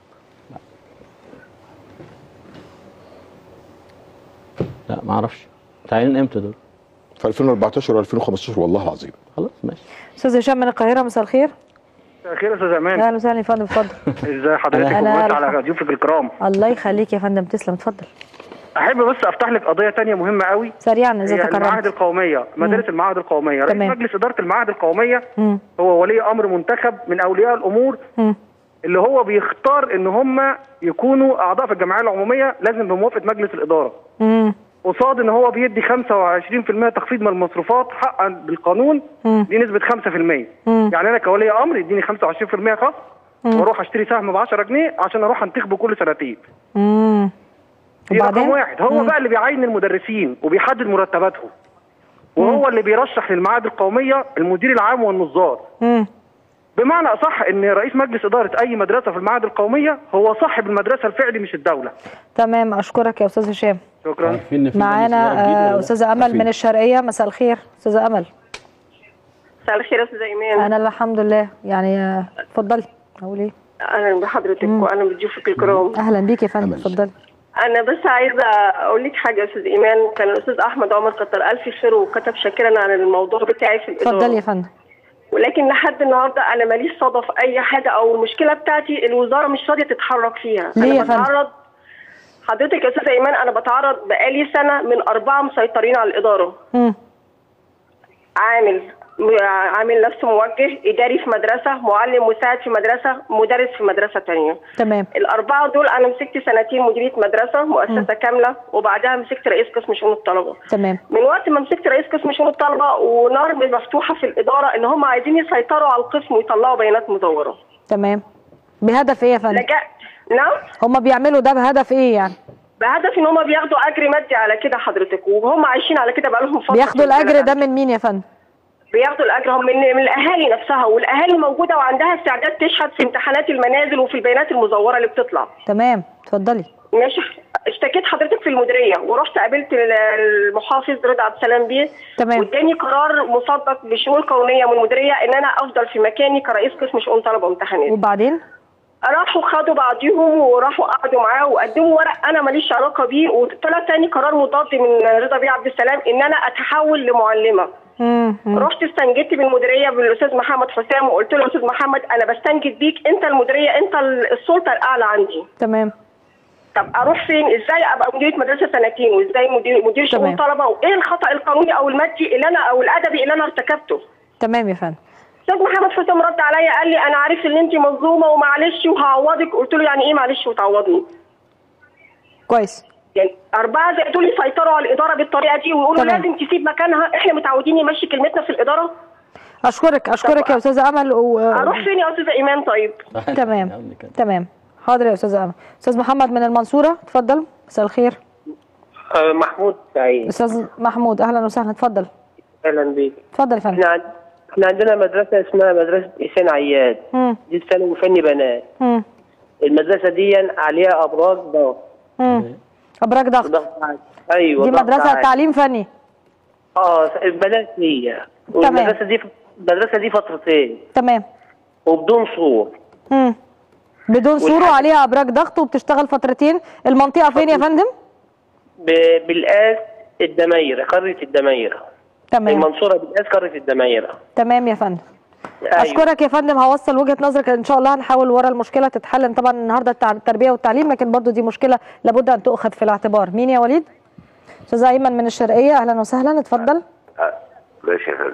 لا ما اعرفش متعينين امتى دول في 2014 و2015 والله العظيم خلاص ماشي أستاذ هشام من القاهرة مساء الخير مساء الخير يا استاذ امان أهلا وسهلا يا فندم اتفضل ازي حضرتك أنا وبس عارفة. على ضيوفك الكرام الله يخليك يا فندم تسلم اتفضل احب بس افتح لك قضيه تانية مهمه قوي سريعا إذا هي المعاهد تكرمت القوميه مدارس المعاهد القوميه رئيس تمام. مجلس اداره المعاهد القوميه مم. هو ولي امر منتخب من اولياء الامور مم. اللي هو بيختار ان هم يكونوا اعضاء في الجمعيه العموميه لازم بموافقه مجلس الاداره مم. قصاد ان هو بيدي 25% تخفيض من المصروفات حقا بالقانون مم. دي نسبه 5% مم. يعني انا كولي امر يديني 25% خصم مم. واروح اشتري سهم ب 10 جنيه عشان اروح انتخبه كل سنتين مم. دي رقم وبعدين؟ واحد هو مم. بقى اللي بيعين المدرسين وبيحدد مرتباتهم وهو اللي بيرشح للمعاهد القوميه المدير العام والنظار مم. بمعنى اصح ان رئيس مجلس اداره اي مدرسه في المعاهد القوميه هو صاحب المدرسه الفعلي مش الدوله تمام أشكرك يا أستاذ هشام شكرا عارفين ان في معانا مجلس إدارة جديد ولا آه، لا؟ أستاذة أمل عارفين. من الشرقية مساء الخير أستاذة أمل مساء الخير يا استاذ ايمان أنا الحمد لله يعني آه، اتفضلي أقول إيه اهلا بحضرتك مم. واهلا بضيوفك الكرام أهلا بيك يا فندم اتفضلي انا بس عايزه اقول لك حاجه يا استاذ ايمان كان الاستاذ احمد عمر كتر الف خير وكتب شاكرا عن الموضوع بتاعي في الاداره اتفضلي يا فندم ولكن لحد النهارده انا ماليش صدى في اي حاجه او المشكله بتاعتي الوزاره مش راضيه تتحرك فيها ليه انا يا فندم؟ بتعرض حضرتك يا استاذ ايمان انا بتعرض بقالي سنه من اربعه مسيطرين على الاداره مم. عامل م- عامل نفسه موجه اداري في مدرسه معلم مساعد في مدرسه مدرس في مدرسه تانية تمام الاربعه دول انا مسكت سنتين مديريه مدرسه مؤسسه كامله وبعدها مسكت رئيس قسم شؤون الطلبه تمام من وقت ما مسكت رئيس قسم شؤون الطلبه ونار مفتوحه في الاداره ان هم عايزين يسيطروا على القسم ويطلعوا بيانات مزوره تمام بهدف إيه يا فندم لجأت نعم هما بيعملوا ده بهدف إيه يعني بهدف ان هم بياخدوا اجر مادي على كده حضرتك وهم عايشين على كده بقالهم فتره بياخدوا الأجر ده من مين يا فندم بياخدوا الاجر هم من, من الاهالي نفسها والاهالي موجوده وعندها استعداد تشهد في امتحانات المنازل وفي البيانات المزوره اللي بتطلع تمام اتفضلي ماشي اشتكيت حضرتك في المديريه ورحت قابلت ال- المحافظ رضا عبد السلام بيه تمام واداني قرار مصدق بشؤون قانونيه من المديريه ان انا افضل في مكاني كرئيس قسم شؤون طلبه وامتحانات وبعدين راحوا خدوا بعضيهم وراحوا قعدوا معاه وقدموا ورق انا ماليش علاقه بيه وطلع تاني قرار مضاد من رضا بيه عبد السلام ان انا اتحول لمعلمه مم. مم. رحت استنجدت بالمديريه بالاستاذ محمد حسام وقلت له يا استاذ محمد انا بستنجد بيك انت المديريه انت السلطه الاعلى عندي تمام طب اروح فين ازاي ابقى مديره مدرسه سنتين وازاي مدير مدير شؤون تمام. طلبه وايه الخطا القانوني او المادي اللي انا او الادبي اللي انا ارتكبته تمام يا فندم استاذ محمد حسام رد عليا قال لي انا عارف ان انت مظلومه ومعلش وهعوضك قلت له يعني ايه معلش وتعوضني كويس يعني أربعة زي دول يسيطروا على الإدارة بالطريقة دي ويقولوا تمام. لازم تسيب مكانها إحنا متعودين نمشي كلمتنا في الإدارة اشكرك اشكرك يا استاذه امل و... أروح فين يا أستاذة إيمان طيب؟ تمام تمام حاضر يا استاذه امل استاذ محمد من المنصوره اتفضل مساء الخير آه، محمود سعيد استاذ محمود اهلا وسهلا اتفضل اهلا بيك اتفضل يا فندم احنا عن... احنا عندنا مدرسه اسمها مدرسه احسان عياد مم. دي ثانوي فني بنات مم. المدرسه دي عليها ابراج ضغط مم. ابراج ضغط ضغط عالي ايوه دي ضغط مدرسه عالي. تعليم فني اه البنات هي والمدرسه دي المدرسه دي فترتين تمام وبدون سور مم. بدون سور والحاجة- وعليها ابراج ضغط وبتشتغل فترتين المنطقه فين يا فندم ب... بالقاس الدمايره قريه الدمايره تمام المنصوره بالقاس قريه الدمايره تمام يا فندم أيوة. اشكرك يا فندم هوصل وجهه نظرك ان شاء الله هنحاول ورا المشكله تتحل طبعا النهارده التع- التربيه والتعليم لكن برضو دي مشكله لابد ان تؤخذ في الاعتبار مين يا وليد استاذ ايمن من الشرقيه اهلا وسهلا اتفضل ماشي يا فندم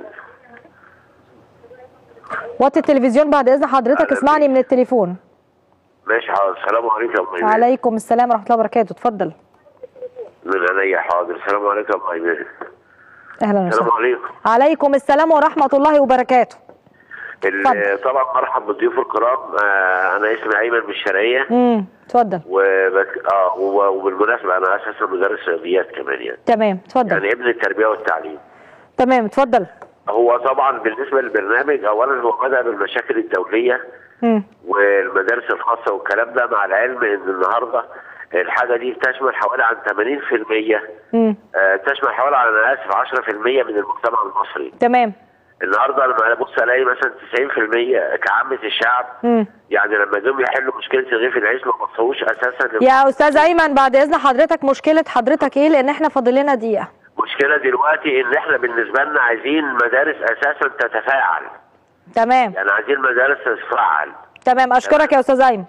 وطي التلفزيون بعد اذن حضرتك اسمعني من التليفون ماشي حاضر السلام عليكم يا أبو إيمان. عليكم السلام ورحمه الله وبركاته اتفضل من عينيا حاضر السلام عليكم يا أبو إيمان. اهلا السلام وسهلا عليكم عليكم السلام ورحمه الله وبركاته ال- طبعا مرحب بالضيوف الكرام آه، انا اسمي ايمن من الشرقيه امم اتفضل وبك... اه و- وبالمناسبه انا اساسا مدرس رياضيات كمان يعني تمام اتفضل يعني ابن التربيه والتعليم تمام اتفضل هو طبعا بالنسبه للبرنامج اولا هو بدا بالمشاكل الدوليه مم. والمدارس الخاصه والكلام ده مع العلم ان النهارده الحاجه دي تشمل حوالي عن 80% مم. آه، تشمل حوالي عن انا اسف 10% من المجتمع المصري تمام النهارده لما ابص الاقي مثلا 90% كعامه الشعب مم. يعني لما جم يحلوا مشكله رغيف العيش ما بصوش اساسا يا استاذ ايمن بعد اذن حضرتك مشكله حضرتك ايه لان احنا فاضل لنا دقيقه المشكله دلوقتي ان احنا بالنسبه لنا عايزين مدارس اساسا تتفاعل تمام يعني عايزين مدارس تتفاعل تمام اشكرك يا استاذ ايمن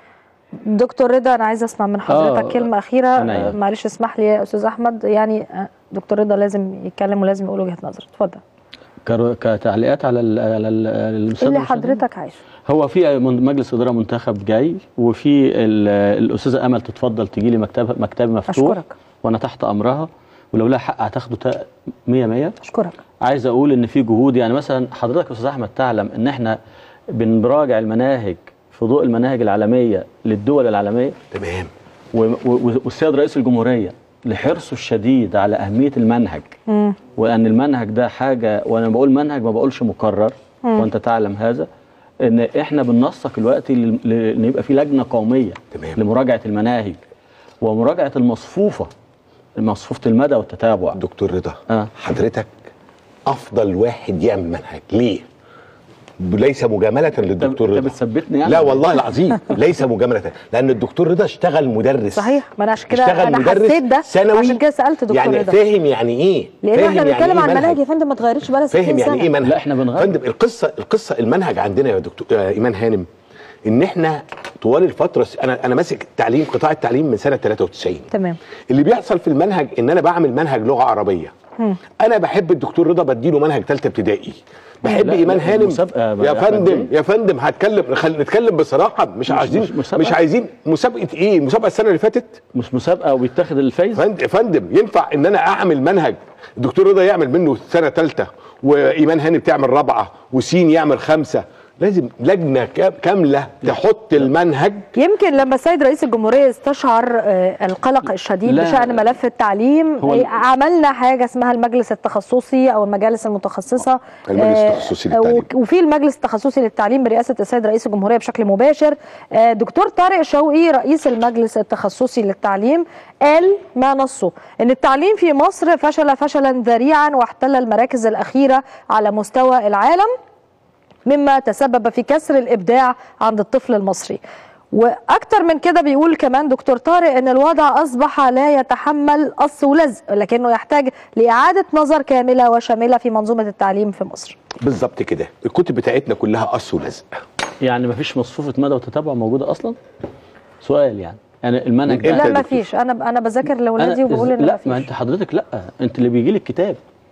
دكتور رضا انا عايزه اسمع من حضرتك آه، كلمه اخيره أنا آه، معلش اسمح لي يا استاذ احمد يعني آه، دكتور رضا لازم يتكلم ولازم يقول وجهه نظره اتفضل كرو- كتعليقات على ال على ال- المستند اللي المشاهدين؟ حضرتك عايزه هو في من- مجلس اداره منتخب جاي وفي ال- الاستاذه امل تتفضل تجي لي مكتب مكتبي مفتوح أشكرك. وانا تحت امرها ولو لها حق هتاخده تا- 100 100 اشكرك عايز اقول ان في جهود يعني مثلا حضرتك يا استاذ احمد تعلم ان احنا بنراجع المناهج في ضوء المناهج العالميه للدول العالميه تمام والسيد رئيس الجمهوريه لحرصه الشديد على اهميه المنهج مم. وان المنهج ده حاجه وانا بقول منهج ما بقولش مكرر مم. وانت تعلم هذا ان احنا بننسق دلوقتي ل- ل- ان يبقى في لجنه قوميه تمام. لمراجعه المناهج ومراجعه المصفوفه مصفوفه المدى والتتابع دكتور رضا آه. حضرتك افضل واحد يعمل منهج ليه ليس مجاملة للدكتور رضا بتثبتني يعني لا والله العظيم ليس مجاملة لأن الدكتور رضا اشتغل مدرس صحيح ما انا عشان كده اشتغل انا مدرس حسيت ده ثانوي عشان كده سالت دكتور يعني رضا فاهم يعني ايه لان فاهم احنا بنتكلم إيه عن منهج. مناهج يا فندم ما اتغيرتش بقى 60 فاهم سنه يعني ايه منهج لا، إحنا بنغير. فندم القصه القصه المنهج عندنا يا دكتور آه ايمان هانم ان احنا طوال الفتره انا انا ماسك تعليم قطاع التعليم من سنه 93 تمام اللي بيحصل في المنهج ان انا بعمل منهج لغه عربيه مم. انا بحب الدكتور رضا بديله منهج ثالثه ابتدائي بحب لا، ايمان لا، هانم المسابقة بقى يا يا أحمد فندم بيه. يا فندم هتكلم خل... نتكلم بصراحه مش, مش- عايزين مش مش, مسابقة؟ مش عايزين مسابقه ايه مسابقه السنه اللي فاتت مش مسابقه وبيتاخد الفايز فندم فندم ينفع ان انا اعمل منهج الدكتور رضا يعمل منه سنه ثالثه وايمان هاني بتعمل رابعه وسين يعمل خمسه لازم لجنه كا- كامله تحط المنهج يمكن لما السيد رئيس الجمهورية استشعر آه، القلق الشديد لا. بشأن ملف التعليم هو آه، عملنا حاجة اسمها المجلس التخصصي أو المجالس المتخصصة المجلس آه، التخصصي للتعليم. وك- وفي المجلس التخصصي للتعليم برئاسة السيد رئيس الجمهورية بشكل مباشر آه، دكتور طارق شوقي رئيس المجلس التخصصي للتعليم قال ما نصه ان التعليم في مصر فشل فشلا ذريعا واحتل المراكز الأخيرة على مستوى العالم مما تسبب في كسر الابداع عند الطفل المصري واكتر من كده بيقول كمان دكتور طارق ان الوضع اصبح لا يتحمل قص ولزق لكنه يحتاج لاعاده نظر كامله وشامله في منظومه التعليم في مصر بالظبط كده الكتب بتاعتنا كلها قص ولزق يعني مفيش مصفوفه مدى وتتابع موجوده اصلا سؤال يعني يعني المنهج ده- لا ما فيش انا انا بذاكر لاولادي أنا وبقول ان لا ما ما فيش انت حضرتك لا انت اللي بيجي لك كتاب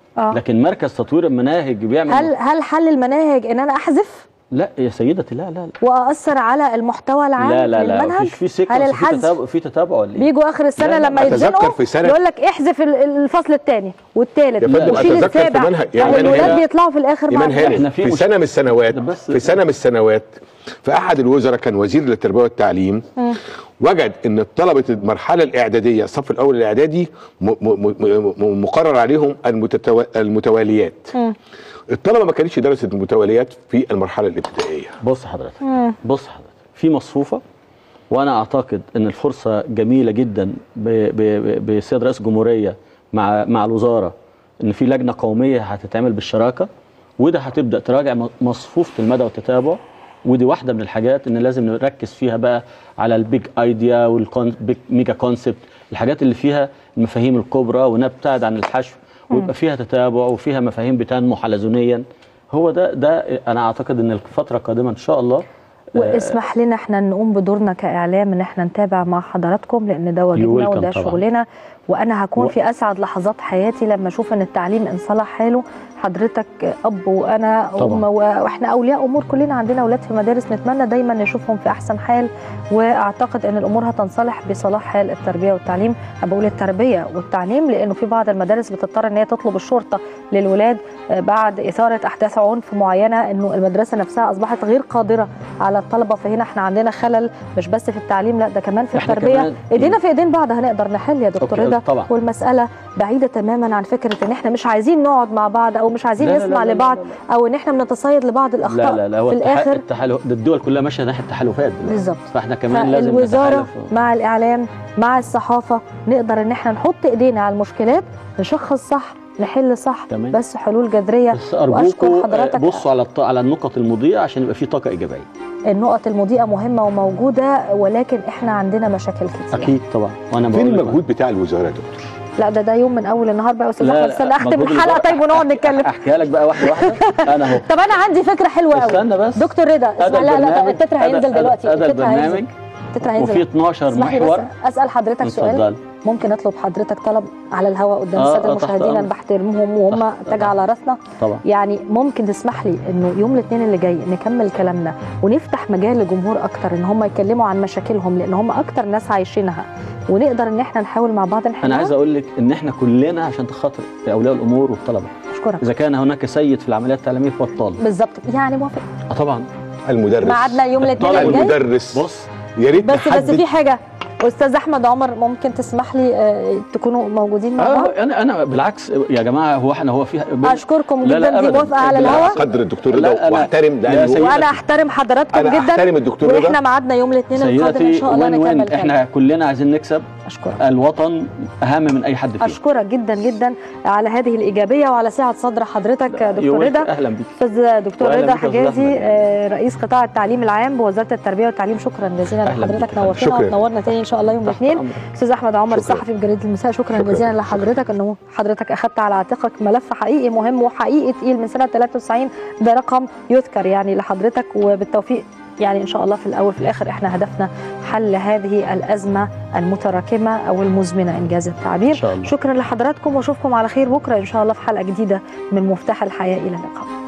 آه. لكن مركز تطوير المناهج بيعمل هل هل حل المناهج ان انا احذف لا يا سيدتي لا لا لا واثر على المحتوى العام لا لا لا للمنهج مفيش في سكه هل في الحذف تتابع في تتابع ولا ايه؟ بيجوا اخر السنه لا، لا، لما أتذكر يتزنقوا في سنة- يقول لك احذف ال- الفصل الثاني والثالث يا فندم وشيل أتذكر في السابع منهج- يا يعني إيمان الولاد هاني. بيطلعوا في الاخر ايمان بعد هاني في سنه من السنوات في سنه من السنوات في احد الوزراء كان وزير للتربيه والتعليم مم. وجد ان طلبه المرحله الاعداديه الصف الاول الاعدادي م- م- م- م- مقرر عليهم المتتو- المتواليات مم. الطلبه ما كانتش درست المتواليات في المرحله الابتدائيه بص حضرتك مم. بص حضرتك في مصفوفه وانا اعتقد ان الفرصه جميله جدا ب- ب- بسيد رئيس الجمهوريه مع مع الوزاره ان في لجنه قوميه هتتعمل بالشراكه وده هتبدا تراجع م- مصفوفه المدى والتتابع ودي واحده من الحاجات ان لازم نركز فيها بقى على البيج ايديا والبيج ميجا كونسبت الحاجات اللي فيها المفاهيم الكبرى ونبتعد عن الحشو ويبقى فيها تتابع وفيها مفاهيم بتنمو حلزونيا هو ده ده انا اعتقد ان الفتره القادمه ان شاء الله واسمح لنا احنا نقوم بدورنا كاعلام ان احنا نتابع مع حضراتكم لان ده You're واجبنا welcome وده طبعاً. شغلنا وانا هكون و- في اسعد لحظات حياتي لما اشوف ان التعليم ان صلح حاله حضرتك اب وانا طبعاً. ام و- واحنا اولياء امور كلنا عندنا اولاد في مدارس نتمنى دايما نشوفهم في احسن حال واعتقد ان الامور هتنصلح بصلاح حال التربيه والتعليم انا بقول التربيه والتعليم لانه في بعض المدارس بتضطر ان هي تطلب الشرطه للولاد آه، بعد اثاره احداث عنف معينه انه المدرسه نفسها اصبحت غير قادره على الطلبه فهنا احنا عندنا خلل مش بس في التعليم لا ده كمان في إحنا التربيه كمان- ايدينا في ايدين بعض هنقدر نحل يا دكتور أوكي، رضا طبعاً. والمساله بعيده تماما عن فكره ان احنا مش عايزين نقعد مع بعض او مش عايزين لا، لا، لا، نسمع لا، لا، لبعض او ان احنا بنتصيد لبعض الاخطاء لا لا لا هو في التح- الاخر التحالف ده الدول كلها ماشيه ناحيه التحالفات دلوقتي. بالظبط فاحنا كمان لازم فالوزاره نتحالف مع الاعلام مع الصحافه نقدر ان احنا نحط ايدينا على المشكلات نشخص صح نحل صح تمام. بس حلول جذريه بس واشكر ارجوكم حضرتك بصوا على الط- على النقط المضيئه عشان يبقى في طاقه ايجابيه النقط المضيئه مهمه وموجوده ولكن احنا عندنا مشاكل كتير اكيد طبعا وانا فين بقول لك المجهود بتاع الوزاره يا دكتور لا ده ده يوم من اول النهار بقى يا استاذ لا، احمد لا، استنى اختم مجهود الحلقه الوزارة. طيب ونقعد نتكلم احكيها لك بقى واحده واحده انا اهو طب انا عندي فكره حلوه قوي استنى بس. دكتور رضا هذا اسمع لا لا البرنامج- التتر هذا- هينزل هذا- دلوقتي هذا التتر هينزل البرنامج التتر هينزل وفي 12 اسمح لي بس محور اسال حضرتك سؤال اتفضل. ممكن اطلب حضرتك طلب على الهواء قدام آه، الساده آه، تحت المشاهدين انا أمرك. بحترمهم وهم تاج على راسنا طبعا يعني ممكن تسمح لي انه يوم الاثنين اللي جاي نكمل كلامنا ونفتح مجال لجمهور اكتر ان هم يتكلموا عن مشاكلهم لان هم اكتر ناس عايشينها ونقدر ان احنا نحاول مع بعض نحلها انا عايز اقول لك ان احنا كلنا عشان خاطر اولياء الامور والطلبه اشكرك اذا كان هناك سيد في العمليات التعليميه فهو الطالب بالظبط يعني موافق اه طبعا المدرس ميعادنا يوم الاثنين اللي جاي المدرس بص يا ريت بس بس نحدد في حاجه استاذ احمد عمر ممكن تسمح لي آه، تكونوا موجودين مع بعض آه انا انا بالعكس يا جماعه هو احنا هو فيها اشكركم لا، لا، جدا دي أبداً. موافقه على بالعكس. الهواء قدر الدكتور لا، رضا أنا- واحترم ده يا إنه- سيدي. وانا احترم حضراتكم أنا جدا أحترم الدكتور رضا. واحنا ميعادنا يوم الاثنين القادم ان سيدتي شاء الله وين وين نكمل احنا كلام كلنا عايزين نكسب اشكرك الوطن اهم من اي حد فينا اشكرك جدا جدا على هذه الايجابيه وعلى سعه صدر حضرتك دكتور يومك رضا اهلا بيك استاذ دكتور وأهلا رضا بك يا أستاذ حجازي أحمد. آه، رئيس قطاع التعليم العام بوزاره التربيه والتعليم شكرا جزيلا أهلا بك. لحضرتك نورتنا شكرا. وتنورنا تاني ان شاء الله يوم الاثنين أمرك. استاذ احمد عمر شكرا. الصحفي في جريده المساء شكرا, شكرا. جزيلا لحضرتك انه حضرتك اخذت على عاتقك ملف حقيقي مهم وحقيقي تقيل من سنه 93 ده رقم يذكر يعني لحضرتك وبالتوفيق يعني ان شاء الله في الاول في الاخر احنا هدفنا حل هذه الازمه المتراكمه او المزمنه انجاز التعبير إن شاء الله. شكرا لحضراتكم واشوفكم على خير بكره ان شاء الله في حلقه جديده من مفتاح الحياه الى اللقاء